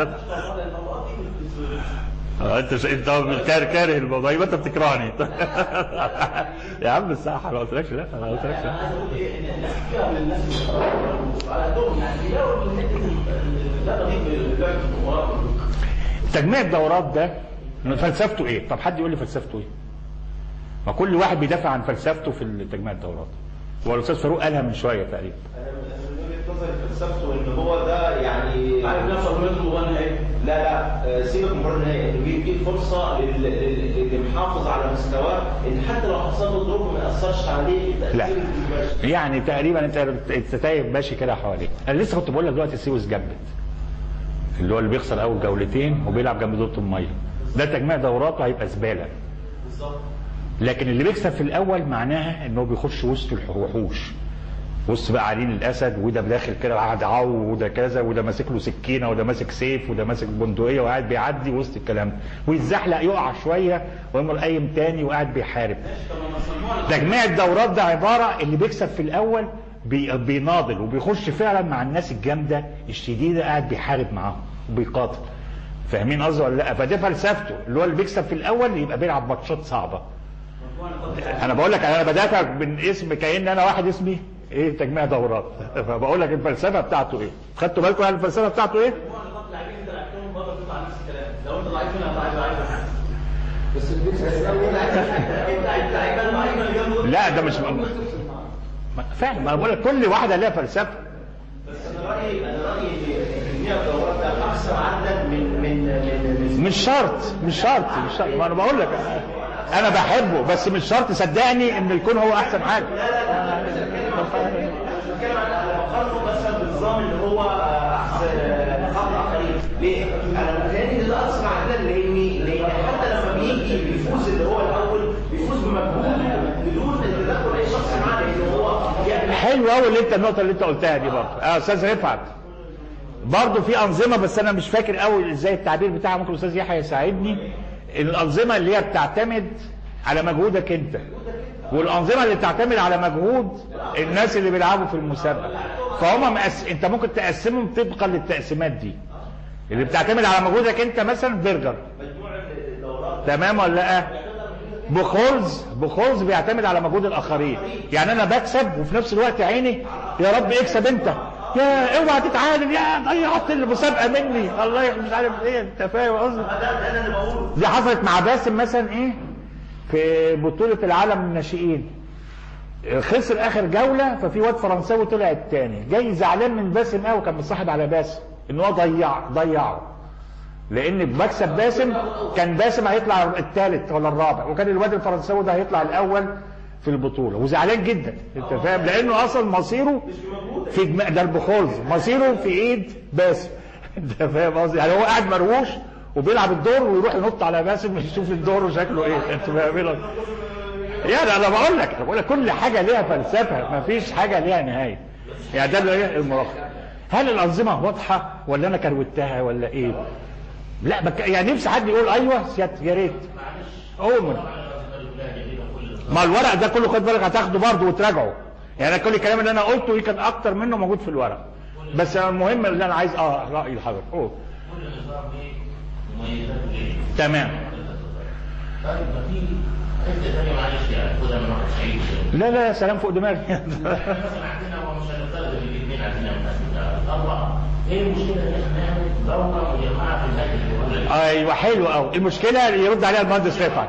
Speaker 1: آه، انت ش... انت كاره كاره الموضوع يبقى انت بتكرهني يا عم الصح انا ما قلتلكش لا انا ما قلتلكش لا
Speaker 2: عايز اقول ايه ان الناس فيها من الناس على قدهم يعني بيلاقوا من حته اللقطه دي بتاعت المباراه
Speaker 1: تجميع الدورات ده فلسفته ايه؟ طب حد يقول لي فلسفته ايه؟ ما كل واحد بيدافع عن فلسفته في تجميع الدورات هو الاستاذ فاروق قالها من شويه تقريبا
Speaker 3: انا من وجهه نظري فلسفته ان هو ده يعني
Speaker 2: عارف نفسه منه وانا ايه
Speaker 3: لا لا آه، سيبك من مباراه النهائي انه بيدي فرصه لل- لل- للي محافظ على مستواه ان حتى لو حصل له ظروف ما ياثرش عليه
Speaker 1: لا
Speaker 3: تاثير المباشر
Speaker 1: يعني تقريبا انت انت تايه ماشي كده حواليك انا لسه كنت بقول لك دلوقتي سيوس جنبت اللي هو اللي بيخسر اول جولتين وبيلعب جنب دورة الميه ده تجميع دوراته هيبقى زباله
Speaker 2: بالظبط
Speaker 1: لكن اللي بيكسب في الاول معناها انه بيخش وسط الوحوش وسط بقى عرين الاسد وده داخل كده قاعد عو وده كذا وده ماسك له سكينه وده ماسك سيف وده ماسك بندقيه وقاعد بيعدي وسط الكلام ده ويتزحلق يقع شويه ويقوم قايم تاني وقاعد بيحارب تجميع الدورات ده عباره اللي بيكسب في الاول بي- بيناضل وبيخش فعلا مع الناس الجامده الشديده قاعد بيحارب معاهم وبيقاتل فاهمين قصدي ولا لا فده فلسفته اللي هو اللي بيكسب في الاول يبقى بيلعب ماتشات صعبه انا بقول لك انا بدات من اسم كأن انا واحد اسمي ايه تجميع دورات فبقول لك الفلسفه بتاعته ايه خدتوا بالكم على الفلسفه بتاعته ايه
Speaker 2: نقاط اللاعبين انت لعبتهم بره بتطلع نفس الكلام لو انت ضعيف منها ضعيف ضعيف
Speaker 4: بس اللي بيكسب في الاول
Speaker 2: انت اللعيبه الضعيفه اللي جنبه
Speaker 1: لا ده مش ما- فعلا ما انا بقول لك كل واحده ليها فلسفه
Speaker 3: بس انا رايي انا رايي ان تجميع الدورات ده اكثر عددا من من من من
Speaker 1: مش شرط مش شرط مش شرط ما انا بقول لك انا بحبه بس مش شرط صدقني ان يكون هو احسن حاجه
Speaker 3: بتكلم عن انا بقارنه مثلا بالنظام اللي هو آه، احسن آه، خط اخرين ليه؟ انا متهيألي ان ده اكثر عددا لاني لان حتى لما بيجي بيفوز اللي هو الاول بيفوز بمجهود بدون تدخل اي شخص معاه لان هو يعني
Speaker 1: حلو قوي اللي انت النقطه اللي انت قلتها دي برضه اه استاذ رفعت برضه في انظمه بس انا مش فاكر قوي ازاي التعبير بتاعها ممكن الاستاذ يحيى يساعدني الانظمه اللي هي بتعتمد على مجهودك انت والانظمه اللي بتعتمد على مجهود الناس اللي بيلعبوا في المسابقه فهم مقس... انت ممكن تقسمهم طبقا للتقسيمات دي اللي بتعتمد على مجهودك انت مثلا برجر تمام ولا لا بخولز بخولز بيعتمد على مجهود الاخرين يعني انا بكسب وفي نفس الوقت عيني يا رب اكسب انت يا اوعى تتعادل يا ضيعت المسابقه مني الله يخ- مش عارف ايه انت فاهم قصدي دي حصلت مع باسم مثلا ايه في بطوله العالم الناشئين خسر اخر جوله ففي واد فرنساوي طلع الثاني جاي زعلان من باسم قوي كان متصاحب على باسم ان هو ضيع ضيعه لان بمكسب باسم كان باسم هيطلع الثالث ولا الرابع وكان الواد الفرنساوي ده هيطلع الاول في البطوله وزعلان جدا انت فاهم لانه اصلا مصيره في دماغ ده البخولز مصيره في ايد باسم انت فاهم قصدي يعني هو قاعد مرووش وبيلعب الدور ويروح ينط على باسم يشوف الدور وشكله ايه انت فاهمين قصدي؟ يعني انا بقول لك أنا بقول لك كل حاجه ليها فلسفه ما فيش حاجه ليها نهايه يعني ده اللي هي المراقبه هل الانظمه واضحه ولا انا كروتها ولا ايه لا بك... يعني نفسي حد يقول ايوه سيادة يا ريت قول ما الورق ده كله خد بالك هتاخده برضه وتراجعه يعني أنا كل الكلام اللي انا قلته كان اكتر منه موجود في الورق بس المهم اللي انا عايز اه راي الحضرتك قول
Speaker 8: كل نظام ليه مميزات وليه
Speaker 1: تمام
Speaker 8: طيب ما في حته ثانيه معلش يعني خدها من واحد سعيد
Speaker 1: لا لا يا سلام فوق دماغي
Speaker 8: مثلا عندنا هو مش هنفترض ان الاثنين عايزين اربعه ايه المشكله ان احنا نعمل دوره مجمعه في الاكل
Speaker 1: ايوه حلو قوي المشكله اللي يرد عليها المهندس رفعت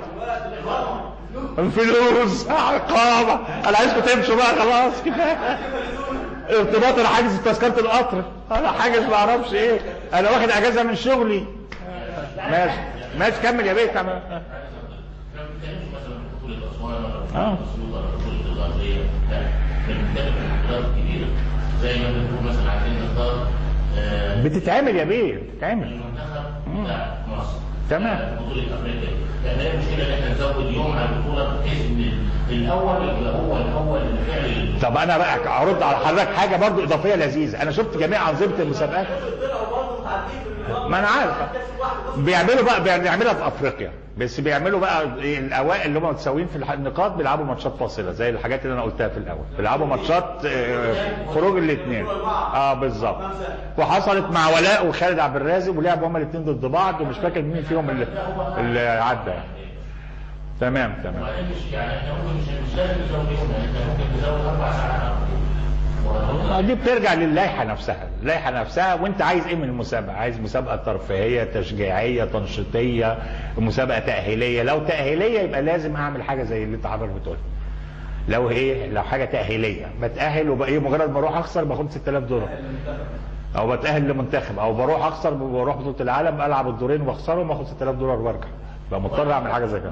Speaker 1: الفلوس عقابه انا عايزكم تمشوا بقى خلاص كفايه ارتباط انا حاجز تذكره القطر انا حاجز ما اعرفش ايه انا واخد اجازه من شغلي ماشي ماشي كمل يا بيه كمل
Speaker 8: ما بنتكلمش مثلا في بطولة أسوان ولا
Speaker 1: آه.
Speaker 8: بطولة أسيوط ولا بطولة الغربية لا بنتكلم في بطولات كبيرة زي ما بنقول مثلا عايزين نختار آه،
Speaker 1: بتتعمل يا بيه بتتعمل
Speaker 8: المنتخب بتاع مصر
Speaker 1: تمام.
Speaker 8: آه، بطولة أفريقيا يعني هي المشكلة إن إحنا نزود يوم على البطولة بحيث إن الأول يبقى هو الأول بالفعل
Speaker 1: طب انا بقى ارد على حضرتك حاجه برضو اضافيه لذيذه انا شفت جميع انظمه المسابقات
Speaker 2: طلعوا برضه متعدين في النظام
Speaker 1: ما انا عارف بيعملوا بقى بيعملها في افريقيا بس بيعملوا بقى إيه الاوائل اللي هم متساويين في الح- النقاط بيلعبوا ماتشات فاصله زي الحاجات اللي انا قلتها في الاول بيلعبوا ماتشات آه، خروج الاثنين اه بالظبط وحصلت مع ولاء وخالد عبد الرازق ولعبوا هما الاثنين ضد بعض ومش فاكر مين فيهم اللي, اللي عدى تمام تمام
Speaker 8: وبعدين مش يعني إحنا ممكن مش مش لازم نزود يوم يعني إحنا ممكن نزود أربع ساعات
Speaker 1: آه، دي بترجع للائحه نفسها اللائحه نفسها وانت عايز ايه من المسابقه عايز مسابقه ترفيهيه تشجيعيه تنشيطيه مسابقه تاهيليه لو تاهيليه يبقى لازم اعمل حاجه زي اللي انت حضرتك بتقولها لو ايه لو حاجه تاهيليه بتاهل وبقى ايه مجرد ما اروح اخسر باخد 6000 دولار او بتاهل لمنتخب او بروح اخسر بروح بطوله العالم العب الدورين واخسرهم واخد 6000 دولار وارجع بقى مضطر اعمل حاجه زي كده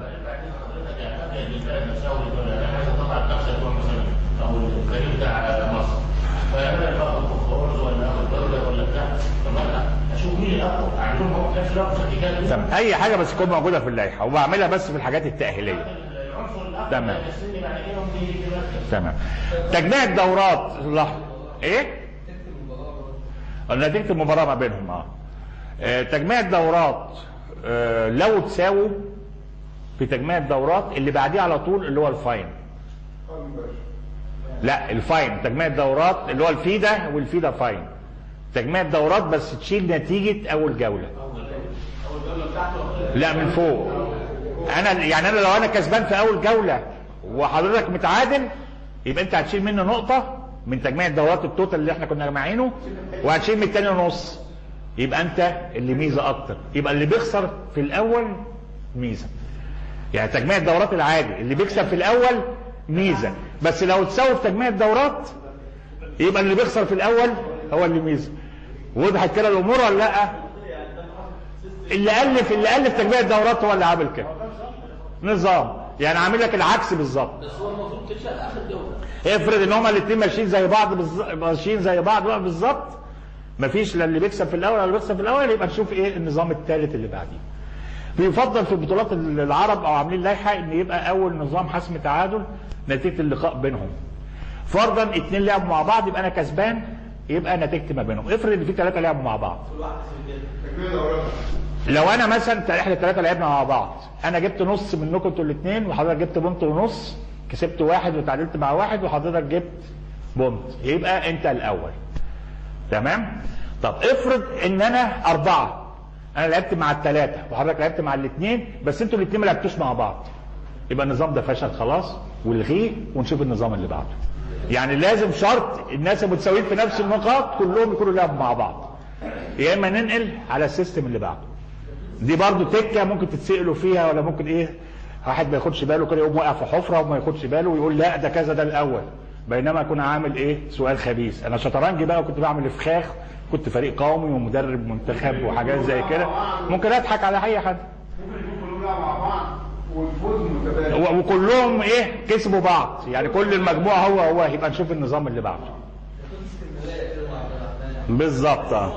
Speaker 8: او الفريق بتاع مصر فانا باخد فورز ولا اخد دوله ولا بتاع طب انا اشوف مين الاقوى اعملهم هو في نفس الوقت تكتيكات
Speaker 1: تمام اي حاجه بس تكون موجوده في اللائحه وبعملها بس في الحاجات التاهيليه
Speaker 8: العنصر الاقوى
Speaker 1: تمام.
Speaker 8: السن بعد كده هم بيجي في المركز.
Speaker 1: تمام تجميع الدورات لحظه ايه نتيجه المباراه ما بينهم اه آه، تجميع الدورات آه، لو تساووا في تجميع الدورات اللي بعديه على طول اللي هو الفاين لا الفاين تجميع الدورات اللي هو الفيدا والفيدا فاين تجميع الدورات بس تشيل نتيجه اول جوله لا من فوق انا يعني انا لو انا كسبان في اول جوله وحضرتك متعادل يبقى انت هتشيل منه نقطه من تجميع الدورات التوتال اللي احنا كنا جامعينه وهتشيل من التاني نص يبقى انت اللي ميزه اكتر يبقى اللي بيخسر في الاول ميزه يعني تجميع الدورات العادي اللي بيكسب في الاول ميزه بس لو تساوي في تجميع الدورات يبقى اللي بيخسر في الاول هو اللي ميزه وضحت كده الامور ولا لا اللي الف اللي الف تجميع الدورات هو اللي عامل كده نظام يعني عامل لك العكس بالظبط
Speaker 5: بس هو المفروض تتشال اخر جوله
Speaker 1: افرض ان هما الاثنين ماشيين زي بعض بالظ- ماشيين زي بعض بقى بالظبط مفيش لا اللي بيكسب في الاول ولا اللي بيكسب في الاول يبقى نشوف ايه النظام الثالث اللي بعديه بيفضل في بطولات العرب او عاملين لائحه ان يبقى اول نظام حسم تعادل نتيجه اللقاء بينهم فرضا اتنين لعبوا مع بعض يبقى انا كسبان يبقى نتيجتي ما بينهم افرض ان في ثلاثه لعبوا مع بعض
Speaker 4: تجميع دورات
Speaker 1: لو انا مثلا احنا الثلاثه لعبنا مع بعض انا جبت نص منكم انتوا الاثنين وحضرتك جبت بونت ونص كسبت واحد وتعادلت مع واحد وحضرتك جبت بونت يبقى انت الاول تمام طب افرض ان انا اربعه انا لعبت مع الثلاثه وحضرتك لعبت مع الاثنين بس انتوا الاثنين ما لعبتوش مع بعض يبقى النظام ده فشل خلاص والغيه ونشوف النظام اللي بعده يعني لازم شرط الناس المتساويين في نفس النقاط كلهم يكونوا لعبوا مع بعض يا اما ننقل على السيستم اللي بعده دي برضو تكه ممكن تتسالوا فيها ولا ممكن ايه واحد ما ياخدش باله كده يقوم واقع في حفره وما ياخدش باله ويقول لا ده كذا ده الاول بينما اكون عامل ايه سؤال خبيث انا شطرنج بقى وكنت بعمل افخاخ كنت فريق قومي ومدرب منتخب وحاجات زي كده ممكن اضحك على اي حد
Speaker 4: ممكن يكون كلهم لعبوا مع بعض والفوز متبادل
Speaker 1: و- وكلهم ايه كسبوا بعض يعني كل المجموعه هو هو يبقى نشوف النظام اللي بعده بالظبط اه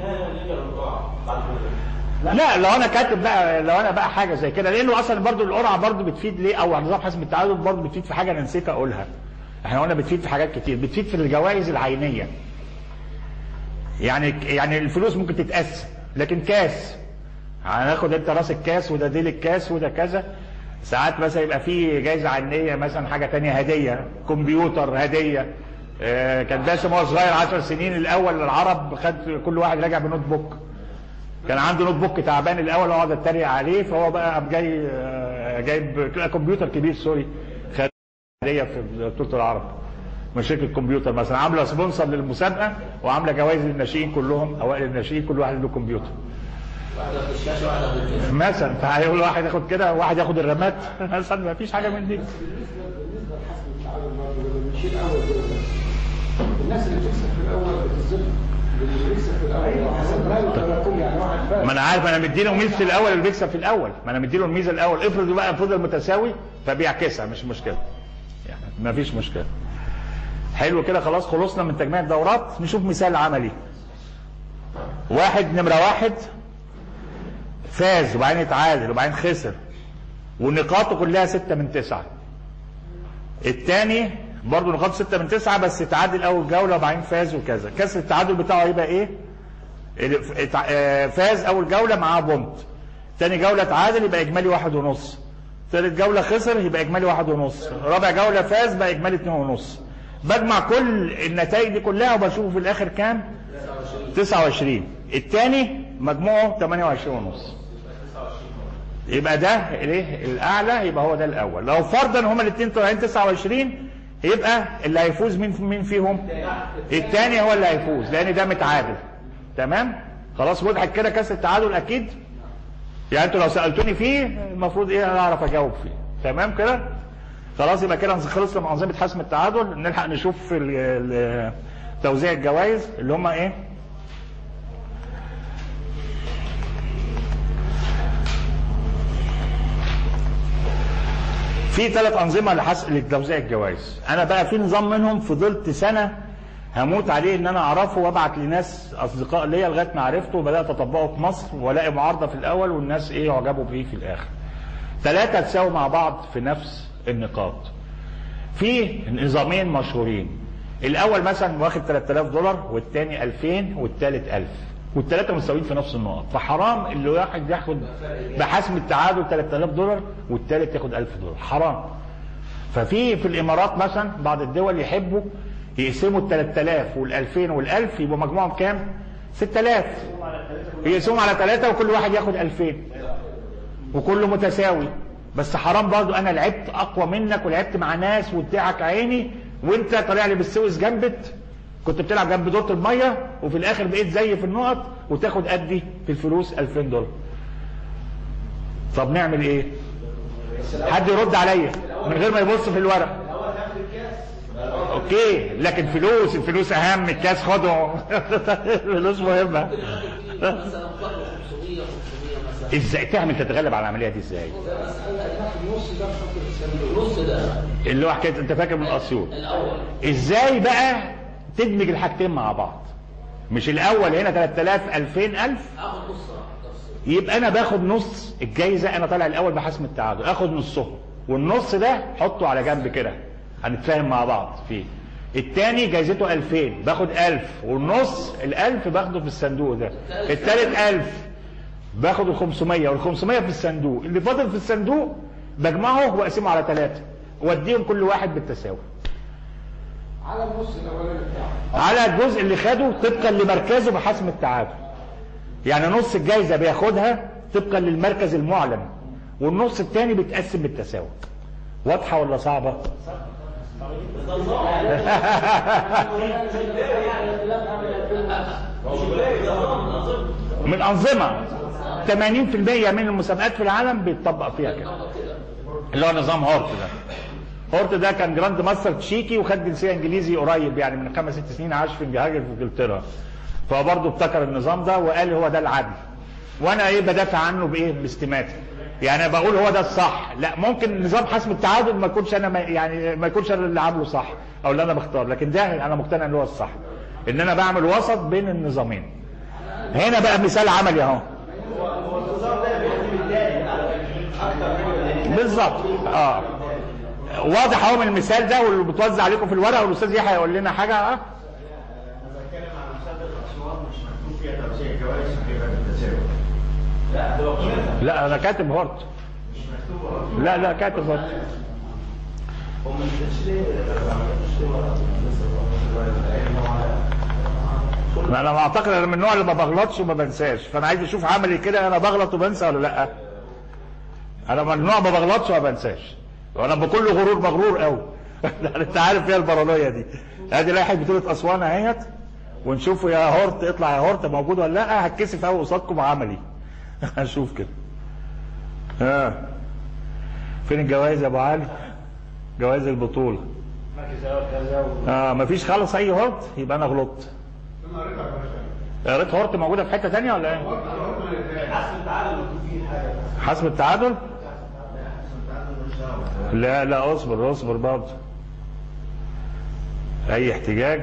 Speaker 1: لا لو انا كاتب بقى لو انا بقى حاجه زي كده لانه اصلا برضو القرعه برضو بتفيد ليه او نظام حسب التعادل برضو بتفيد في حاجه انا نسيت اقولها احنا قلنا بتفيد في حاجات كتير بتفيد في الجوائز العينيه يعني يعني الفلوس ممكن تتقسم لكن كاس هناخد انت راس الكاس وده ديل الكاس وده كذا ساعات مثلا يبقى في جايزه عينيه مثلا حاجه تانية هديه كمبيوتر هديه آه، كان باسم وهو صغير 10 سنين الاول العرب خد كل واحد راجع بنوت بوك كان عنده نوت بوك تعبان الاول اقعد اتريق عليه فهو بقى قام جاي آه، جايب كمبيوتر كبير سوري خد هديه في بطوله العرب من شركه كمبيوتر مثلا عامله سبونسر للمسابقه وعامله جوائز للناشئين كلهم اوائل الناشئين كل واحد له كمبيوتر
Speaker 5: واحده في الشاشه واحده في الكيس
Speaker 1: مثلا فهيقول واحد ياخد كده وواحد ياخد الرمات مثلا ما فيش حاجه من دي
Speaker 4: بالنسبه لحسب التعادل برضه لما نشيل اول جوله الناس اللي بتكسب في الاول بتظلم اللي بيكسب في الاول حسب رايه ولا كل يعني واحد فاهم
Speaker 1: ما انا عارف انا مديله ميزه الاول اللي بيكسب في الاول ما انا مديله الميزه الاول افرض بقى فضل متساوي فبيعكسها مش مشكله يعني ما فيش مشكله حلو كده خلاص خلصنا من تجميع الدورات نشوف مثال عملي واحد نمره واحد فاز وبعدين اتعادل وبعدين خسر ونقاطه كلها ستة من تسعة الثاني برضه نقاط ستة من تسعة بس اتعادل أول جولة وبعدين فاز وكذا كسر التعادل بتاعه هيبقى إيه؟ اللي ف- اتع- آه، فاز أول جولة معاه بونت تاني جولة اتعادل يبقى إجمالي واحد ونص تالت جولة خسر يبقى إجمالي واحد ونص رابع جولة فاز بقى إجمالي اتنين ونص بجمع كل النتائج دي كلها وبشوفه في الآخر كام؟ 29 الثاني مجموعه 28 ونص يبقى ده الايه الاعلى يبقى هو ده الاول لو فرضا هما الاثنين طالعين 29 يبقى اللي هيفوز مين مين فيهم الثاني هو اللي هيفوز لان ده متعادل تمام خلاص وضحت كده كاس التعادل اكيد يعني انتوا لو سالتوني فيه المفروض ايه انا اعرف اجاوب فيه تمام كده خلاص يبقى كده خلصنا من انظمه حسم التعادل نلحق نشوف ال- ال- توزيع الجوائز اللي هم ايه في ثلاث انظمه لحس... لتوزيع الجوائز انا بقى في نظام منهم فضلت سنه هموت عليه ان انا اعرفه وابعت لناس اصدقاء ليا لغايه ما عرفته وبدات اطبقه في مصر والاقي معارضه في الاول والناس ايه اعجبوا بيه في الاخر ثلاثه تساوي مع بعض في نفس النقاط في نظامين مشهورين الاول مثلا واخد 3000 دولار والثاني 2000 والثالث 1000 والثلاثه مستويين في نفس النقط فحرام اللي واحد ياخد بحسم التعادل 3000 دولار والثالث ياخد 1000 دولار حرام ففي في الامارات مثلا بعض الدول يحبوا يقسموا ال 3000 وال 2000 وال 1000 يبقوا مجموعهم كام؟ 6000 يقسموا على ثلاثه وكل واحد ياخد 2000 وكله متساوي بس حرام برضو انا لعبت اقوى منك ولعبت مع ناس وادعك عيني وانت طالع لي بالسويس جنبت كنت بتلعب جنب دورة المية وفي الاخر بقيت زي في النقط وتاخد قدي في الفلوس 2000 دولار طب نعمل ايه حد يرد عليا من غير ما يبص في الورق اوكي لكن فلوس الفلوس اهم الكاس خده الفلوس مهمه
Speaker 5: مثلا فرق 500 500 مثلا
Speaker 1: ازاي تعمل تتغلب على العمليه دي ازاي
Speaker 5: النص ده
Speaker 1: اللي هو حكايه انت فاكر من اسيوط
Speaker 5: الاول
Speaker 1: ازاي بقى تدمج الحاجتين مع بعض مش الاول هنا 3000 2000 1000
Speaker 5: اخد نص تفصيل
Speaker 1: يبقى انا باخد نص الجايزه انا طالع الاول بحسم التعادل اخد نصهم والنص ده حطه على جنب كده هنتفاهم مع بعض فيه التاني جايزته 2000 باخد 1000 والنص ال1000 باخده في الصندوق ده التالت 1000 باخد ال 500 وال 500 في الصندوق اللي فاضل في الصندوق بجمعه واقسمه على ثلاثه واديهم كل واحد بالتساوي
Speaker 4: على النص الاولاني بتاعه
Speaker 1: على الجزء اللي خده طبقا لمركزه بحسم التعادل يعني نص الجايزه بياخدها طبقا للمركز المعلن والنص الثاني بيتقسم بالتساوي واضحه ولا صعبه من انظمه 80% من المسابقات في العالم بيتطبق فيها كده اللي هو نظام هورت ده هورت ده كان جراند ماستر تشيكي وخد جنسيه انجليزي قريب يعني من خمس ست سنين عاش في انجهاجر في انجلترا فهو برضه ابتكر النظام ده وقال هو ده العدل وانا ايه بدافع عنه بايه باستماتة يعني أنا بقول هو ده الصح لا ممكن نظام حسم التعادل ما يكونش انا ما يعني ما يكونش انا اللي عامله صح او اللي انا بختار لكن ده انا مقتنع ان هو الصح ان انا بعمل وسط بين النظامين هنا بقى مثال عملي اهو بالظبط اه واضح اهو من المثال ده واللي بتوزع عليكم في الورقه والاستاذ يحيى هيقول لنا حاجه اه
Speaker 7: انا بتكلم عن مسابقه اسوان مش مكتوب فيها توزيع جوائز وكيف بالتساوي لا ده وكيل
Speaker 1: لا انا كاتب هورت
Speaker 7: مش مكتوب هو.
Speaker 1: لا لا كاتب هورت
Speaker 6: هم مش ليه ما عملوش ليه ورقة
Speaker 1: ما انا بعتقد انا من النوع اللي ما بغلطش وما بنساش فانا عايز اشوف عملي كده انا بغلط وبنسى ولا لا انا من النوع ما بغلطش وما بنساش وانا بكل غرور مغرور قوي انت عارف فيها البارانويا دي ادي لائحه بطوله اسوان اهيت ونشوف يا هورت اطلع يا هورت موجود ولا لا هتكسف قوي قصادكم عملي هنشوف كده ها فين الجوائز يا ابو علي جوائز البطوله
Speaker 7: ما مركز اول كذا و...
Speaker 1: اه مفيش خالص اي هورت يبقى انا غلطت
Speaker 4: انا قريتها يا باشا
Speaker 1: قريت هورت موجوده في حته تانية ولا ايه؟
Speaker 4: قلت قلت ما لقيتهاش.
Speaker 2: حسب التعادل مكتوب فيه حاجه
Speaker 1: حسب التعادل لا لا اصبر اصبر برضه اي احتجاج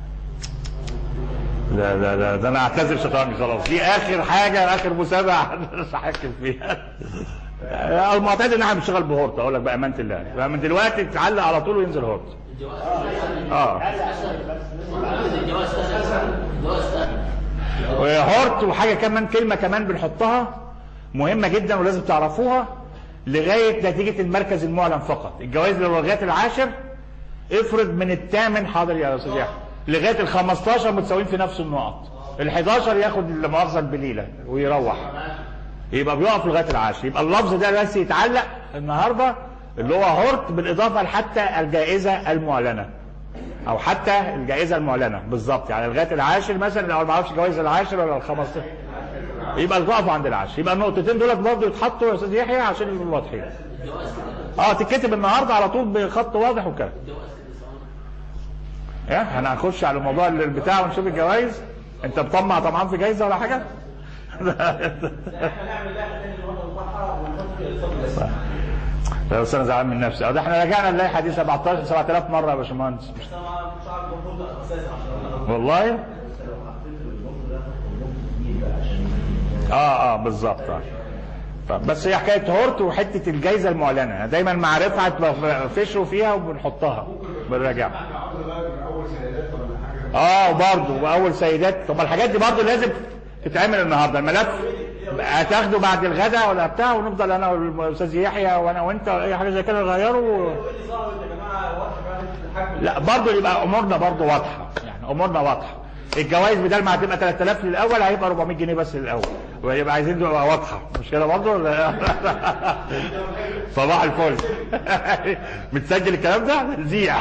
Speaker 1: لا لا لا ده انا اعتذر شطرنج خلاص دي اخر حاجه اخر مسابقه مش هحكم فيها المعتاد ان احنا بنشتغل بهورت اقول لك بامانه الله بقى من دلوقتي تعلق على طول وينزل هورت
Speaker 5: الجواز
Speaker 1: اه
Speaker 5: الجواز سهل الجواز سهل
Speaker 1: هورت وحاجه كمان كلمه كمان بنحطها مهمه جدا ولازم تعرفوها لغايه نتيجه المركز المعلن فقط الجوائز لو لغايه العاشر افرض من الثامن حاضر يا استاذ يحيى لغايه ال 15 متساويين في نفس النقط ال 11 ياخد المؤاخذه البليله ويروح يبقى بيقف لغايه العاشر يبقى اللفظ ده بس يتعلق النهارده اللي هو هورت بالاضافه لحتى الجائزه المعلنه او حتى الجائزه المعلنه بالظبط يعني لغايه العاشر مثلا لو ما اعرفش جوائز العاشر ولا ال 15 يبقى تقفوا عند العاشر يبقى النقطتين دولت برضه يتحطوا يا استاذ يحيى عشان يبقوا واضحين
Speaker 5: الجواز كده
Speaker 1: اه تتكتب النهارده على طول بخط واضح وكده
Speaker 5: الجواز كده
Speaker 1: ايه احنا هنخش على موضوع البتاع ونشوف الجوائز انت مطمع طمعان في جايزه ولا حاجه
Speaker 2: احنا نعمل لائحه تاني للوطن المرحله ونحط فيها الفضل
Speaker 1: لا بس انا زعلان من نفسي اه ده احنا رجعنا اللائحه دي 17 7000 مره يا باشمهندس مش
Speaker 2: بس انا مش عارف المفروض اساسا عشان
Speaker 1: والله اه اه بالظبط اه طب بس هي حكايه هورت وحته الجائزه المعلنه دايما مع رفعت بفشوا فيها وبنحطها بنراجعها
Speaker 4: عاوز اغير من اول سيدات ولا حاجه
Speaker 1: اه برضه واول سيدات طب الحاجات دي برضه لازم تتعمل النهارده الملف هتاخده بعد الغداء ولا بتاع ونفضل انا والاستاذ يحيى وانا وانت اي حاجه زي كده نغيره و...
Speaker 2: ايه اللي صار يا جماعه واضحه فعلا الحجم
Speaker 1: لا برضه يبقى امورنا برضه واضحه يعني امورنا واضحه الجوائز بدل ما هتبقى 3000 للاول هيبقى 400 جنيه بس للاول ويبقى عايزين تبقى واضحه مش كده برضه ولا- صباح الفل بتسجل الكلام ده زيع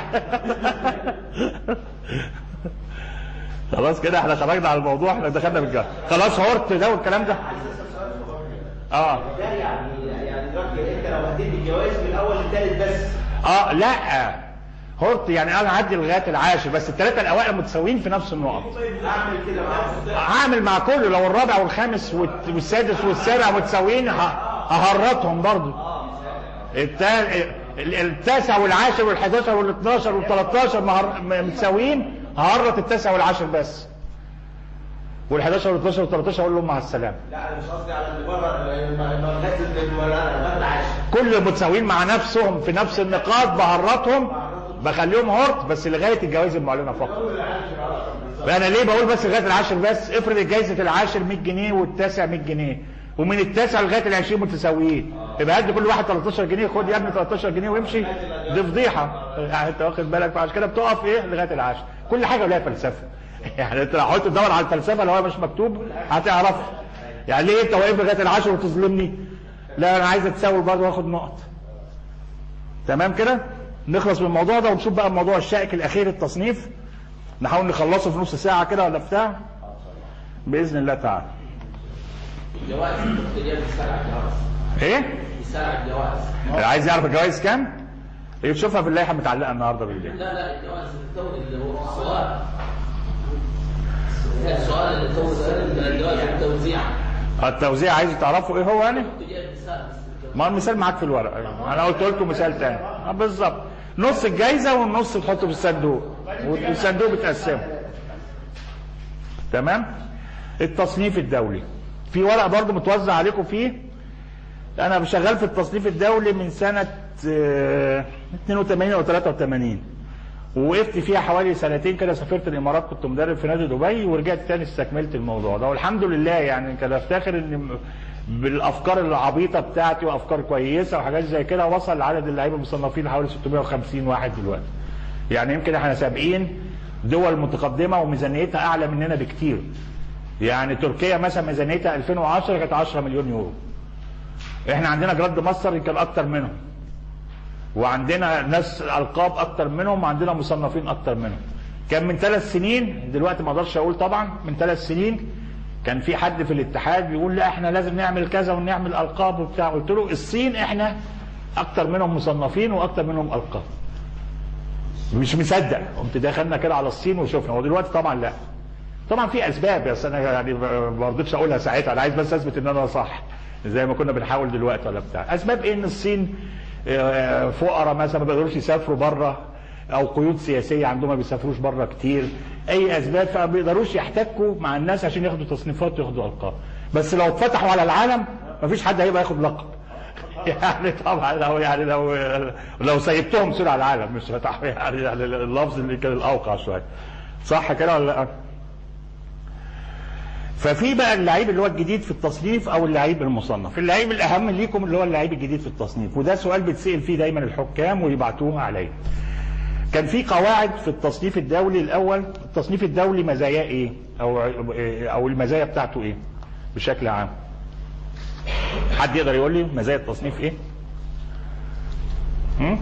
Speaker 1: خلاص كده احنا خرجنا على الموضوع احنا دخلنا بالجو خلاص هورت ده والكلام ده اه
Speaker 2: ده يعني يعني دلوقتي انت لو هتدي الجوائز من الاول للثالث بس
Speaker 1: اه لا هورت يعني انا هعدي لغايه العاشر بس الثلاثه الاوائل متساويين في نفس النقط
Speaker 2: اعمل كده معاك
Speaker 1: هعمل مع كله لو الرابع والخامس والت- والسادس والسابع متساويين ه- ههرطهم برضو التا... ال- التاسع والعاشر والحداشر والاتناشر والتلاتاشر مهر... م- متساويين ههرط التاسع والعاشر بس والحداشر والاتناشر والتلاتاشر اقول لهم مع السلامه
Speaker 2: لا انا مش قصدي على اللي بره لغايه لغايه العاشر
Speaker 1: كل متساويين مع نفسهم في نفس النقاط بهرطهم بخليهم هورت بس لغايه الجوائز المعلنه فقط انا ليه بقول بس لغايه العاشر بس افرض جايزه العاشر 100 جنيه والتاسع 100 جنيه ومن التاسع لغايه ال 20 متساويين يبقى هدي كل واحد 13 جنيه خد يا ابني 13 جنيه وامشي دي فضيحه يعني انت واخد بالك فعشان كده بتقف ايه لغايه العاشر كل حاجه لها فلسفه يعني انت لو حاولت تدور على الفلسفه لو هي مش مكتوب هتعرفها يعني ليه انت واقف لغايه العاشر وتظلمني لا انا عايز اتساوي برضه واخد نقط تمام كده نخلص من الموضوع ده ونشوف بقى الموضوع الشائك الاخير التصنيف نحاول نخلصه في نص ساعه كده ولا بتاع باذن الله تعالى
Speaker 5: الجواز الدكتور بيسرع الجواز
Speaker 1: ايه
Speaker 5: بيسرع الجواز
Speaker 1: اللي عايز يعرف الجوائز كام يشوفها في اللائحه متعلقه النهارده بالليل
Speaker 5: لا لا الجواز الدكتور اللي هو السؤال السؤال اللي هو الجواز التوزيع
Speaker 1: التوزيع عايز تعرفوا ايه هو يعني
Speaker 5: كنت جايب مثال بس
Speaker 1: ما المثال معاك في الورقه انا قلت لكم مثال تاني آه بالظبط نص الجايزه والنص تحطه في الصندوق والصندوق بتقسمه تمام التصنيف الدولي في ورق برضو متوزع عليكم فيه انا شغال في التصنيف الدولي من سنه آه، 82 او 83 ووقفت فيها حوالي سنتين كده سافرت الامارات كنت مدرب في نادي دبي ورجعت تاني استكملت الموضوع ده والحمد لله يعني كده افتخر ان بالافكار العبيطه بتاعتي وافكار كويسه وحاجات زي كده وصل عدد اللعيبه المصنفين لحوالي 650 واحد دلوقتي يعني يمكن احنا سابقين دول متقدمه وميزانيتها اعلى مننا بكتير يعني تركيا مثلا ميزانيتها 2010 كانت 10 مليون يورو احنا عندنا جراد مصر يمكن اكتر منهم وعندنا ناس القاب اكتر منهم وعندنا مصنفين اكتر منهم كان من ثلاث سنين دلوقتي ما اقدرش اقول طبعا من ثلاث سنين كان في حد في الاتحاد بيقول لا احنا لازم نعمل كذا ونعمل القاب وبتاع قلت له الصين احنا اكتر منهم مصنفين واكتر منهم القاب مش مصدق قمت دخلنا كده على الصين وشفنا ودلوقتي طبعا لا طبعا في اسباب بس انا يعني ما رضيتش اقولها ساعتها انا عايز بس اثبت ان انا صح زي ما كنا بنحاول دلوقتي ولا بتاع اسباب ايه ان الصين آه، فقراء مثلا ما بيقدروش يسافروا بره او قيود سياسيه عندهم ما بيسافروش بره كتير اي اسباب فما بيقدروش يحتكوا مع الناس عشان ياخدوا تصنيفات وياخدوا القاب بس لو اتفتحوا على العالم ما فيش حد هيبقى ياخد لقب يعني طبعا لو يعني لو لو سيبتهم سوري على العالم مش فتحوا يعني, يعني اللفظ اللي كان الاوقع شويه صح كده ولا لا؟ ففي بقى اللعيب اللي هو الجديد في التصنيف او اللعيب المصنف اللعيب الاهم ليكم اللي هو اللعيب الجديد في التصنيف وده سؤال بيتسال فيه دايما الحكام ويبعتوه عليا كان في قواعد في التصنيف الدولي الاول التصنيف الدولي مزاياه ايه او او المزايا بتاعته ايه بشكل عام حد يقدر يقول لي مزايا التصنيف ايه هم؟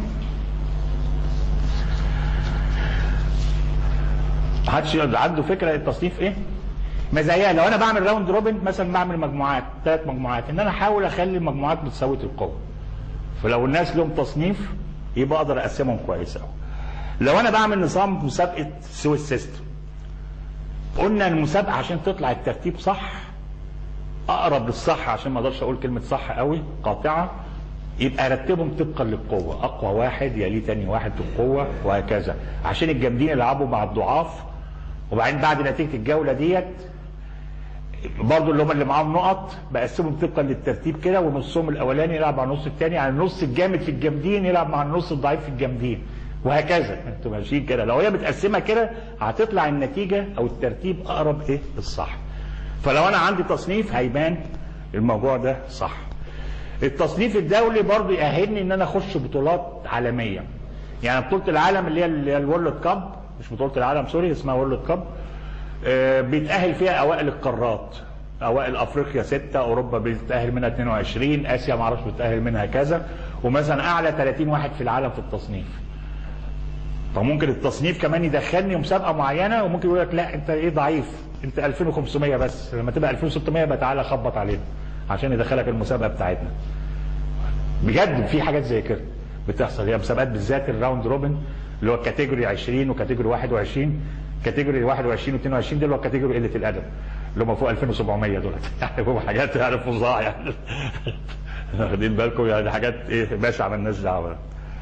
Speaker 1: محدش يقدر عنده فكره التصنيف ايه مزاياه لو انا بعمل راوند روبن مثلا بعمل مجموعات ثلاث مجموعات ان انا احاول اخلي المجموعات متساويه القوه فلو الناس لهم تصنيف يبقى اقدر اقسمهم كويس قوي لو انا بعمل نظام مسابقه سويس سيستم قلنا المسابقه عشان تطلع الترتيب صح اقرب للصح عشان ما اقدرش اقول كلمه صح قوي قاطعه يبقى رتبهم طبقا للقوه اقوى واحد يليه تاني واحد في القوه وهكذا عشان الجامدين يلعبوا مع الضعاف وبعدين بعد نتيجه الجوله ديت برضه اللي هم اللي معاهم نقط بقسمهم طبقا للترتيب كده ونصهم الاولاني يلعب مع النص الثاني يعني النص الجامد في الجامدين يلعب مع النص الضعيف في الجامدين وهكذا انتوا ماشيين كده لو هي متقسمه كده هتطلع النتيجه او الترتيب اقرب ايه للصح فلو انا عندي تصنيف هيبان الموضوع ده صح التصنيف الدولي برضه يأهلني ان انا اخش بطولات عالميه يعني بطوله العالم اللي هي اللي هي الورلد كاب مش بطوله العالم سوري اسمها وورلد كاب آه، بيتأهل فيها اوائل القارات اوائل افريقيا ستة اوروبا بيتأهل منها 22 اسيا ما اعرفش بيتأهل منها كذا ومثلا اعلى 30 واحد في العالم في التصنيف فممكن التصنيف كمان يدخلني مسابقه معينه وممكن يقول لك لا انت ايه ضعيف انت 2500 بس لما تبقى 2600 يبقى تعالى خبط علينا عشان يدخلك المسابقه بتاعتنا بجد في حاجات زي كده بتحصل هي مسابقات بالذات الراوند روبن اللي هو كاتيجوري 20 وكاتيجوري 21 كاتيجوري 21 و22 دول اللي هو كاتيجوري قله الادب اللي هم فوق 2700 دول يعني هم حاجات يعني فظاع يعني واخدين بالكم يعني حاجات ايه بشعه مالناش دعوه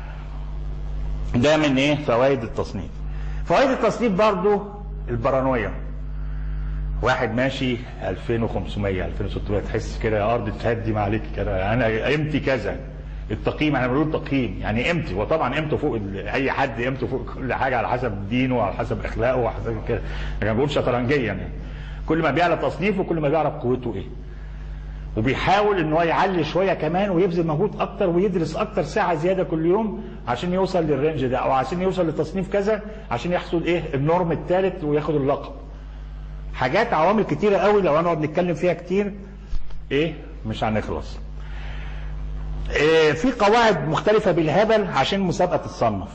Speaker 1: ده من ايه فوائد التصنيف فوائد التصنيف برضو البارانويا واحد ماشي 2500 2600 تحس كده يا ارض تهدي ما عليك كده انا قيمتي كذا التقييم احنا بنقول تقييم يعني قيمتي وطبعا قيمته فوق ال- اي حد قيمته فوق كل حاجه على حسب دينه وعلى حسب اخلاقه وعلى حسب كده يعني بنقول شطرنجيا يعني كل ما بيعلى تصنيفه كل ما بيعرف قوته ايه وبيحاول ان هو يعلي شويه كمان ويبذل مجهود اكتر ويدرس اكتر ساعه زياده كل يوم عشان يوصل للرينج ده او عشان يوصل لتصنيف كذا عشان يحصل ايه النورم الثالث وياخد اللقب حاجات عوامل كتيره قوي لو هنقعد نتكلم فيها كتير ايه مش هنخلص إيه في قواعد مختلفه بالهبل عشان مسابقه تتصنف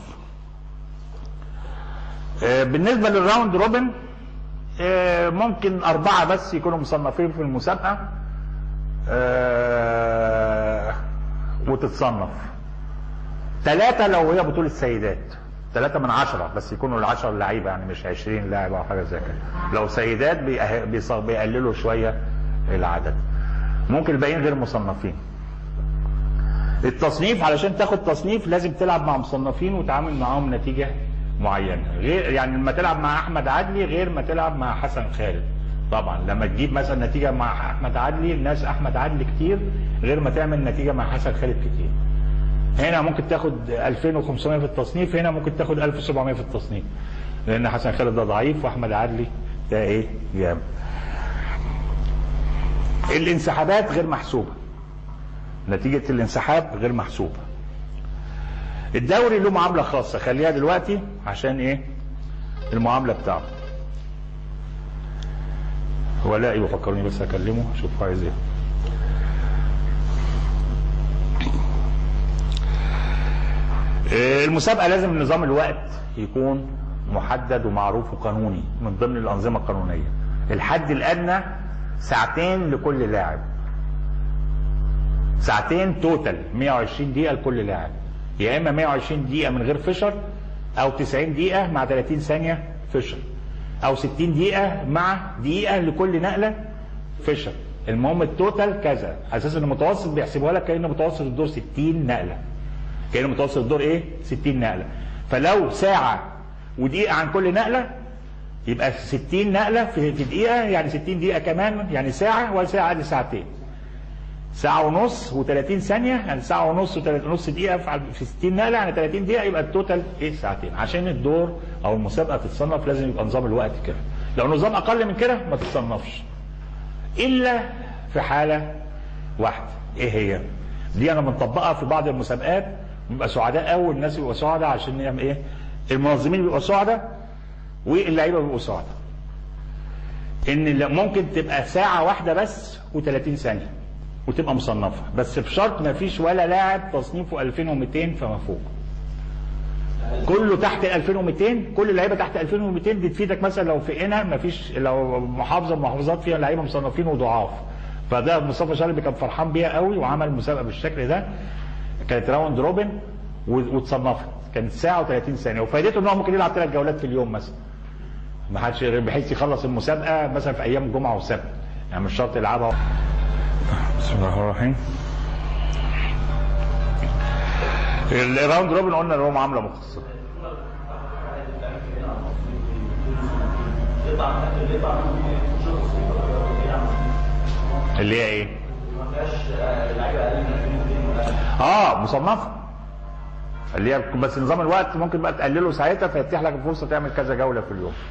Speaker 1: إيه بالنسبه للراوند روبن إيه ممكن اربعه بس يكونوا مصنفين في المسابقه آه، وتتصنف ثلاثة لو هي بطولة سيدات ثلاثة من عشرة بس يكونوا العشر لعيبة يعني مش عشرين لاعب أو حاجة زي كده لو سيدات بيأه- بيص- بيقللوا شوية العدد ممكن الباقيين غير مصنفين التصنيف علشان تاخد تصنيف لازم تلعب مع مصنفين وتعامل معاهم نتيجة معينة غير يعني لما تلعب مع أحمد عدلي غير ما تلعب مع حسن خالد طبعا لما تجيب مثلا نتيجة مع أحمد عدلي الناس أحمد عدلي كتير غير ما تعمل نتيجة مع حسن خالد كتير هنا ممكن تاخد 2500 في التصنيف هنا ممكن تاخد 1700 في التصنيف لأن حسن خالد ده ضعيف وأحمد عدلي ده إيه جامد الانسحابات غير محسوبة نتيجة الانسحاب غير محسوبة الدوري له معاملة خاصة خليها دلوقتي عشان ايه المعاملة بتاعته ولاء بفكرني بس اكلمه اشوف عايز ايه آه، المسابقة لازم نظام الوقت يكون محدد ومعروف وقانوني من ضمن الأنظمة القانونية الحد الأدنى ساعتين لكل لاعب ساعتين توتال 120 دقيقة لكل لاعب يا إما 120 دقيقة من غير فشر او 90 دقيقه مع 30 ثانيه فيشر او 60 دقيقه مع دقيقه لكل نقله فيشر المهم التوتال كذا على اساس ان المتوسط بيحسبوها لك كان متوسط الدور 60 نقله كان متوسط الدور ايه 60 نقله فلو ساعه ودقيقه عن كل نقله يبقى 60 نقله في في دقيقه يعني 60 دقيقه كمان يعني ساعه وساعه دي ساعتين ساعة ونص و30 ثانية يعني ساعة ونص ونص دقيقة في في 60 نقلة يعني 30 دقيقة يبقى التوتال ايه ساعتين عشان الدور أو المسابقة تتصنف لازم يبقى نظام الوقت كده لو نظام أقل من كده ما تتصنفش إلا في حالة واحدة ايه هي؟ دي أنا مطبقها في بعض المسابقات بيبقى سعداء قوي والناس بيبقوا سعداء عشان نعمل ايه؟ المنظمين بيبقوا سعداء واللعيبة بيبقوا سعداء ان ال- ممكن تبقى ساعة واحدة بس و30 ثانية وتبقى مصنفة بس بشرط ما فيش ولا لاعب تصنيفه 2200 فما فوق كله تحت 2200 كل اللعيبه تحت 2200 دي تفيدك مثلا لو في قنا ما فيش لو محافظه من المحافظات فيها لعيبه مصنفين وضعاف فده مصطفى شلبي كان فرحان بيها قوي وعمل مسابقه بالشكل ده كانت راوند روبن و- واتصنفت كانت ساعه و30 ثانيه وفائدته ان هو ممكن يلعب ثلاث جولات في اليوم مثلا ما حدش بحيث يخلص المسابقه مثلا في ايام جمعه وسبت يعني مش شرط يلعبها بسم الله الرحمن الرحيم الراوند روبن قلنا ان هو معامله مختصره اللي هي ايه؟ اه مصنفه اللي هي بس نظام الوقت ممكن بقى تقلله ساعتها فيتيح لك الفرصه تعمل كذا جوله في اليوم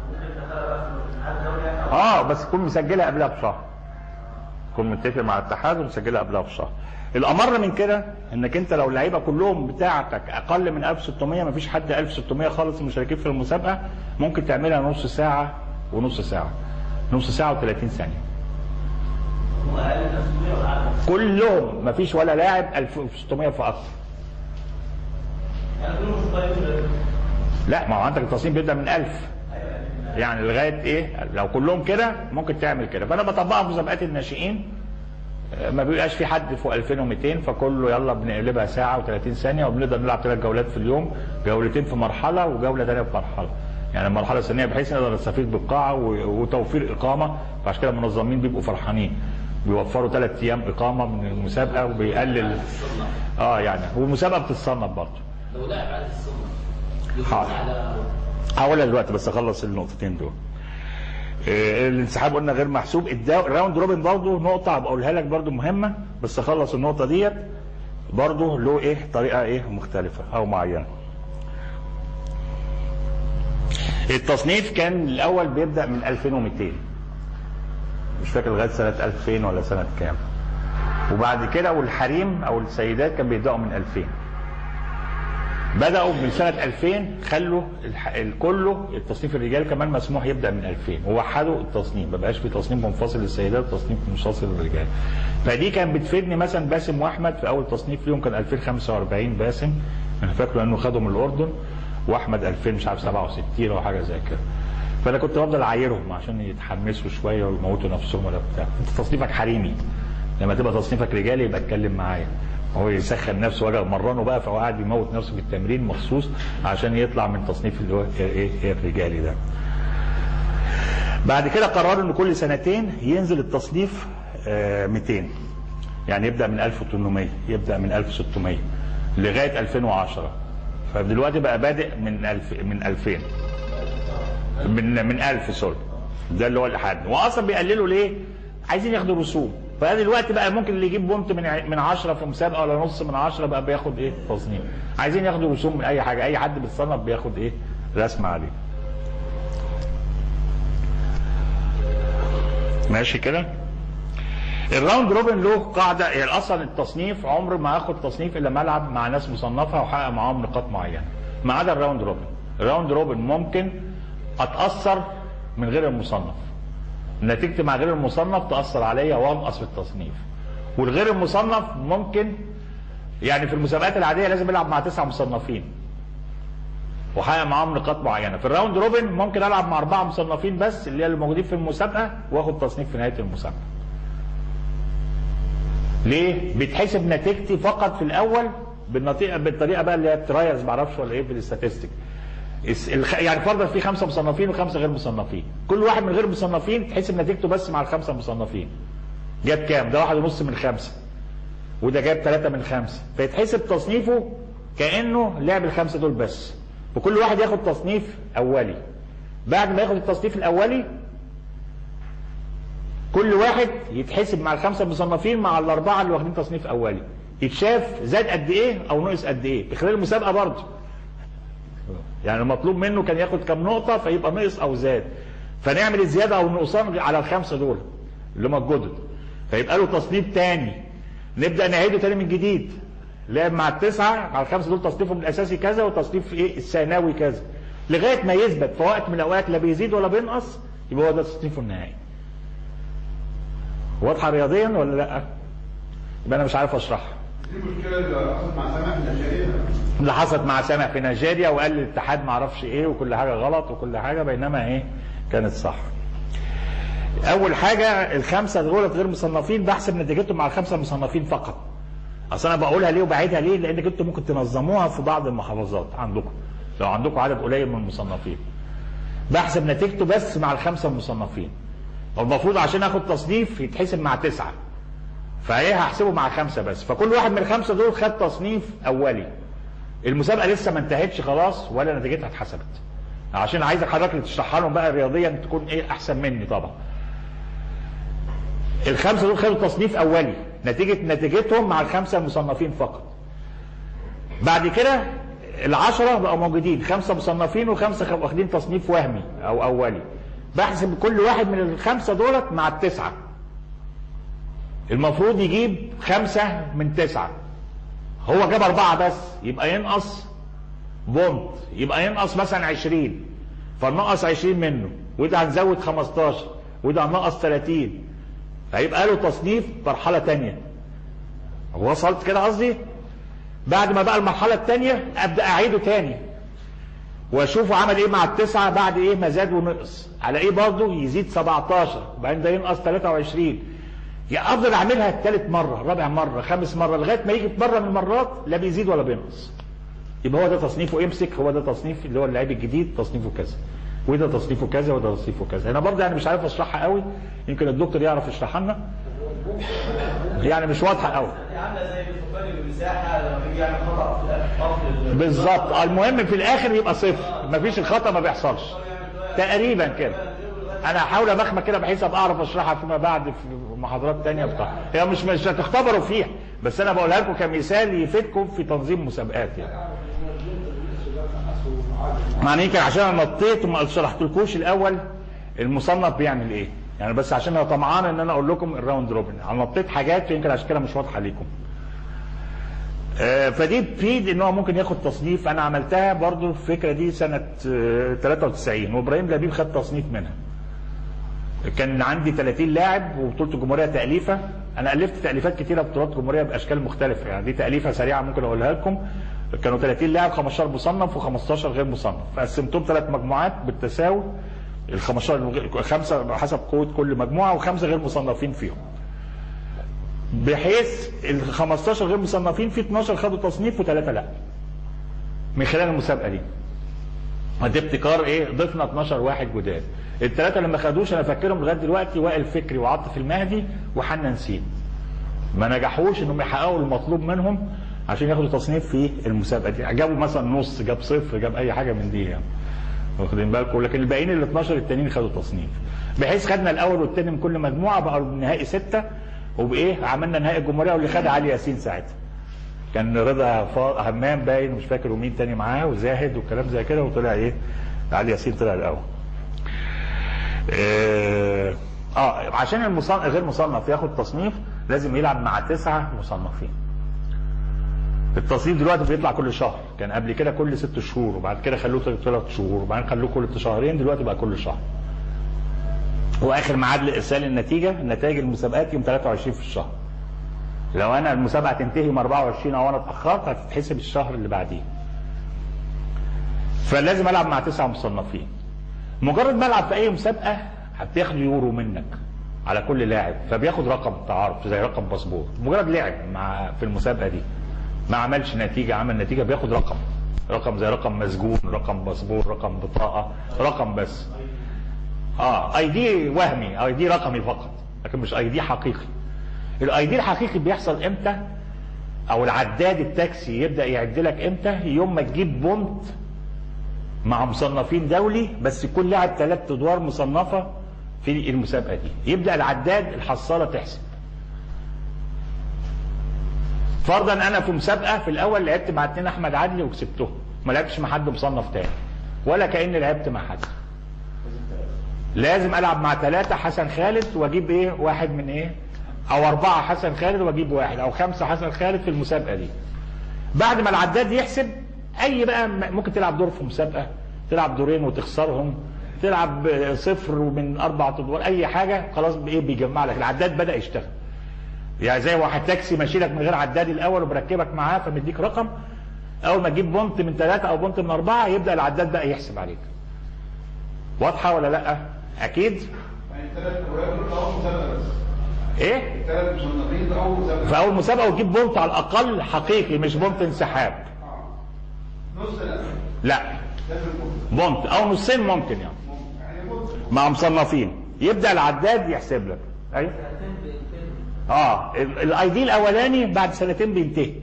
Speaker 1: اه بس تكون مسجلها قبلها بشهر تكون متفق مع الاتحاد ومسجلها قبلها بشهر الامر من كده انك انت لو اللعيبه كلهم بتاعتك اقل من 1600 مفيش حد 1600 خالص مشاركين في المسابقه ممكن تعملها نص ساعه ونص ساعه نص ساعه و30 ثانيه كلهم مفيش ولا لاعب 1600 فاكثر لا ما هو عندك التصميم بيبدا من 1000 يعني لغايه ايه لو كلهم كده ممكن تعمل كده فانا بطبقها في مسابقات الناشئين آه، ما بيبقاش في حد فوق 2200 فكله يلا بنقلبها ساعه و30 ثانيه وبنقدر نلعب ثلاث جولات في اليوم جولتين في مرحله وجوله ثانيه في مرحله يعني المرحله الثانيه بحيث نقدر نستفيد بالقاعه و- وتوفير اقامه فعشان كده المنظمين بيبقوا فرحانين بيوفروا ثلاث ايام اقامه من المسابقه وبيقلل اه يعني والمسابقه بتتصنف برضه
Speaker 5: لو لاعب عايز يصنف يفوز
Speaker 1: حاضر.
Speaker 5: على
Speaker 1: هقولها دلوقتي بس اخلص النقطتين دول آه، الانسحاب قلنا غير محسوب الدا- الراوند روبن برضه نقطة هبقى اقولها لك برضه مهمة بس اخلص النقطة ديت برضه له ايه طريقة ايه مختلفة او معينة التصنيف كان الاول بيبدأ من 2200 مش فاكر لغاية سنة 2000 ولا سنة كام وبعد كده والحريم او السيدات كان بيبدأوا من 2000 بدأوا من سنة 2000 خلوا الح- الكله التصنيف الرجال كمان مسموح يبدأ من 2000 ووحدوا التصنيف ما بقاش في تصنيف منفصل للسيدات وتصنيف منفصل للرجال فدي كان بتفيدني مثلا باسم واحمد في اول تصنيف ليهم كان 2045 باسم انا فاكره انه خدوا من الاردن واحمد 2000 مش عارف 67 او حاجه زي كده فانا كنت بفضل اعايرهم عشان يتحمسوا شويه ويموتوا نفسهم ولا بتاع انت تصنيفك حريمي لما تبقى تصنيفك رجالي يبقى اتكلم معايا هو يسخن نفسه وجع مرنه بقى فهو قاعد يموت نفسه في التمرين مخصوص عشان يطلع من تصنيف اللي هو ايه إيه الرجالي ده بعد كده قرروا ان كل سنتين ينزل التصنيف آه، 200 يعني يبدا من 1800 يبدا من 1600 لغايه 2010 فدلوقتي بقى بادئ من 1000 من 2000 من من 1000 سوري ده اللي هو الحد واصلا بيقللوا ليه؟ عايزين ياخدوا رسوم فدلوقتي بقى ممكن اللي يجيب بونت من ع- من 10 في مسابقه ولا نص من 10 بقى بياخد ايه؟ تصنيف عايزين ياخدوا رسوم من اي حاجه اي حد بيتصنف بياخد ايه؟ رسم عليه ماشي كده؟ الراوند روبن له قاعده هي اصلا التصنيف عمر ما اخد تصنيف الا ما العب مع ناس مصنفه واحقق معاهم نقاط معينه ما عدا الراوند روبن الراوند روبن ممكن اتاثر من غير المصنف نتيجتي مع غير المصنف تاثر عليا وانقص في التصنيف والغير المصنف ممكن يعني في المسابقات العاديه لازم العب مع تسعه مصنفين واحقق معاهم نقاط معينه في الراوند روبن ممكن العب مع اربعه مصنفين بس اللي هي اللي موجودين في المسابقه واخد تصنيف في نهايه المسابقه ليه؟ بيتحسب نتيجتي فقط في الاول بالنطيقه بالطريقه بقى اللي هي الترايلز معرفش ولا ايه بالاستاتستيك الس- الخ- يعني فرضا في خمسه مصنفين وخمسه غير مصنفين كل واحد من غير مصنفين تحسب نتيجته بس مع الخمسه المصنفين جاب كام ده واحد ونص من خمسه وده جاب ثلاثة من خمسة فيتحسب تصنيفه كأنه لعب الخمسة دول بس وكل واحد ياخد تصنيف أولي بعد ما ياخد التصنيف الأولي كل واحد يتحسب مع الخمسة المصنفين مع الأربعة اللي واخدين تصنيف أولي يتشاف زاد قد إيه أو نقص قد إيه في خلال المسابقة برضه يعني المطلوب منه كان ياخد كام نقطة فيبقى نقص أو زاد فنعمل الزيادة أو النقصان على الخمسة دول اللي هم الجدد فيبقى له تصنيف تاني نبدأ نعيده تاني من جديد لعب مع التسعة مع الخمسة دول تصنيفهم الأساسي كذا وتصنيف إيه الثانوي كذا لغاية ما يثبت في وقت من الأوقات لا بيزيد ولا بينقص يبقى هو ده تصنيفه النهائي واضحة رياضيا ولا لا؟ يبقى أنا مش عارف أشرحها
Speaker 4: دي المشكله اللي حصلت مع سامح النيجيريه
Speaker 1: اللي حصلت مع سامح في نيجيريا وقال الاتحاد ما اعرفش ايه وكل حاجه غلط وكل حاجه بينما ايه كانت صح اول حاجه الخمسه دول غير مصنفين بحسب نتيجتهم مع الخمسه المصنفين فقط اصل انا بقولها ليه وبعيدها ليه لان انتوا ممكن تنظموها في بعض المحافظات عندكم لو عندكم عدد قليل من المصنفين بحسب نتيجته بس مع الخمسه المصنفين والمفروض عشان اخد تصنيف يتحسب مع تسعه فايه هحسبه مع خمسه بس فكل واحد من الخمسه دول خد تصنيف اولي المسابقه لسه ما انتهتش خلاص ولا نتيجتها اتحسبت عشان عايزك حضرتك اللي تشرحها لهم بقى رياضيا تكون ايه احسن مني طبعا الخمسه دول خدوا تصنيف اولي نتيجه نتيجتهم مع الخمسه المصنفين فقط بعد كده العشرة بقوا موجودين خمسة مصنفين وخمسة خ- واخدين تصنيف وهمي أو أولي بحسب كل واحد من الخمسة دولت مع التسعة المفروض يجيب خمسة من تسعة هو جاب أربعة بس يبقى ينقص بونت يبقى ينقص مثلا 20 فنقص 20 منه وده هنزود 15 وده هنقص 30 هيبقى له تصنيف مرحلة تانية وصلت كده قصدي بعد ما بقى المرحلة التانية أبدأ أعيده تاني واشوفه عمل ايه مع التسعة بعد ايه ما زاد ونقص على ايه برضه يزيد 17 وبعدين ده ينقص 23 يا افضل اعملها الثالث مرة رابع مرة خامس مرة لغاية ما يجي في مرة من المرات لا بيزيد ولا بينقص يبقى هو ده تصنيفه امسك هو ده تصنيف اللي هو اللعيب الجديد تصنيفه كذا وده تصنيفه كذا وده تصنيفه كذا انا برضه يعني مش عارف اشرحها قوي يمكن الدكتور يعرف يشرحها لنا يعني مش واضحه قوي
Speaker 2: دي عامله زي بتفكرني بالمساحه لما بيجي يعمل خطا في قفل
Speaker 1: بالظبط المهم في الاخر يبقى صفر مفيش الخطا ما بيحصلش تقريبا كده انا هحاول امخمك كده بحيث ابقى اعرف اشرحها فيما بعد في محاضرات تانية بتاع هي مش مش هتختبروا فيها بس انا بقولها لكم كمثال يفيدكم في تنظيم مسابقات يعني يعني يمكن عشان انا نطيت وما شرحتلكوش الاول المصنف بيعمل ايه يعني بس عشان انا طمعان ان انا اقول لكم الراوند روبن انا نطيت حاجات يمكن عشان كده مش واضحه ليكم آه، فدي تفيد ان هو ممكن ياخد تصنيف انا عملتها برضو الفكره دي سنه آه، 93 وابراهيم لبيب خد تصنيف منها كان عندي 30 لاعب وبطوله الجمهوريه تاليفه انا الفت تاليفات كتيره بطولات الجمهوريه باشكال مختلفه يعني دي تاليفه سريعه ممكن اقولها لكم كانوا 30 لاعب 15 مصنف و15 غير مصنف فقسمتهم ثلاث مجموعات بالتساوي ال 15 خمسه حسب قوه كل مجموعه وخمسه غير مصنفين فيهم بحيث ال 15 غير مصنفين في 12 خدوا تصنيف وثلاثه لا من خلال المسابقه دي دي ابتكار ايه ضفنا 12 واحد جداد الثلاثه اللي ما خدوش انا فاكرهم لغايه دلوقتي وائل فكري وعاطف المهدي وحنا نسيم ما نجحوش انهم يحققوا المطلوب منهم عشان ياخدوا تصنيف في المسابقه دي جابوا مثلا نص جاب صفر جاب اي حاجه من دي يعني واخدين بالكم لكن الباقيين ال 12 التانيين خدوا تصنيف بحيث خدنا الاول والثاني من كل مجموعه بقى النهائي سته وبايه عملنا نهائي الجمهوريه واللي خدها علي ياسين ساعتها كان رضا فا- همام باين مش فاكر ومين تاني معاه وزاهد وكلام زي كده وطلع ايه علي ياسين طلع الاول اه آه، عشان المصنف غير مصنف ياخد تصنيف لازم يلعب مع تسعه مصنفين التصنيف دلوقتي بيطلع كل شهر كان قبل كده كل ست شهور وبعد كده خلوه ثلاث شهور وبعدين خلوه كل شهرين دلوقتي بقى كل شهر واخر ميعاد لارسال النتيجه نتائج المسابقات يوم 23 في الشهر لو انا المسابقه تنتهي يوم 24 او انا اتاخرت هتتحسب الشهر اللي بعديه فلازم العب مع تسعه مصنفين مجرد ما العب في اي مسابقه هتاخد يورو منك على كل لاعب فبياخد رقم تعارف زي رقم باسبور مجرد لعب مع في المسابقه دي ما عملش نتيجه عمل نتيجه بياخد رقم رقم زي رقم مسجون رقم باسبور رقم بطاقه رقم بس اه اي دي وهمي اي دي رقمي فقط لكن مش اي دي حقيقي الاي دي الحقيقي بيحصل امتى او العداد التاكسي يبدا يعد لك امتى يوم ما تجيب بونت مع مصنفين دولي بس يكون لاعب ثلاث ادوار مصنفه في المسابقه دي يبدا العداد الحصاله تحسب فرضا انا في مسابقه في الاول لعبت مع اتنين احمد عدلي وكسبتهم ما لعبتش مع حد مصنف تاني ولا كاني لعبت مع حد لازم العب مع ثلاثه حسن خالد واجيب ايه واحد من ايه او اربعه حسن خالد واجيب واحد او خمسه حسن خالد في المسابقه دي بعد ما العداد يحسب اي بقى م- ممكن تلعب دور في مسابقه تلعب دورين وتخسرهم تلعب صفر ومن اربع ادوار اي حاجه خلاص ايه بيجمع لك العداد بدا يشتغل يعني زي واحد تاكسي ماشي لك من غير عداد الاول وبركبك معاه فمديك رقم اول ما تجيب بونت من ثلاثه او بونت من اربعه يبدا العداد بقى يحسب عليك واضحه ولا لا اكيد
Speaker 4: يعني ثلاث اوراق دول اول مسابقه بس
Speaker 1: ايه
Speaker 4: ثلاث مصنفين دول اول مسابقه
Speaker 1: في اول مسابقه وتجيب بونت على الاقل حقيقي مش بونت انسحاب
Speaker 4: آه. نص لا
Speaker 1: لا
Speaker 4: لازم يكون
Speaker 1: بونت او نصين ممكن يعني
Speaker 4: يعني بص
Speaker 1: مع مصنفين يبدا العداد يحسب لك ايوه اه ال- الاي دي الاولاني بعد سنتين بينتهي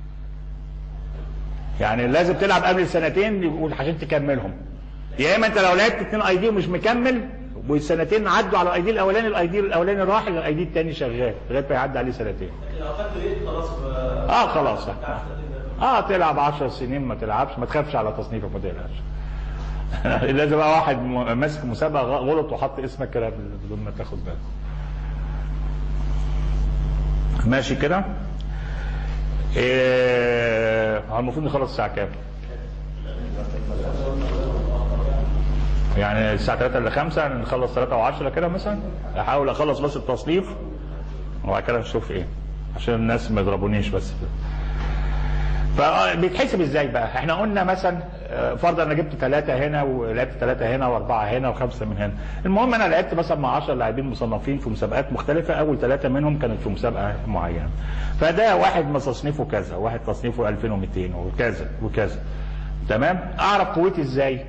Speaker 1: يعني لازم تلعب قبل سنتين يقول عشان تكملهم يا اما انت لو لعبت اتنين اي دي ومش مكمل والسنتين عدوا على الاي دي الاولاني الاي دي الاولاني راح الاي دي الثاني شغال لغايه ما يعدي عليه سنتين
Speaker 2: لو اخدت ايه خلاص
Speaker 1: اه خلاص اه تلعب 10 سنين ما تلعبش ما تخافش على تصنيفك ما تقلقش لازم بقى واحد م- ماسك مسابقه غ- غلط وحط اسمك كده بدون ما تاخد بالك ماشي كده إيه هو المفروض نخلص الساعه كام يعني الساعه 3 ل 5 يعني نخلص 3 و10 كده مثلا احاول اخلص بس التصنيف وبعد كده نشوف ايه عشان الناس ما يضربونيش بس فبيتحسب ازاي بقى؟ احنا قلنا مثلا آه، فرضا انا جبت ثلاثه هنا ولعبت ثلاثه هنا واربعه هنا وخمسه من هنا. المهم انا لعبت مثلا مع 10 لاعبين مصنفين في مسابقات مختلفه اول ثلاثه منهم كانت في مسابقه معينه. فده واحد ما تصنيفه كذا، واحد تصنيفه 2200 وكذا وكذا. تمام؟ اعرف قوتي ازاي؟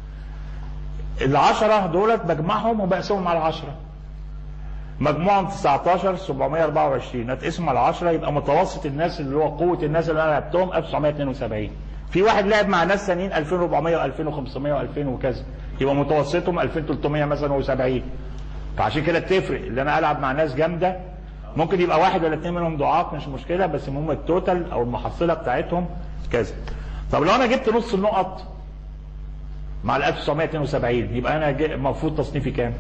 Speaker 1: العشرة دولت بجمعهم وبقسمهم على العشرة مجموعهم 19 724 هتقسم على 10 يبقى متوسط الناس اللي هو قوه الناس اللي انا لعبتهم 1972 في واحد لعب مع ناس ثانيين 2400 و2500 و2000 وكذا يبقى متوسطهم 2300 مثلا و70 فعشان كده تفرق اللي انا العب مع ناس جامده ممكن يبقى واحد ولا اثنين منهم ضعاف مش مشكله بس المهم التوتال او المحصله بتاعتهم كذا طب لو انا جبت نص النقط مع ال 1972 يبقى انا جي- المفروض تصنيفي كام؟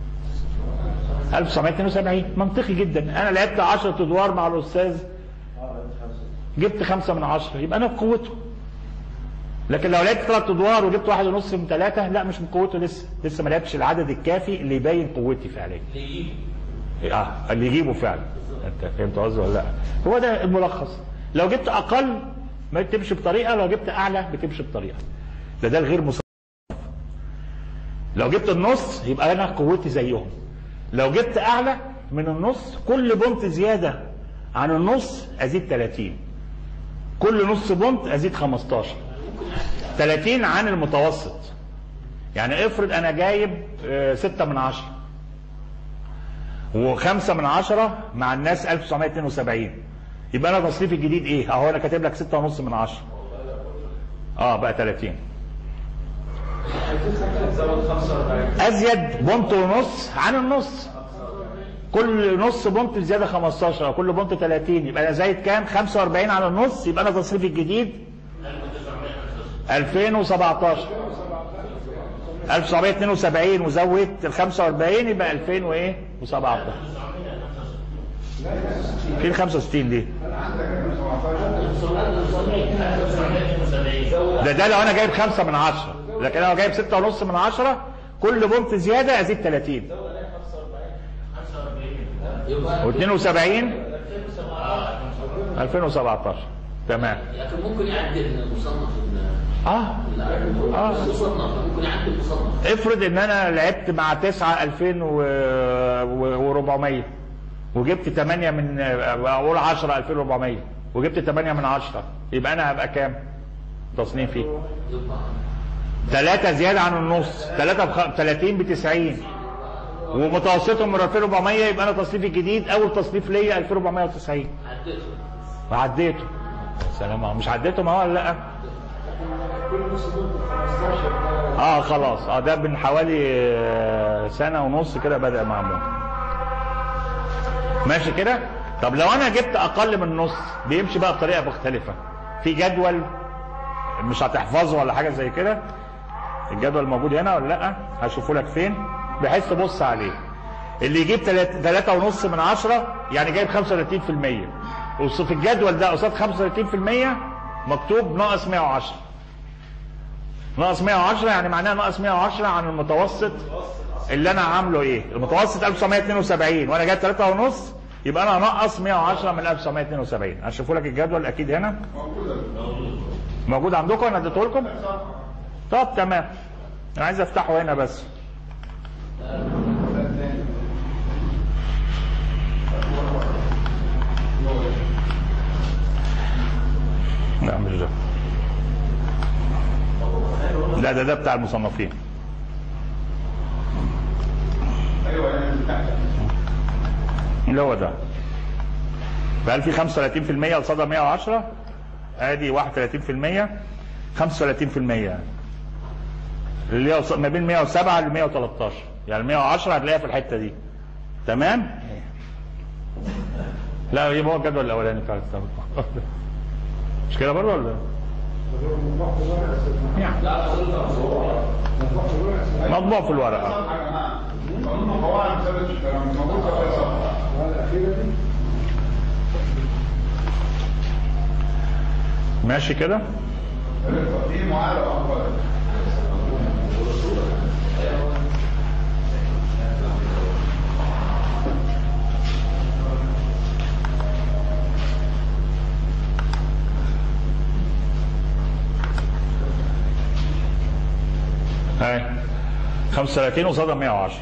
Speaker 1: 1972 منطقي جدا انا لعبت 10 ادوار مع الاستاذ جبت خمسة من عشرة يبقى انا في قوته لكن لو لعبت ثلاث ادوار وجبت واحد ونص من ثلاثة لا مش من قوته لسه لسه ما لعبتش العدد الكافي اللي يبين قوتي فعليا اه اللي يجيبه فعلا انت فهمت قصدي ولا لا هو ده الملخص لو جبت اقل ما تمشي بطريقه لو جبت اعلى بتمشي بطريقه ده ده الغير مصنف لو جبت النص يبقى انا قوتي زيهم لو جبت اعلى من النص كل بونت زياده عن النص ازيد 30 كل نص بونت ازيد 15 30 عن المتوسط يعني افرض انا جايب 6 من 10 وخمسة من عشرة مع الناس 1972 يبقى انا تصنيفي الجديد ايه اهو انا كاتب لك ستة ونص من عشرة اه بقى 30
Speaker 2: زود 45
Speaker 1: ازيد بونت ونص عن النص كل نص بونت زياده 15 او كل بونت 30 يبقى انا زايد كام 45 على النص يبقى انا تصنيفي الجديد 2017 1972 وزودت ال 45 يبقى 2000 وايه و17 في ال 65 دي ده ده لو انا جايب خمسة من عشرة لكن انا لو جايب ستة ونص من عشرة كل بونت زيادة ازيد 30
Speaker 5: يبقى
Speaker 1: و72 2017 تمام
Speaker 5: لكن ممكن يعدل المصنف
Speaker 1: اه اه
Speaker 5: المصنف ممكن يعدل المصنف
Speaker 1: افرض ان انا لعبت مع 9 2400 وجبت 8 من اقول 10 2400 وجبت 8 من 10 يبقى انا هبقى كام؟ تصنيفي ثلاثة زيادة عن النص ثلاثة بخ... 30 ب 90 ومتوسطهم من 2400 يبقى انا تصنيفي الجديد اول تصنيف ليا 2490
Speaker 5: عديته
Speaker 1: وعديته سلام مش عديته ما هو ولا لا اه خلاص اه ده من حوالي آه، سنة ونص كده بدأ معمول ماشي كده طب لو انا جبت اقل من نص بيمشي بقى بطريقة مختلفة في جدول مش هتحفظه ولا حاجة زي كده الجدول موجود هنا ولا لا هشوفه لك فين بحيث تبص عليه اللي يجيب تلات- تلاتة ونص من عشرة يعني جايب 35% وفي الجدول ده قصاد 35% مكتوب ناقص 110 ناقص 110 يعني معناها ناقص 110 عن المتوسط اللي انا عامله ايه المتوسط 1972 وانا جايب 3 ونص يبقى انا هنقص 110 من 1972 هشوفوا لك الجدول اكيد هنا موجود عندكم انا اديته لكم طب تمام انا عايز افتحه هنا بس لا مش ده لا ده ده بتاع المصنفين
Speaker 4: ايوه يعني من تحت
Speaker 1: اللي هو ده فهل في 35% قصادها 110 ادي 31% 35% اللي هي قصاد- ما بين 107 ل 113 يعني 110 هتلاقيها في الحته دي تمام لا يبقى هو الجدول الاولاني بتاع الكتاب مش كده برضه ولا يعني مطبوع في الورقه
Speaker 4: صفحه يا جماعه قانون قواعد ثابت الكلام موجود في الصفحه
Speaker 1: ماشي كده
Speaker 4: في معارضه اخبار
Speaker 1: هاي 35 قصادها 110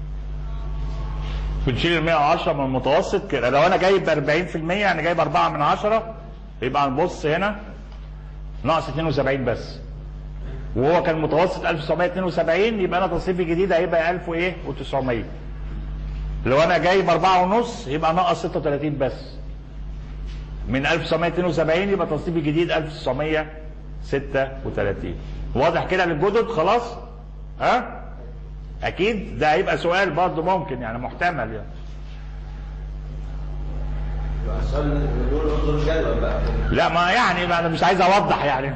Speaker 1: بنشيل ال 110 من المتوسط كده لو انا جايب 40% يعني جايب 4 من 10 يبقى هنبص هنا ناقص 72 بس وهو كان متوسط 1972 يبقى انا تصنيفي جديد هيبقى 1000 وايه و900 لو انا جايب 4 ونص يبقى ناقص 36 بس من 1972 يبقى تصنيفي جديد 1936 واضح كده للجدد خلاص ها اكيد ده هيبقى سؤال برضه ممكن يعني محتمل يعني
Speaker 2: عشان نقول انظر الجدول بقى
Speaker 1: لا ما يعني ما انا مش عايز اوضح يعني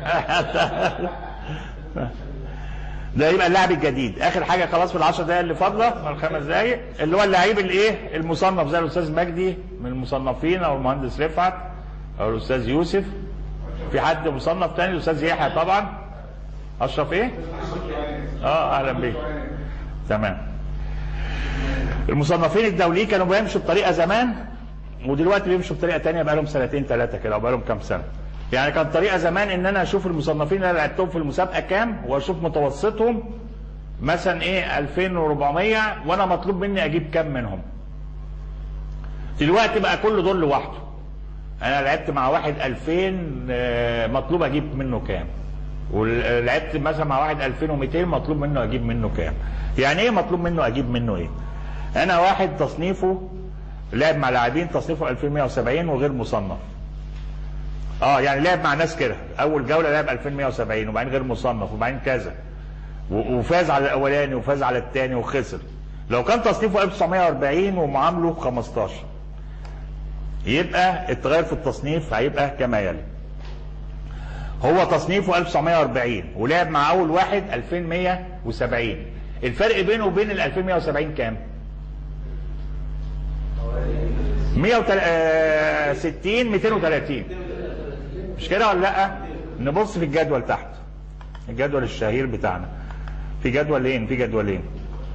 Speaker 1: ده يبقى اللاعب الجديد اخر حاجه خلاص في العشر دقايق اللي فاضله من الخمس دقايق اللي هو اللعيب الايه المصنف زي الاستاذ مجدي من المصنفين او المهندس رفعت او الاستاذ يوسف في حد مصنف تاني الاستاذ يحيى طبعا اشرف ايه اه اهلا بيك تمام المصنفين الدوليين كانوا بيمشوا بطريقه زمان ودلوقتي بيمشوا بطريقه تانية بقى لهم سنتين ثلاثه كده او بقى لهم كام سنه يعني كانت طريقه زمان ان انا اشوف المصنفين اللي انا لعبتهم في المسابقه كام واشوف متوسطهم مثلا ايه 2400 وانا مطلوب مني اجيب كام منهم دلوقتي بقى كل دول لوحده انا لعبت مع واحد 2000 آه، مطلوب اجيب منه كام ولعبت مثلا مع واحد 2200 مطلوب منه اجيب منه كام يعني ايه مطلوب منه اجيب منه ايه انا واحد تصنيفه لعب مع لاعبين تصنيفه 2170 وغير مصنف اه يعني لعب مع ناس كده اول جوله لعب 2170 وبعدين غير مصنف وبعدين كذا و- وفاز على الاولاني وفاز على الثاني وخسر لو كان تصنيفه 1940 ومعامله 15 يبقى التغير في التصنيف هيبقى كما يلي هو تصنيفه 1940 ولعب مع اول واحد 2170 الفرق بينه وبين ال 2170 كام؟ 160 230 مش كده ولا لا؟ نبص في الجدول تحت الجدول الشهير بتاعنا في جدولين في جدولين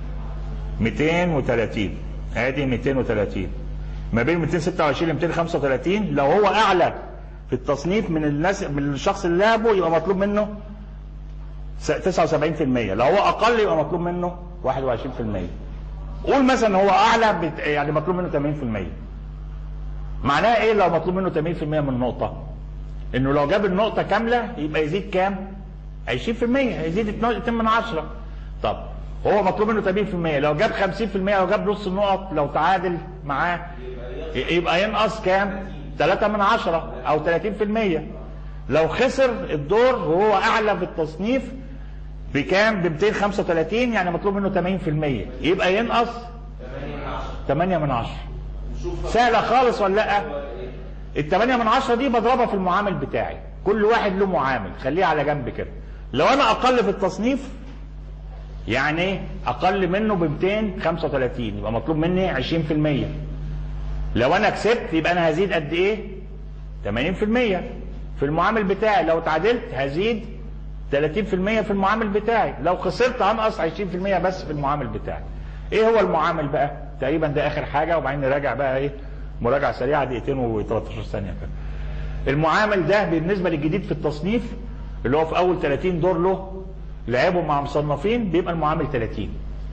Speaker 1: 230 ادي 230 ما بين 226 ل 235 لو هو اعلى في التصنيف من الناس من الشخص اللي لعبه يبقى مطلوب منه س- 79% لو هو اقل يبقى مطلوب منه 21% قول مثلا هو اعلى بت... يعني مطلوب منه 80% معناها ايه لو مطلوب منه 80% من النقطه انه لو جاب النقطه كامله يبقى يزيد كام 20% هيزيد 2 من 10 طب هو مطلوب منه 80% لو جاب 50% لو جاب نص النقط لو تعادل معاه يبقى ينقص كام 3 من 10 او 30% لو خسر الدور وهو اعلى في التصنيف بكام ب 235 يعني مطلوب منه 80% يبقى ينقص 8 من 10 سهله خالص ولا لا ال 8 من 10 دي بضربها في المعامل بتاعي كل واحد له معامل خليه على جنب كده لو انا اقل في التصنيف يعني ايه اقل منه ب 235 يبقى مطلوب مني 20% لو انا كسبت يبقى انا هزيد قد ايه 80% في المعامل بتاعي لو تعادلت هزيد 30% في المعامل بتاعي لو خسرت هنقص 20% بس في المعامل بتاعي ايه هو المعامل بقى تقريبا ده اخر حاجه وبعدين نراجع بقى ايه مراجعه سريعه دقيقتين و13 ثانيه كده المعامل ده بالنسبه للجديد في التصنيف اللي هو في اول 30 دور له لعبوا مع مصنفين بيبقى المعامل 30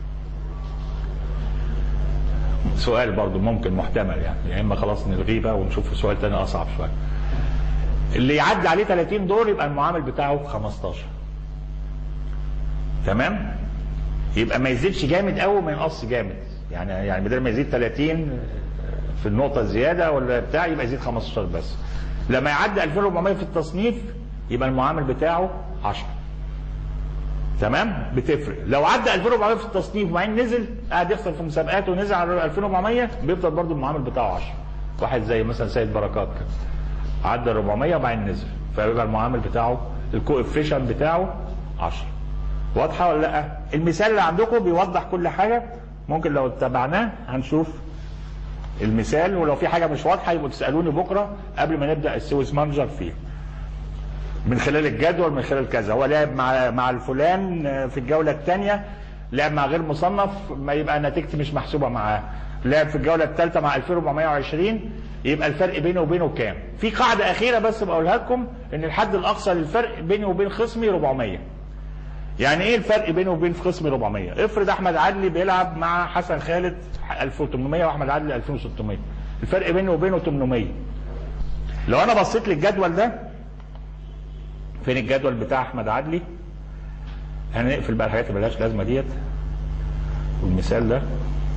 Speaker 1: سؤال برضو ممكن محتمل يعني يا اما خلاص نلغيه بقى ونشوف سؤال تاني اصعب شويه اللي يعدي عليه 30 دور يبقى المعامل بتاعه 15 تمام يبقى ما يزيدش جامد قوي وما ينقصش جامد يعني يعني بدل ما يزيد 30 في النقطه الزياده ولا بتاع يبقى يزيد 15 بس لما يعدي 2400 في التصنيف يبقى المعامل بتاعه 10 تمام بتفرق لو عدى 2400 في التصنيف وبعدين نزل قاعد يخسر في مسابقات ونزل على 2400 بيفضل برضو المعامل بتاعه 10 واحد زي مثلا سيد بركات كده عدى 400 وبعدين نزل فيبقى المعامل بتاعه الكوفيشن بتاعه 10 واضحه ولا لا المثال اللي عندكم بيوضح كل حاجه ممكن لو اتبعناه هنشوف المثال ولو في حاجه مش واضحه يبقوا تسالوني بكره قبل ما نبدا السويس مانجر فيه من خلال الجدول من خلال كذا هو لعب مع مع الفلان في الجوله الثانيه لعب مع غير مصنف ما يبقى نتيجتي مش محسوبه معاه لعب في الجوله الثالثه مع 2420 يبقى الفرق بينه وبينه كام في قاعده اخيره بس بقولها لكم ان الحد الاقصى للفرق بيني وبين خصمي 400 يعني ايه الفرق بينه وبين خصمي 400 افرض احمد عدلي بيلعب مع حسن خالد 1800 واحمد عدلي 2600 الفرق بينه وبينه 800 لو انا بصيت للجدول ده فين الجدول بتاع احمد عدلي هنقفل بقى الحاجات اللي ملهاش لازمه ديت والمثال ده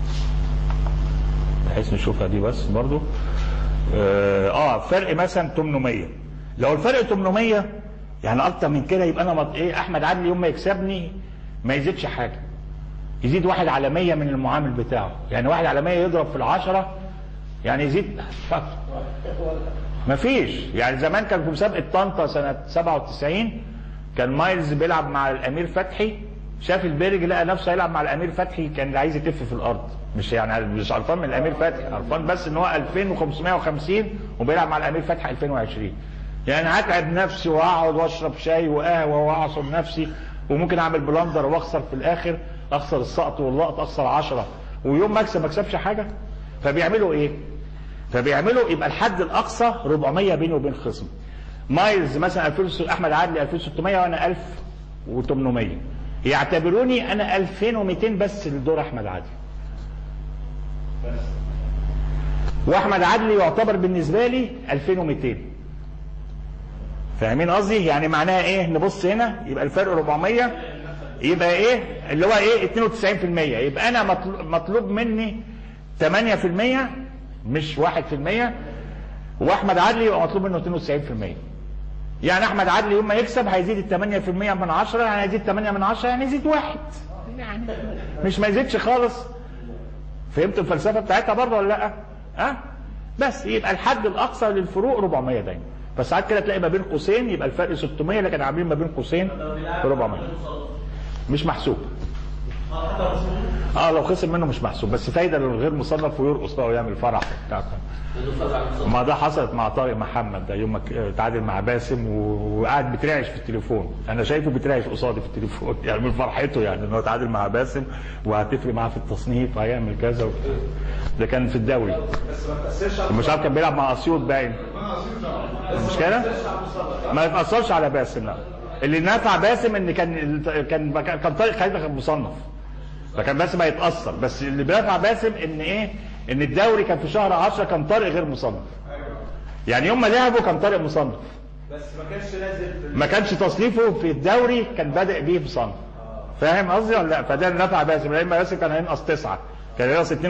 Speaker 1: بحيث نشوفها دي بس برضو اه, آه فرق مثلا 800 لو الفرق 800 يعني اكتر من كده يبقى انا مط... ايه احمد عدلي يوم ما يكسبني ما يزيدش حاجه يزيد واحد على 100 من المعامل بتاعه يعني واحد على 100 يضرب في العشرة يعني يزيد فقط مفيش يعني زمان كان في مسابقه طنطا سنه 97 كان مايلز بيلعب مع الامير فتحي شاف البرج لقى نفسه هيلعب مع الامير فتحي كان عايز يتف في الارض مش يعني مش قرفان من الامير فتحي قرفان بس ان هو 2550 وبيلعب مع الامير فتحي 2020 يعني هتعب نفسي واقعد واشرب شاي وقهوه واعصر نفسي وممكن اعمل بلندر واخسر في الاخر اخسر السقط واللقط اخسر 10 ويوم ما اكسب ما اكسبش حاجه فبيعملوا ايه؟ فبيعملوا يبقى الحد الاقصى 400 بيني وبين خصم مايلز مثلا 2000 احمد عادلي 2600 وانا 1800 يعتبروني انا 2200 بس لدور احمد عادلي واحمد عادلي يعتبر بالنسبه لي 2200 فاهمين قصدي يعني معناها ايه نبص هنا يبقى الفرق 400 يبقى ايه اللي هو ايه 92% يبقى انا مطلوب مني 8% مش 1% واحمد عدلي يبقى مطلوب منه 92% يعني احمد عدلي يوم ما يكسب هيزيد ال 8% من 10 يعني هيزيد 8 من 10 يعني يزيد واحد يعني مش ما يزيدش خالص فهمت الفلسفه بتاعتها برضه ولا لا؟ ها؟ أه؟ بس يبقى الحد الاقصى للفروق 400 دايما بس ساعات كده تلاقي ما بين قوسين يبقى الفرق 600 لكن عاملين ما بين قوسين 400 مش محسوب اه لو خسر منه مش محسوب بس فايده للغير مصنف ويرقص بقى ويعمل فرح بتاع ما ده حصلت مع طارق محمد ده يوم ما تعادل مع باسم وقاعد بترعش في التليفون انا شايفه بترعش قصادي في التليفون يعني من فرحته يعني ان هو تعادل مع باسم وهتفرق معاه في التصنيف وهيعمل كذا و... ده كان في الدوري مش عارف كان بيلعب مع اسيوط باين مش كده؟ ما يتاثرش على باسم لا اللي نفع باسم ان كان كان كان طارق خالد كان مصنف فكان باسم هيتاثر بس اللي بينفع باسم ان ايه ان الدوري كان في شهر 10 كان طارق غير مصنف يعني يوم ما لعبوا كان طارق مصنف
Speaker 2: بس ما كانش نازل في
Speaker 1: ما كانش تصنيفه في الدوري كان بادئ بيه بصنف فاهم قصدي ولا لا فده اللي نفع باسم لان باسم كان هينقص تسعه كان هينقص 92% 92%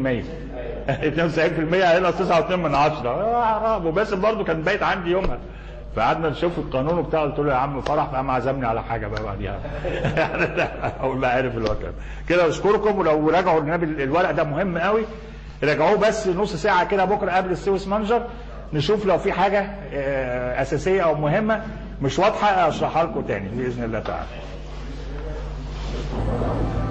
Speaker 1: هينقص 9.2 من 10 آه، ابو باسم برضه كان بايت عندي يومها فقعدنا نشوف القانون وبتاع قلت له يا عم فرح فقام عزمني على حاجه بقى بعديها اقول له عارف الوقت كده اشكركم ولو راجعوا النبي الورق ده مهم قوي راجعوه بس نص ساعه كده بكره قبل السويس مانجر نشوف لو في حاجه آه، اساسيه او مهمه مش واضحه اشرحها لكم تاني باذن الله تعالى